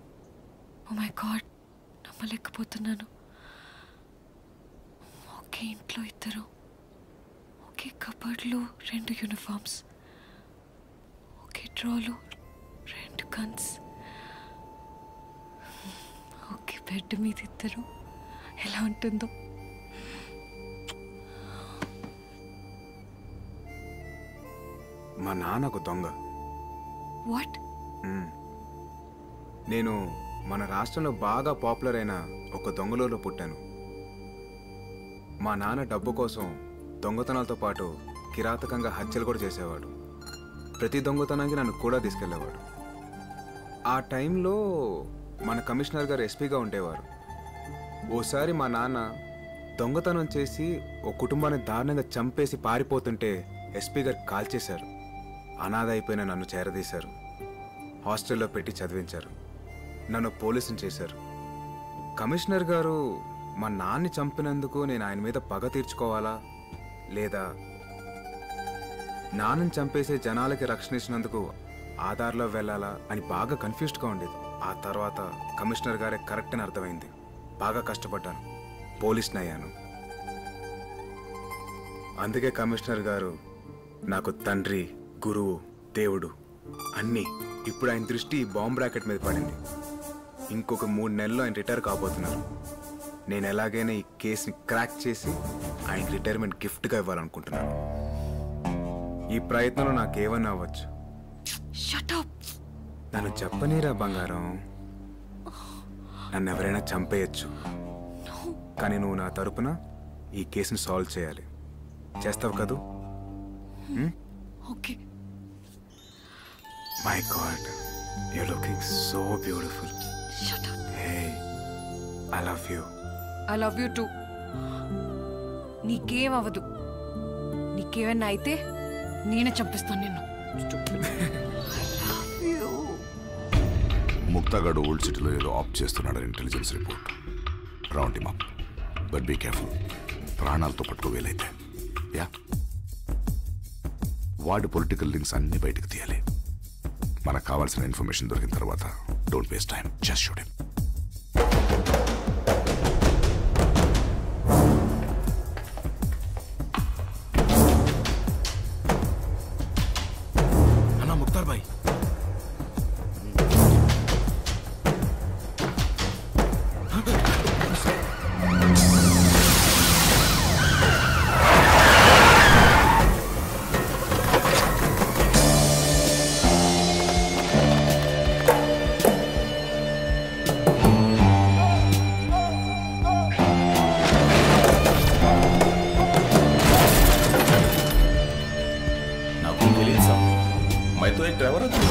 oh my God నమ్మలేకపోతున్నాను ఒకే ఇంట్లో ఇద్దరు ఒకే కబర్డ్లో రెండు యూనిఫామ్స్ ఒకే డ్రాలో రెండు గన్స్ ఒకే బెడ్ మీద ఇద్దరు ఎలా ఉంటుందో మా నాన్న ఒక దొంగ వాట్ మ్మ్. నేను మన రాష్ట్రంలో బాగా పాపులర్ అయిన ఒక దొంగలలో పుట్టాను మా నాన్న డబ్బు కోసం దొంగతనాలతో పాటు కిరాతకంగా హత్యలు కూడా చేసేవాడు ప్రతి దొంగతనానికి నన్ను కూడా తీసుకెళ్లేవాడు ఆ టైంలో మన కమిషనర్ గారు ఎస్పీగా ఉండేవారు ఓసారి మా నాన్న దొంగతనం చేసి ఓ కుటుంబాన్ని దారుణంగా చంపేసి పారిపోతుంటే ఎస్పీ గారు కాల్చేశారు అనాథ అయిపోయిన నన్ను చేరదీశారు హాస్టల్లో పెట్టి చదివించారు నన్ను పోలీసుని చేశారు కమిషనర్ గారు మా నాన్ని చంపినందుకు నేను ఆయన మీద పగ తీర్చుకోవాలా లేదా నాన్నని చంపేసే జనాలకి రక్షణ ఇచ్చినందుకు ఆధార్లో వెళ్ళాలా అని బాగా కన్ఫ్యూజ్డ్గా ఉండేది ఆ తర్వాత కమిషనర్ గారే కరెక్ట్ అని అర్థమైంది బాగా కష్టపడ్డాను పోలీస్ని అయ్యాను అందుకే కమిషనర్ గారు నాకు తండ్రి గురువు దేవుడు అన్నీ ఇప్పుడు ఆయన దృష్టి ఈ బాంబ్ రాకెట్ మీద పడింది ఇంకొక మూడు నెలల్లో ఆయన రిటైర్ కాబోతున్నారు నేను ఎలాగైనా ఈ కేసుని క్రాక్ చేసి ఆయన రిటైర్మెంట్ గిఫ్ట్గా ఇవ్వాలనుకుంటున్నాను ఈ ప్రయత్నంలో నాకేమన్నా అవ్వచ్చు నన్ను చెప్పనీరా బంగారం నన్ను ఎవరైనా చంపేయచ్చు కానీ నువ్వు నా తరపున ఈ కేసుని సాల్వ్ చేయాలి చేస్తావు కదూ okay my God you looking so beautiful hey I love you I love you too నీకేం అవ్వదు నీకేమైనా అయితే నేనే చంపిస్తాను నిన్ను ముక్తాగాడు ఓల్డ్ సిటీలో ఏదో ఆప్ చేస్తున్నాడని intelligence report round him up but be careful ప్రాణాలతో పట్టుకు వీలైతే యా వాడి పొలిటికల్ లింక్స్ అన్ని బయటకు తీయాలి మనకు కావాల్సిన ఇన్ఫర్మేషన్ దొరికిన తర్వాత don't waste time just shoot him అన్నా ముక్తార్ భాయ్ నాకు తెలియదు సార్ मैं तो एक ड्राइवर हूँ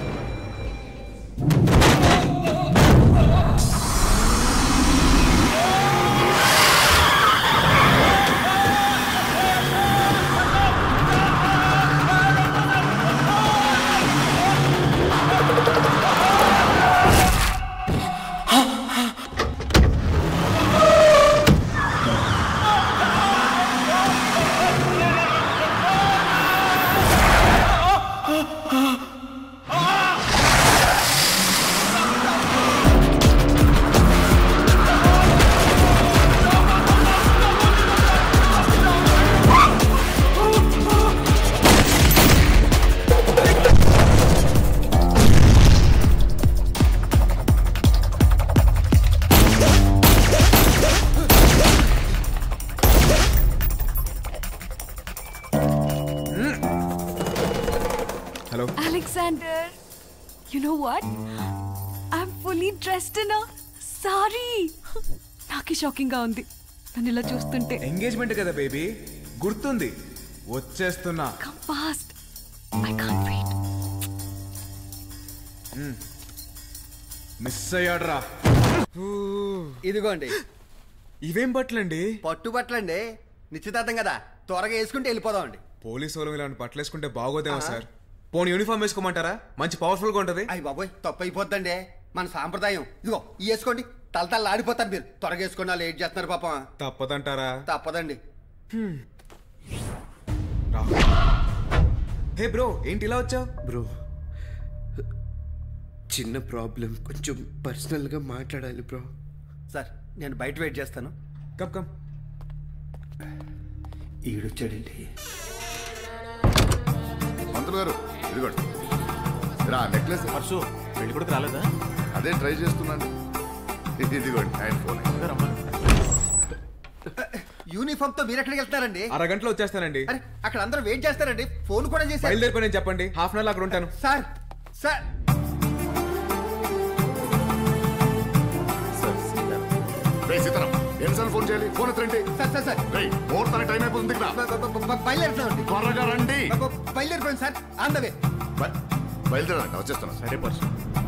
hello Alexander you know what I'm fully dressed in sari నాకే షాకింగ్ గా ఉంది నన్ను ఇలా చూస్తుంటే ఎంగేజ్మెంట్ కదా బేబీ గుర్తుంది వచ్చేస్తున్నా come fast I can't wait miss అయ్యాడ్రా ఇదిగోండి ఇవేం బట్టలండి పట్టు బట్టలండి నిశ్చితార్థం కదా త్వరగా వేసుకుంటే వెళ్ళిపోదామండి పోలీసు వాళ్ళు ఇలాంటి బట్టలు వేసుకుంటే బాగోదేమో సార్ పోనీ యూనిఫామ్ వేసుకోమంటారా మంచి పవర్ఫుల్ గా ఉంటది అయ్యి బాబోయ్ తప్పు అయిపోద్దండి మన సాంప్రదాయం ఇదిగో ఇవి వేసుకోండి తల తల ఆడిపోతారు మీరు త్వరగా వేసుకొని వాళ్ళు ఏం చేస్తున్నారు పాపం తప్పదంటారా తప్పదండి హే బ్రో ఏంటి ఇలా వచ్చావు బ్రో చిన్న ప్రాబ్లం కొంచెం పర్సనల్గా మాట్లాడాలి బ్రో సార్ నేను బయట వెయిట్ చేస్తాను కమ్ కమ్ ఈడొచ్చాడండి మంత్రులు గారు ఇదిగోండి రా నెక్లెస్ పర్సు పెళ్లి కూడా రాలేదా అదే ట్రై చేస్తున్నాను ఇదిగోండి ఆయన ఫోన్ యూనిఫామ్ తో మీరు ఎక్కడికి వెళ్తారండి అరగంటలో వచ్చేస్తానండి అరే అక్కడ అందరూ వెయిట్ చేస్తారండి ఫోన్ కూడా చేశారు బయలుదేరిపోయి చెప్పండి హాఫ్ అన్ అవర్ అక్కడ ఉంటాను సార్ సార్ రే సీతారాం ఎన్నిసార్లు ఫోన్ చేయాలి ఫోన్ ఎత్తరండి సార్ సార్ సార్ రేయ్ ముహూర్తానికి టైం అయిపోతుంది ఇక్కడ బయలుదేరుతామండి త్వరగా రండి బయలుదేరిపోయింది సార్ ఆన్ ద వే బయలుదేరండి వచ్చేస్తాను సరే పర్సు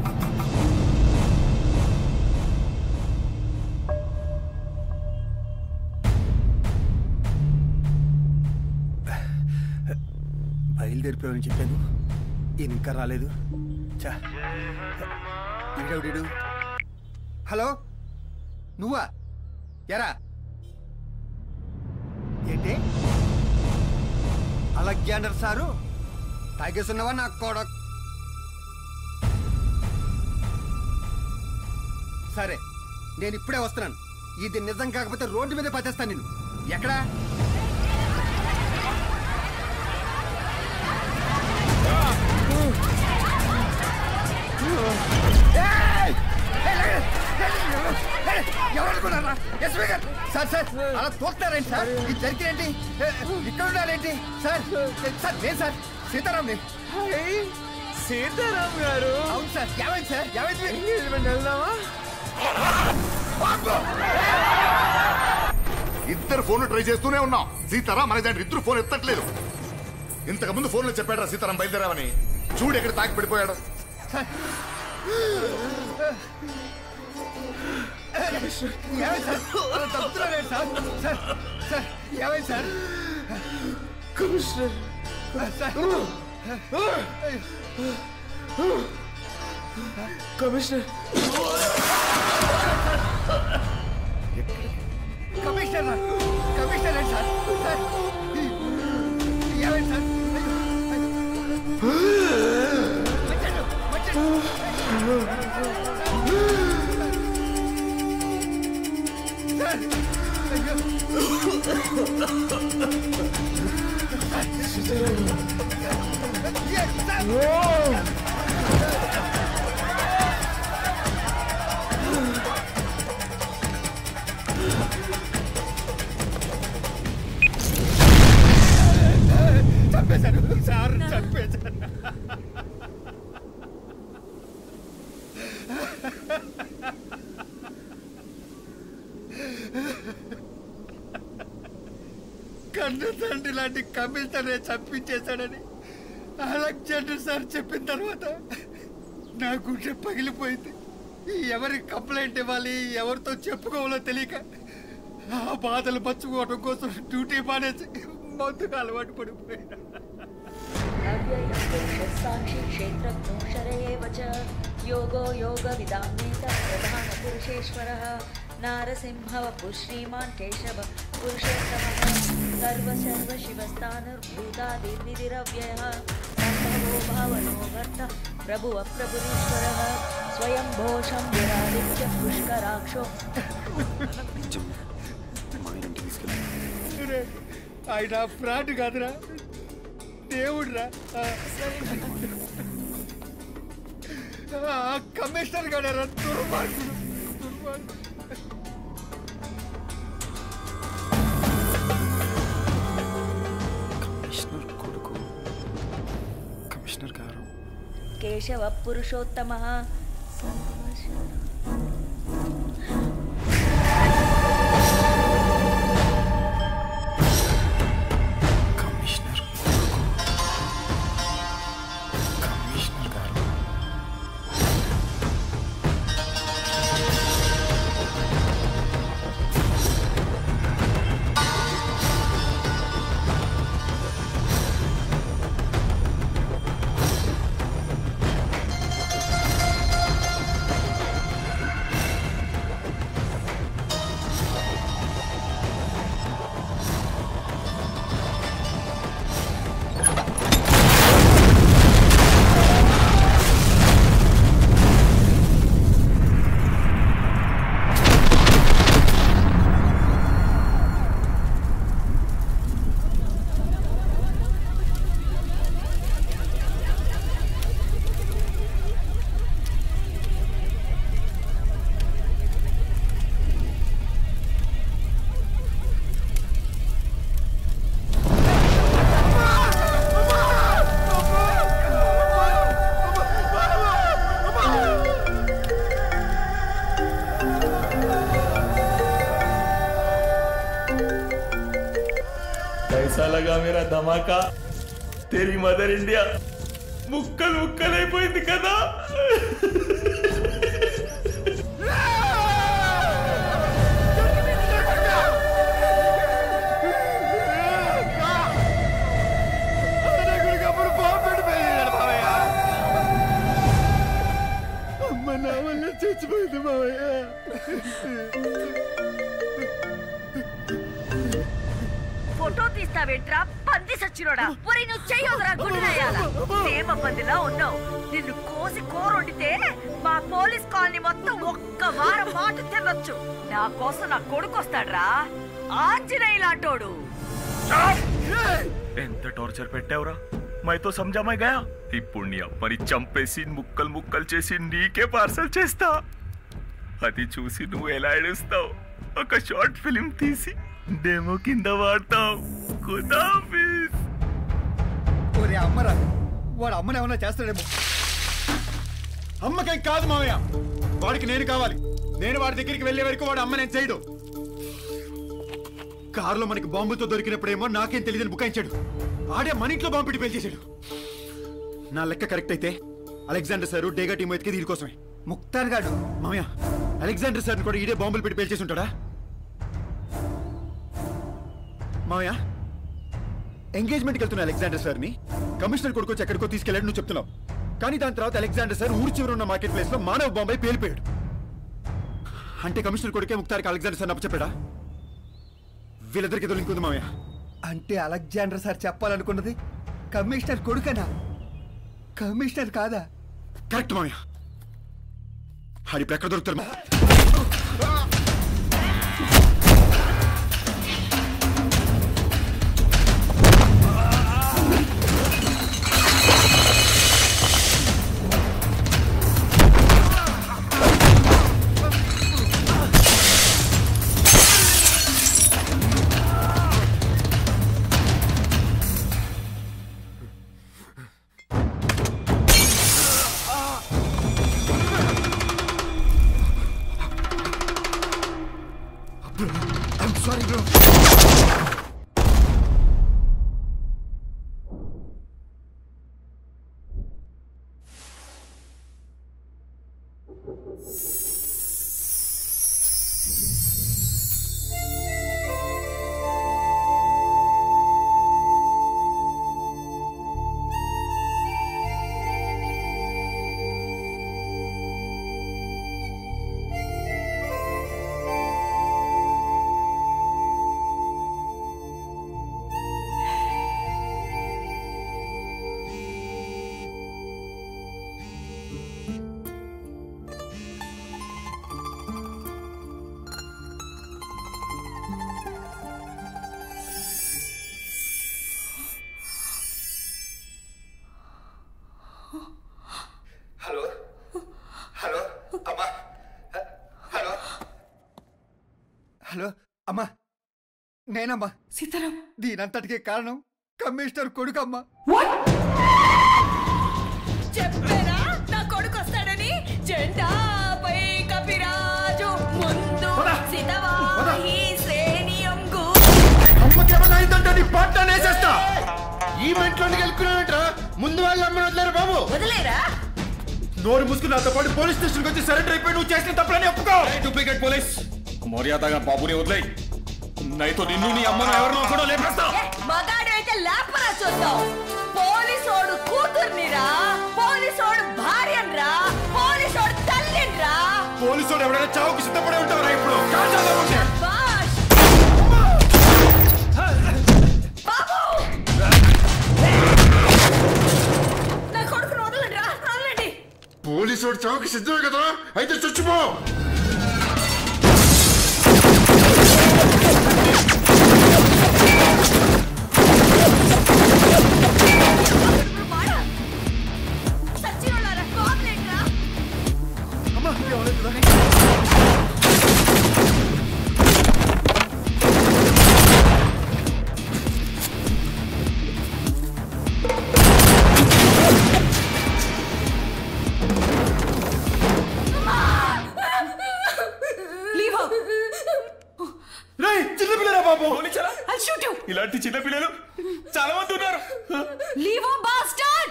బయలుదేరిపోయామని చెప్పాను ఈయన ఇంకా రాలేదు చా ఈడెవడీడు హలో నువ్వా ఎరా ఏంటి అలెగ్జాండర్ సారు తాగేసున్నావా నా కోడ సరే నేను ఇప్పుడే వస్తున్నాను ఇది నిజం కాకపోతే రోడ్డు మీద పచేస్తాను నేను ఎక్కడా ఏయ్! ఎవరనుకున్నారా ఎస్పీ గారు సార్ సార్ అలా తోస్తారేంటి సార్ ఇది జరిగినేంటి ఇక్కడ ఉన్నారేంటి సార్ సార్ నేను సార్ సీతారాంని సీతారాం గారు అవును సార్ ఏమైంది సార్ ఏమైంది వెళ్దామా ఇద్దరు ఫోన్లు ట్రై చేస్తూనే ఉన్నాం సీతారాం మన ఇద్దరు ఫోన్ ఎత్తట్లేదు ఇంతకు ముందు ఫోన్లో చెప్పాడు సీతారాం బయలుదేరామని చూడు ఎక్కడ తాకి పడిపోయాడు ఏమైంది సార్ అలా తప్పుతున్నారేంటి సార్ సార్ సార్ ఏమైంది sir commissioner commissioner commissioner commissioner ఏంటి సార్ సార్ ఏమైంది సార్ వచ్చాడు, వచ్చాడు. సార్ చంపేశాను సార్ చంపేశాను కన్ను తండ్రి లాంటి కమిషనరే చంపించేశాడని అలెగ్జాండర్ సార్ చెప్పిన తర్వాత నా గుండె పగిలిపోయింది ఎవరి కంప్లైంట్ ఇవ్వాలి ఎవరితో చెప్పుకోవాలో తెలియక ఆ బాధలు మర్చిపోవడం కోసం డ్యూటీ మానేసి మందుకు అలవాటు పడిపోయినా సాక్షి క్షేత్రజ్ఞో శరయేవ చ యోగో యోగ విదామేత ప్రధాన పురుషేశ్వర నారసింహవపు శ్రీమాన్ కేశవ పురుషోత్తమ సర్వ సర్వ శివస్థానుర్భూతాదిర్నిధిరవ్యయ సంభవో భావనో భర్త ప్రభువ ప్రభురీశ్వర స్వయం భోషం విరాదిత్య పుష్కరాక్షో రే, ఆయన ఫ్రాడ్ కాదురా దేవుడురా ఆ, ఆ కమిషనర్ గడరా దుర్మార్గుడు దుర్మార్గుడు కమిషనర్ కొడుకు కమిషనర్ గారు కేశవ పురుషోత్తమ కమిషనర్ కొడుకు కమిషనర్ గారు कैसा लगा मेरा धमाका तेरी मदर इंडिया ముక్కలు ముక్కలైపోయింది కదా అమ్మ నా వల్ల చచ్చి చచ్చిపోయింది మావయ్య ఫోటో తీస్తావేంట్రా పంది సచ్చినోడా ఒరే నువ్వు చెయ్యొదరా గుండెయాల సేమ పందిలా ఉన్నావు నిన్ను కోసి కూరొండితే మా పోలీస్ కాలనీ మొత్తం ఒక్క వారం మాట తినొచ్చు నా కోసం నా కొడుకు వస్తాడ్రా ఆంజనేయ లాంటోడు ఎంత టార్చర్ పెట్టావురా మైతో సమజా మై గయా ఇప్పుడు నీ అమ్మని చంపేసి ముక్కలు ముక్కలు చేసి నీకే పార్సల్ చేస్తా అది చూసి నువ్వు ఎలా ఏడుస్తావు ఒక షార్ట్ ఫిలిం తీసి డెమో కింద వాడతావు ఖుదాఫీజ్ ఒరే అమ్మరా వాడు అమ్మని ఏమన్నా చేస్తాడేమో అమ్మకేం కాదు మావయ్య వాడికి నేను కావాలి నేను వాడి దగ్గరికి వెళ్ళే వరకు వాడు అమ్మ నేను చేయడు కారులో మనకి బాంబుతో దొరికినప్పుడేమో నాకేం తెలియదని బుకాయించాడు ఆడే మన ఇంట్లో బాంబు పెట్టి పేల్చేశాడు నా లెక్క కరెక్ట్ అయితే అలెగ్జాండర్ సార్ డేగా టీం ఎతికి దీనికోసమే ముక్తార్ గాడు మామయ్య అలెగ్జాండర్ సార్ కూడా ఈడే బాంబులు పెట్టి పేల్చేసి ఉంటాడా మామయ్య ఎంగేజ్మెంట్కి వెళ్తున్న అలెగ్జాండర్ సార్ని కమిషనర్ కొడుకొచ్చి ఎక్కడికో తీసుకెళ్ళాడు నువ్వు చెప్తున్నావు కానీ దాని తర్వాత అలెగ్జాండర్ సార్ ఊరి చివర ఉన్న మార్కెట్ ప్లేస్ లో మానవ బాంబై పేలిపోయాడు అంటే కమిషనర్ కొడుకే ముక్తారికి అలెగ్జాండర్ సార్ నప్పచెప్పాడా వీళ్ళిద్దరికి ఏదో లింక్ ఉంది మామయ్య అంటే అలెగ్జాండర్ సార్ చెప్పాలనుకున్నది కమిషనర్ కొడుకనా కమిషనర్ కాదా కరెక్ట్ మామయ్య ఆడి ఇప్పుడు ఎక్కడ దొరుకుతారు మా- I'm sorry, bro. Hello hello అమ్మా హలో హలో అమ్మా నేనమ్మా సీతారాం దీనంతటికి కారణం కమిషనర్ కొడుకమ్మా చెప్పారా నా కొడుకు వస్తాడని జెండాపై కపిరాజు ముందు సితవాహి శ్రేణియంగు అమ్మకేమన్నా అయిందంటే నీ పాట నేసేస్తా ఈ మెంట్లోనికి వెళ్ళుకున్నావేంట్రా ముందు వాళ్ళు అమ్మని వదిలేరు బాబు వదిలేరా నోరు మూసుకుని నాతో పాటు పోలీస్ స్టేషన్కి వచ్చి సరెండర్ అయిపోయి నువ్వు చేసిన తప్పులని ఒప్పుకో డూప్లికేట్ పోలీస్ మర్యాదగా బాబుని వదిలేయ్ నైతో నిన్ను నీ అమ్మను ఎవరినో కూడా లేపేస్తా మగాడు అయితే లేపరా చూద్దాం పోలీసోడు కూతుర్నిరా పోలీసోడు భార్యన్రా పోలీసోడు తల్లిన్రా పోలీసుడు ఎవరైనా చావుకి సిద్ధపడి ఉంటారా ఇప్పుడు కాల్చాలా ఉంటే? బాష్ బాబు నా కొడుకును వదలండి రా వదలండి పోలీసుడు చావుకి సిద్ధమే కదా అయితే చచ్చిపో సచ్చినోళ్ళారా కోపలేట్రా అమ్మా ఎవరైతుందా లీవ్ రేయ్ చిన్నపిల్లరా బాబు I'll shoot you. ఇలాంటి చిన్న పిల్లలు చాలా మంది ఉన్నారు leave bastard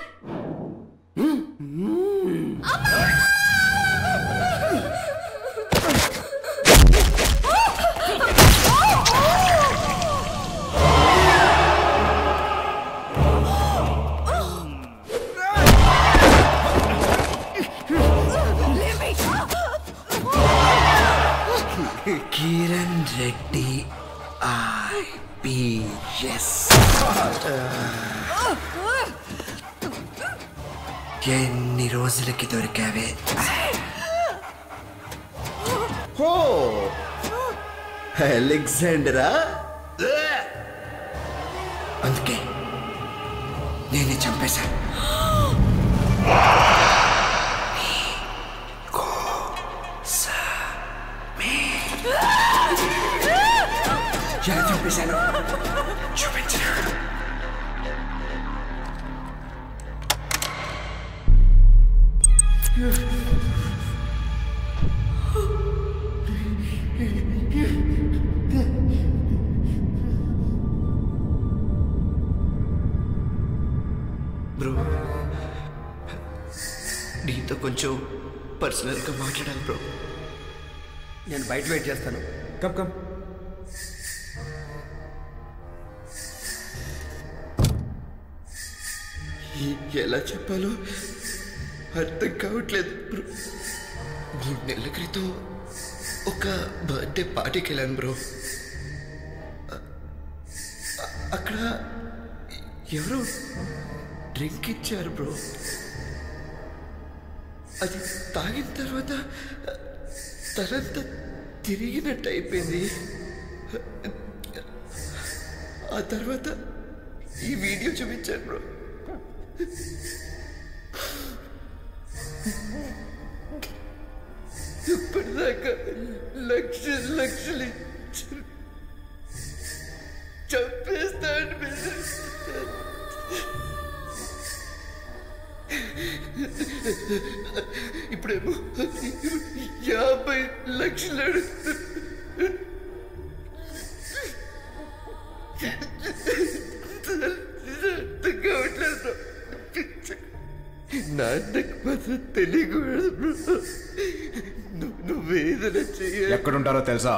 Leave me. Kiran Reddy IPS ఎన్ని రోజులకి దొరికావే హో అలెగ్జాండరా అందుకే నేనే చంపేశాను ఎలా చంపేశాను చూపించరా బ్రో నీతో కొంచెం పర్సనల్గా మాట్లాడాలి బ్రో నేను బయట వెయిట్ చేస్తాను కమ్ కమ్ ఈ- ఎలా చెప్పాలో అర్థం కావట్లేదు బ్రో మూడు నెలల క్రితం ఒక బర్త్డే పార్టీకి వెళ్ళాను బ్రో అ- అ- అక్కడ ఎవరో డ్రింక్ ఇచ్చారు బ్రో అది తాగిన తర్వాత తనంతా తిరిగినట్టు అయిపోయింది ఆ తర్వాత ఈ వీడియో చూపించాను బ్రో ఇప్పటిదాకా లక్ష లక్షలు ఇచ్చారు చంపేస్తా అనిపిస్తుంది ఇప్పుడేమో యాభై లక్షలు అడుగుతున్నారు. అర్థం కావట్లేదు నాన్నకు మాత్రం తెలియకూడదు బ్రో నువ్వు నువ్వేదైనా చేయాలి ఎక్కడుంటారో తెలుసా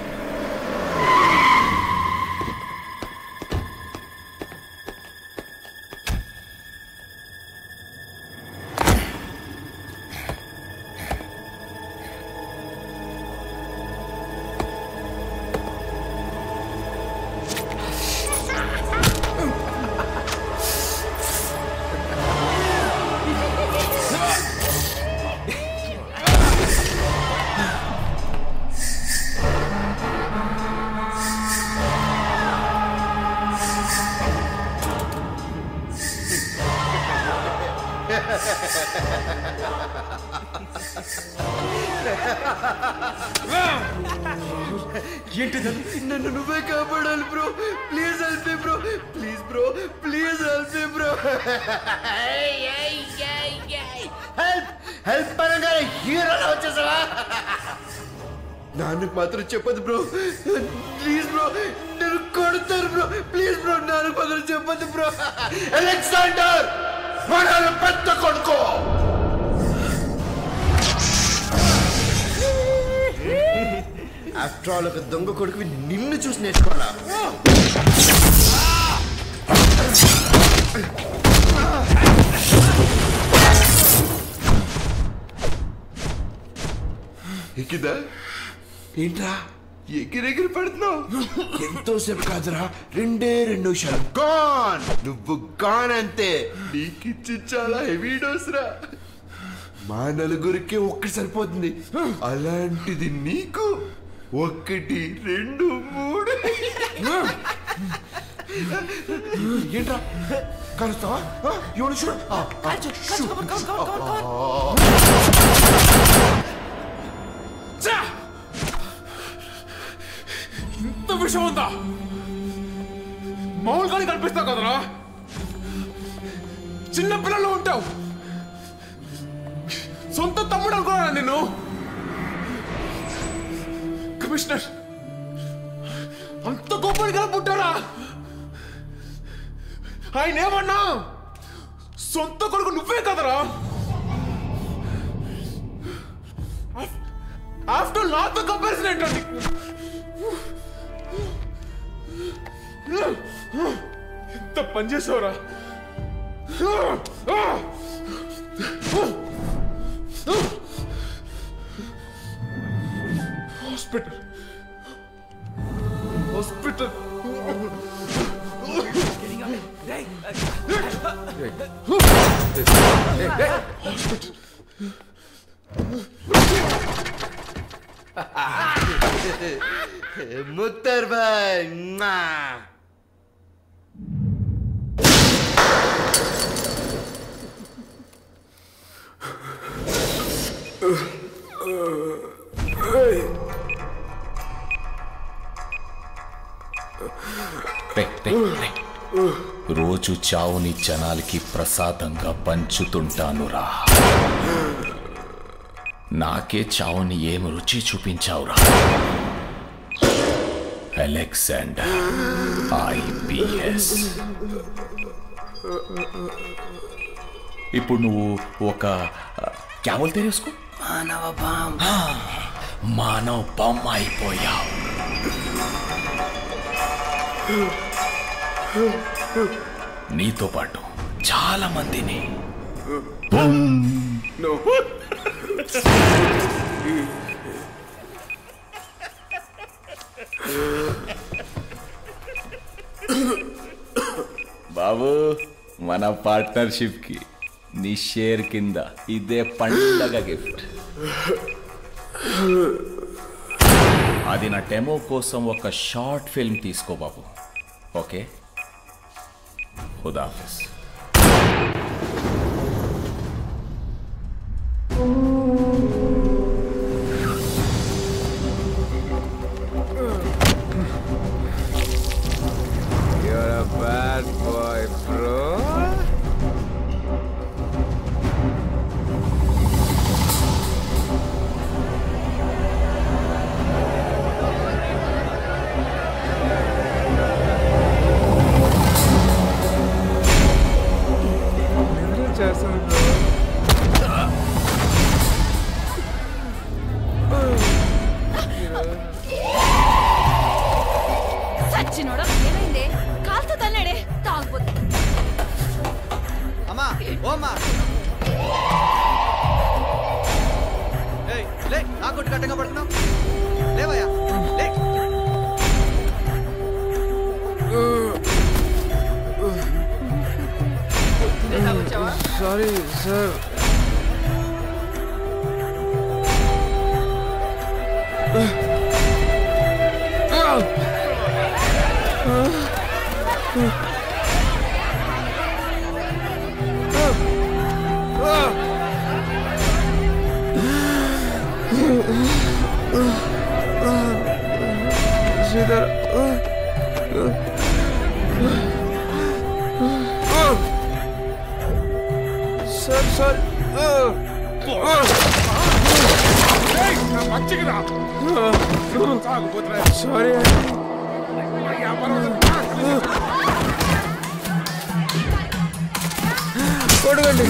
ఏంటిది నన్ను నువ్వే కాపాడాలి bro please help me bro please bro please help me bro help help పరంగా హీరోలా వచ్చేసావా నాన్నకు మాత్రం చెప్పదు బ్రో ప్లీజ్ బ్రో నేను కొడతారు బ్రో ప్లీజ్ బ్రో నాన్నకు మాత్రం చెప్పదు బ్రో అలెగ్జాండర్ మన పెద్ద కొడుకు ఆఫ్టర్ ఆల్ ఒక దొంగ కొడుకువి నిన్ను చూసి నేర్చుకోవాలా ఎక్కిదా ఏంట్రా ఎగిరెగిరి పడుతున్నావు ఎంతోసేపు కాదురా రెండే రెండు నిమిషాలు గాన్ నువ్వు గాన్ అంతే నీకిచ్చి చాలా హెవీ డోస్ రా మా నలుగురికి ఒక్కటి సరిపోతుంది అలాంటిది నీకు ఒకటి రెండు మూడు ఏంట్రా కలుస్తావా ఎవరు చూడు ఆ, ఆ, షూ. ఇంత విషయం ఉందా మామూలుగానే కనిపిస్తావు కదరా చిన్న పిల్లలు ఉంటావు సొంత తమ్ముడు అనుకున్నాను నిన్ను కమిషనర్ అంత గొప్పగా పుట్టారా ఆయన ఏమన్నా సొంత కొడుకు నువ్వే కదరా ఆఫ్టర్ నాతో కంపారిజన్ ఏంటండి ఎంత పని చేసావురా హాస్పిటల్ ముత్తర్ భాయ్ మ్వా. రే, రే, రే. రోజు చావుని జనాలకి ప్రసాదంగా పంచుతుంటానురా నాకే చావుని ఏం రుచి చూపించావురా అలెగ్జాండర్ ఐపిఎస్ ఇప్పుడు నువ్వు ఒక క్యావల్ తెరేసుకో మానవ బామ్ మానవ బొమ్మ అయిపోయావు నీతో పాటు చాలా మందిని బాబు మన పార్ట్నర్షిప్ కి నీ షేర్ కింద ఇదే పండగ గిఫ్ట్ అది నా డెమో కోసం ఒక షార్ట్ ఫిల్మ్ తీసుకో బాబు ఓకే ఖుదాఫిస్ You're a bad boy, bro. చేస్తాను బ్రో సచ్చినోడా ఏమైంది కాలుతో తన్నాడే తాగుపోతే అమ్మా ఓ అమ్మా ఏయ్, లే నా కొట్టు కట్టంగా పడుతున్నావు లేవయ్యా లే sorry sir Sridhar sir sir sorry కొడగండి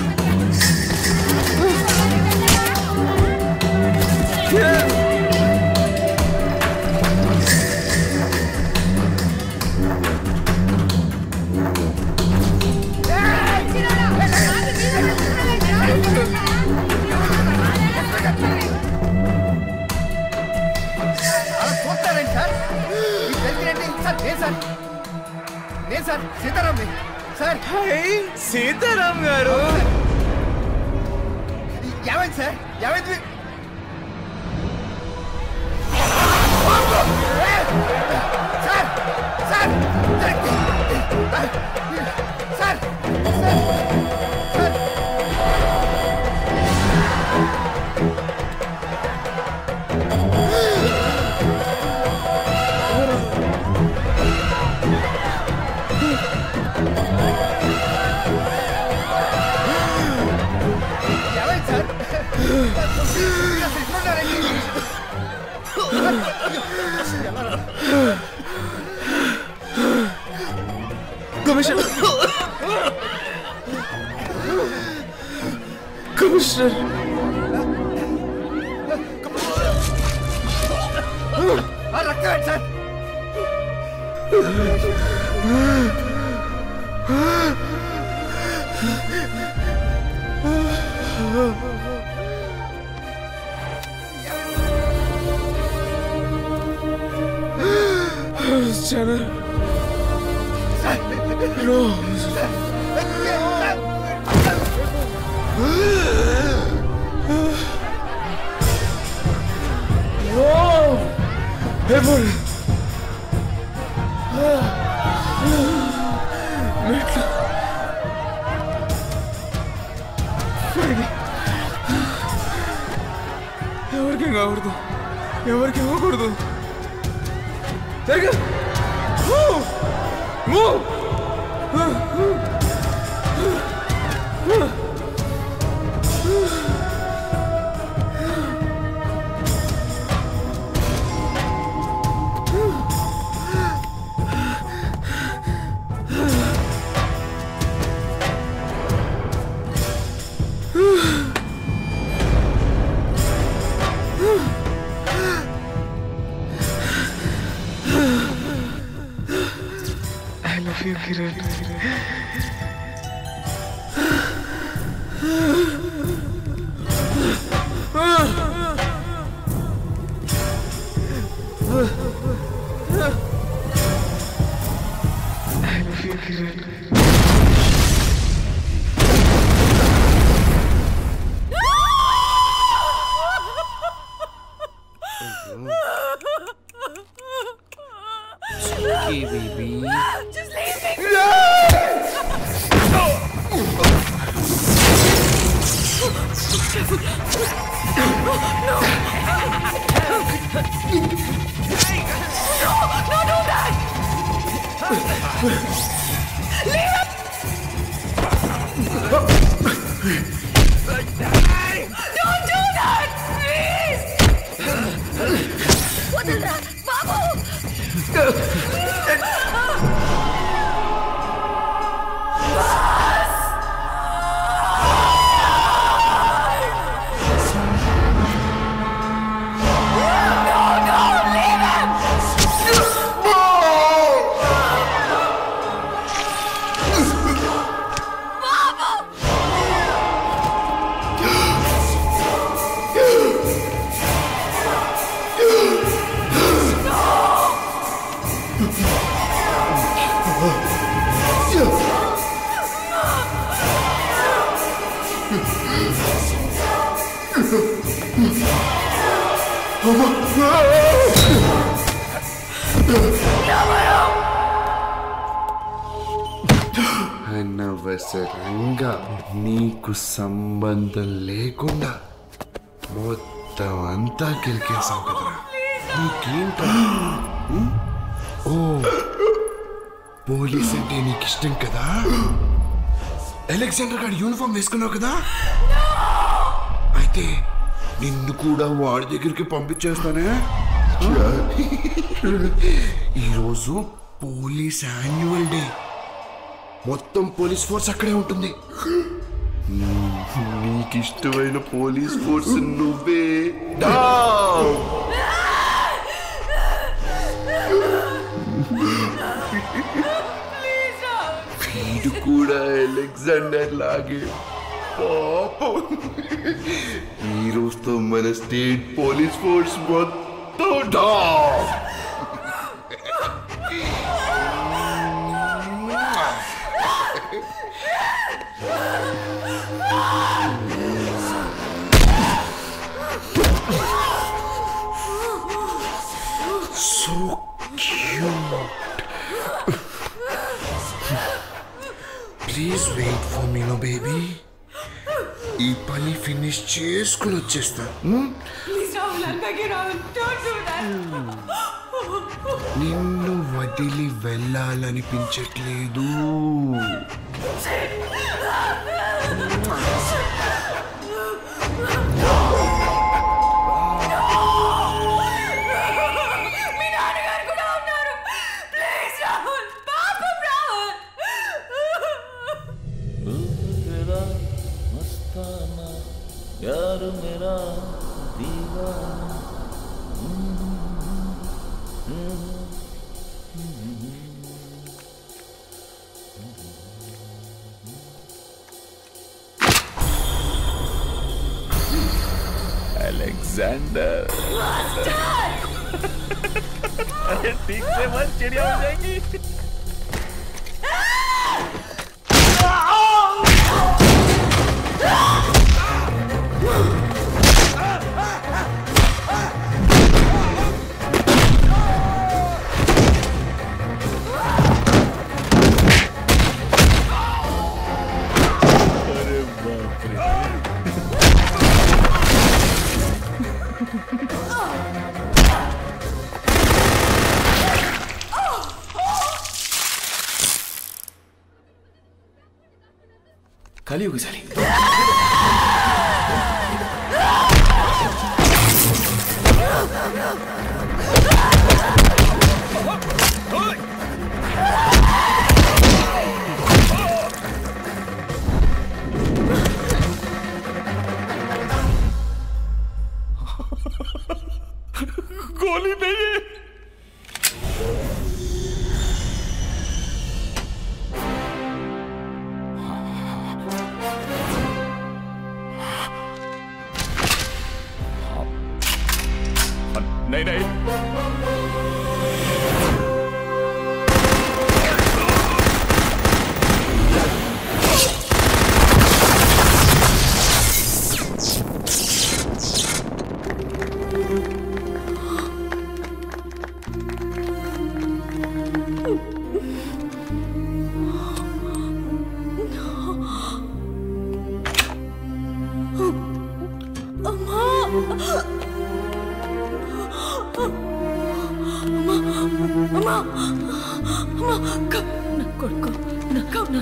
అలా చూస్తారేంటి సార్ మీకు తెలిసినట్టు సార్ నేను సార్ నేను సార్ సీతారాం సార్ సీతారాం గారు ఏమైంది సార్ ఏమైంది సార్ సార్ సార్ ఏమైంది సార్ అసలు ఇట్లున్నారేంటి? కమిషనర్ కమిషనర్ ఆ, రక్తం ఏంటి సార్ చాలా నో సార్ మెట్లు ఎవరికేం కాకూడదు ఎవరికి ఇవ్వకూడదు తిరగ I love you, Kiran. I love you, Kiran. Okay, baby. Just leave me. No, no, do that! Leave it! Don't do that! Please! వదలరా బాబు అనవసరంగా నీకు సంబంధం లేకుండా మొత్తం అంతా కిరికేసావు కదరా నీకేంటా ఉం? ఓ పోలీస్ అంటే నీకు ఇష్టం కదా అలెగ్జాండర్ గారి యూనిఫామ్ వేసుకున్నావు కదా అయితే నిన్ను కూడా వాడి దగ్గరికి పంపించేస్తానే ఈరోజు పోలీస్ యాన్యువల్ డే మొత్తం పోలీస్ ఫోర్స్ అక్కడే ఉంటుంది నీకు ఇష్టమైన పోలీస్ ఫోర్స్ నువ్వే డావ్. వీడు కూడా అలెగ్జాండర్ లాగే పాపం ఈ రోజుతో మన స్టేట్ పోలీస్ ఫోర్స్ మొత్తం డావ్. So cute. Please wait for me no baby ఈ పని ఫినిష్ చేసుకుని వచ్చేస్తా హ్మ్? Please, Rahul, I'm begging Rahul, don't do that. నిన్ను వదిలి వెళ్ళాలనిపించట్లేదు మీ నాన్నగారు కూడా ఉన్నారు ప్లీజ్ రాహుల్ పాపం రాహుల్ तेरा मस्ताना यार मेरा दीवाना अलेक्जेंडर अरे ठीक से मत चिड़िया हो जाएंगी Ah! కలియుగశాలి गोली नहीं है नहीं नहीं అమ్మా అమ్మా క- నా కొడుకు నా కౌన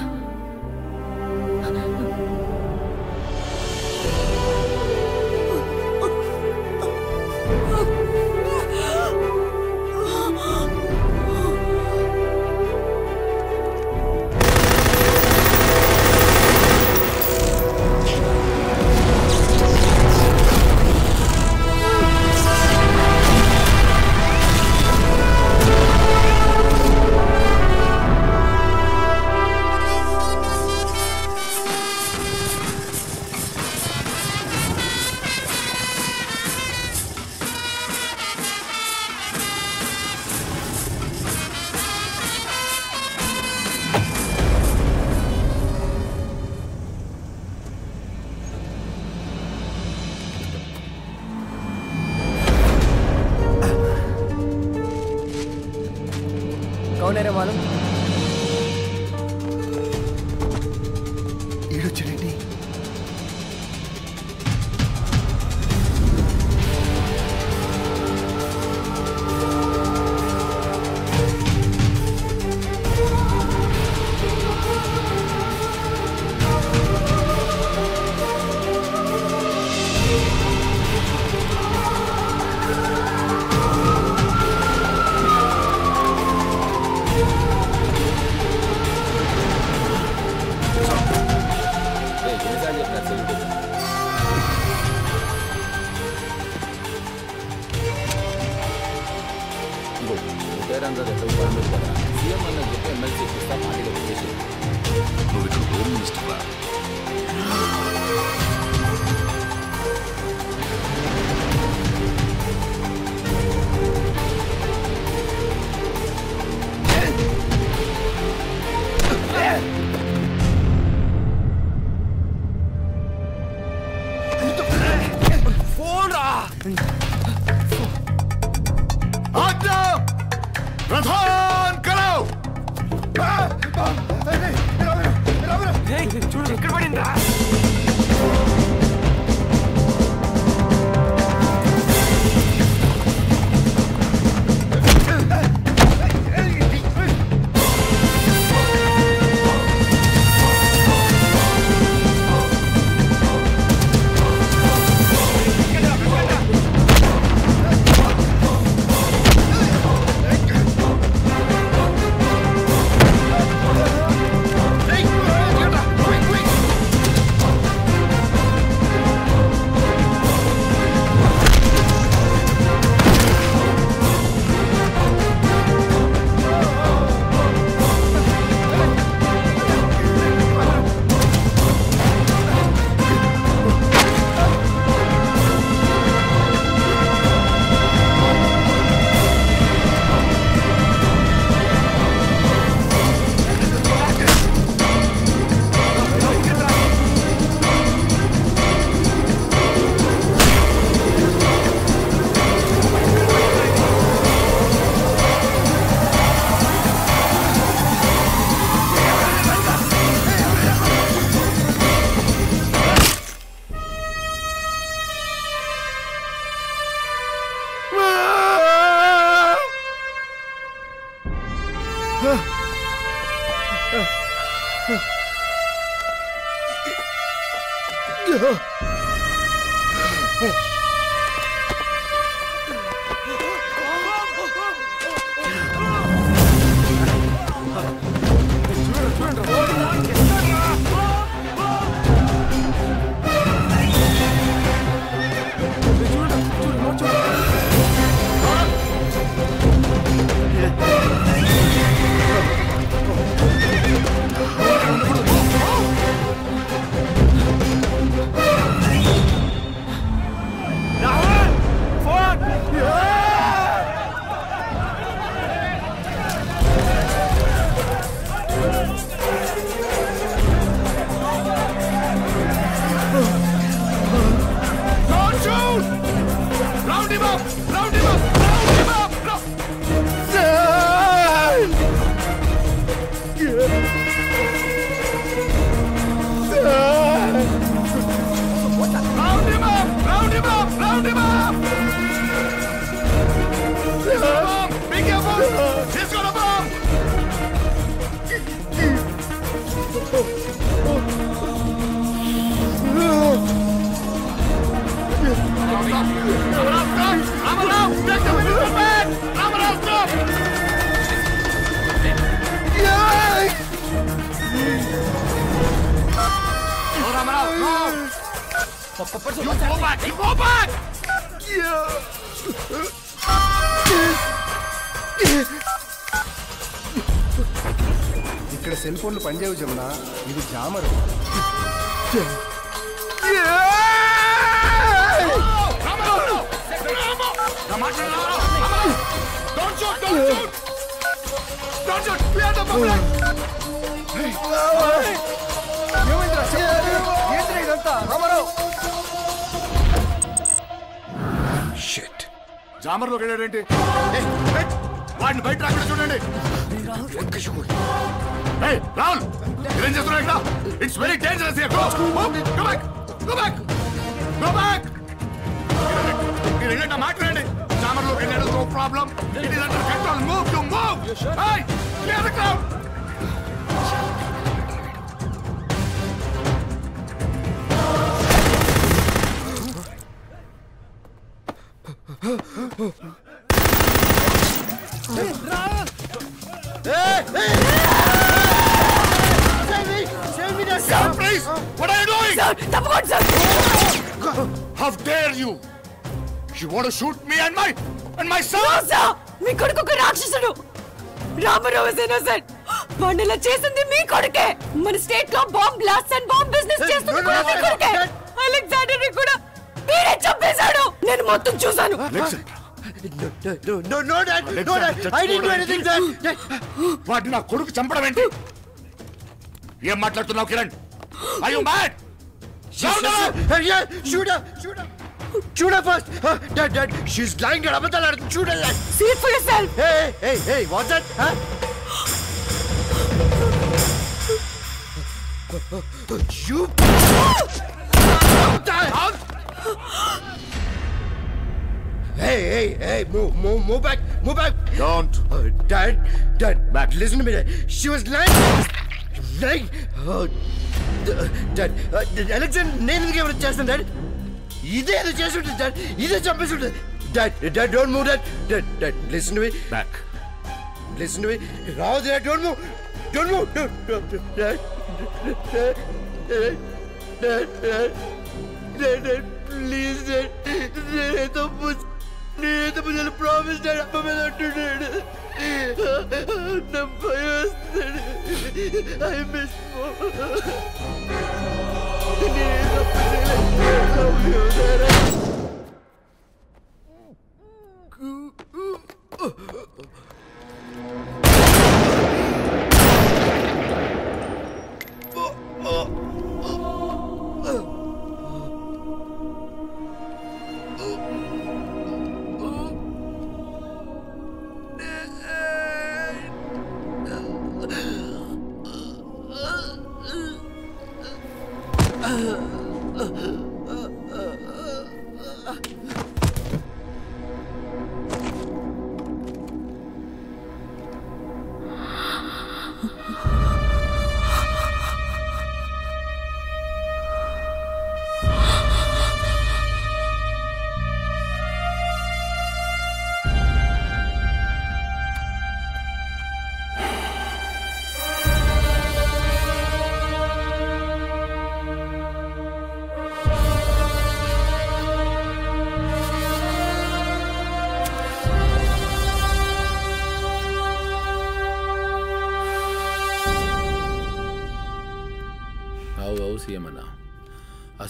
कौन है रे मालूम ఈడొచ్చాడేంటి ఎన్నిసార్లు చెప్పినారు సెల్యూట్ ఇంకో రిటైర్ అందరూ ఎక్కడ పర్మిట్ కదా సీఎం అన్న చెప్పి ఎమ్మెల్సీ ఇస్తా పార్టీలో చేసి నువ్వు ఇక్కడ హోమ్ మినిస్టర్ రా ఫోన్ రా आज्ञा प्रधान करो చూడు ఎక్కడ పడిందా Hey! Don't shoot! Round him up! Round him up! Round him up! Round- Round him up! Round him up! Round him up! He's got a bomb! Be careful! He's got a bomb! You go back! You go back! ఇక్కడ cell ఫోన్లు పనిచేయవు జమున ఇది jammer Don't shoot! Don't shoot! Don't shoot! Clear the public! ఏంటి ఇదంతా Ramarao shit జామర్లోకి వెళ్ళాడేంటి ఏయ్, ఏయ్, వాడిని బయట రాకుండా చూడండి ఏయ్, రాహుల్ మీరేం చేస్తున్నారు ఇక్కడ it's very dangerous here go go back go back go back మీరు ఏంటంటే మాట్లాడండి జామర్లోకి వెళ్ళాడు no problem it is under control move to move ఏయ్ clear the crowd Sir, please! What are you doing? Sir, తప్పకుండా sir! How dare you? You want to shoot me and my and my son? మీ కొడుకు ఒక రాక్షసుడు Ramarao is innocent వాడిని ఇలా చేసింది మీ కొడుకే మన స్టేట్ లో bomb blast and bomb business చేస్తుంది కూడా మీ కొడుకే అలెగ్జాండర్ ని కూడా వీడే చంపేశాడు నేను మొత్తం చూశాను No, no, no, Dad. No, Dad. I didn't do anything, Dad. వాడు నా కొడుకు చంపడం ఏంటి ఏం మాట్లాడుతున్నావు Kiran I you mad Hey, yeah, shoot her, shoot her. Shoot her first. Uh, Dad, Dad, she's lying there. అబద్ధాలు ఆడుతుంది. Shoot her, Dad. See it for yourself. Hey, hey, hey, what's that? Huh? You. Dad. Hey, hey, hey, move, move, move back, move back. Don't. Uh, Dad, Dad, back. Listen to me, Dad. She was lying. Lying. Oh, Dad, uh, Alexander, నేను ఎందుకు ఎవరు చేస్తాను dad ఇదే ఏదో చేసి ఉంటుంది dad ఇదే చంపేసి ఉంటుంది dad dad don't move dad dad dad listen to me back listen to me రావు dad don't move don't move dad dad dad please dad నేనే తప్పు నేనే తప్పు నేను ప్రామిస్ డాడ్ అమ్మ మీద అంటున్నాడు నా భయం వస్తాడు ఐ మిస్ నేనే తప్పు చేయలేదు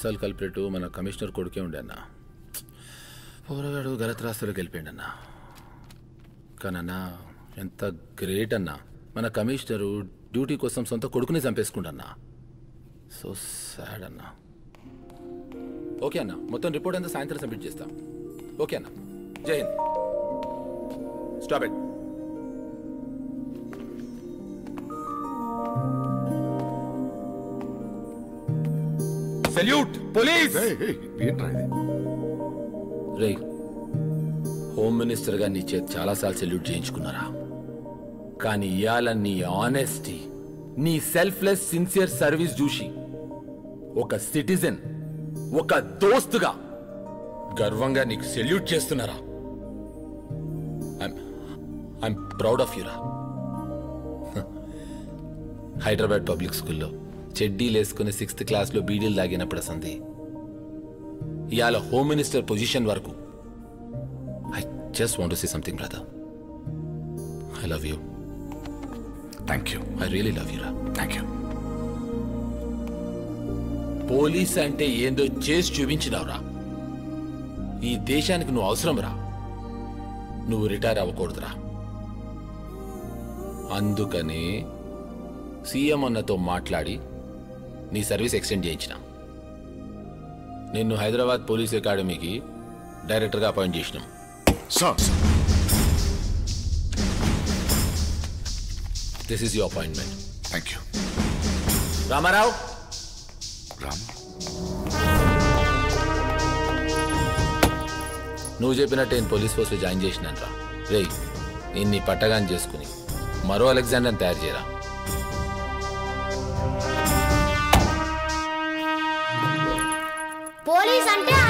అసలు కల్పరేటు మన కమిషనర్ కొడుకే ఉండే అన్న పోరగాడు గలత్రాస్తులకు వెళ్ళిపోయిండు అన్న కానన్నా ఎంత గ్రేట్ అన్నా మన కమిషనరు డ్యూటీ కోసం సొంత కొడుకుని చంపేసుకుంటన్నా సో సాడ్ అన్నా ఓకే అన్న మొత్తం రిపోర్ట్ అంతా సాయంత్రం సబ్మిట్ చేస్తాం ఓకే అన్న జై హింద్ స్టాప్ ఇట్ సెల్యూట్ పోలీస్ రే హోమ్ మినిస్టర్ గా నీ చేతి చాలాసార్లు సెల్యూట్ చేయించుకున్నారా కానీ ఇవాళ నీ ఆనెస్టీ నీ సెల్ఫ్లెస్ సిన్సియర్ సర్వీస్ చూసి ఒక సిటిజన్ ఒక దోస్తుగా గర్వంగా నీకు సెల్యూట్ చేస్తున్నారా ఐఎమ్ ప్రౌడ్ ఆఫ్ యూరా హైదరాబాద్ పబ్లిక్ స్కూల్లో చెడ్డీలు వేసుకుని సిక్స్త్ క్లాస్లో బీడీలు తాగినప్పుడు సంది ఇవాళ హోమ్ మినిస్టర్ పొజిషన్ వరకు I just want say something brother I love you thank you I really love you రా థ్యాంక్ యూ పోలీస్ అంటే ఏందో చేసి చూపించినావురా ఈ దేశానికి నువ్వు అవసరం రా నువ్వు రిటైర్ అవ్వకూడదురా అందుకని సీఎం అన్నతో మాట్లాడి నీ సర్వీస్ ఎక్స్టెండ్ చేయించిన నిన్ను హైదరాబాద్ పోలీస్ అకాడమీకి డైరెక్టర్గా అపాయింట్ చేసినాం sir this is your appointment thank you Ramarao Ram నువ్వు చెప్పినట్టు నేను పోలీస్ ఫోర్స్లో జాయిన్ చేసినాను రా రే ఇన్ని పట్టగాని చేసుకుని మరో అలెగ్జాండర్ని తయారు చేయరా పోలీస్ అంటే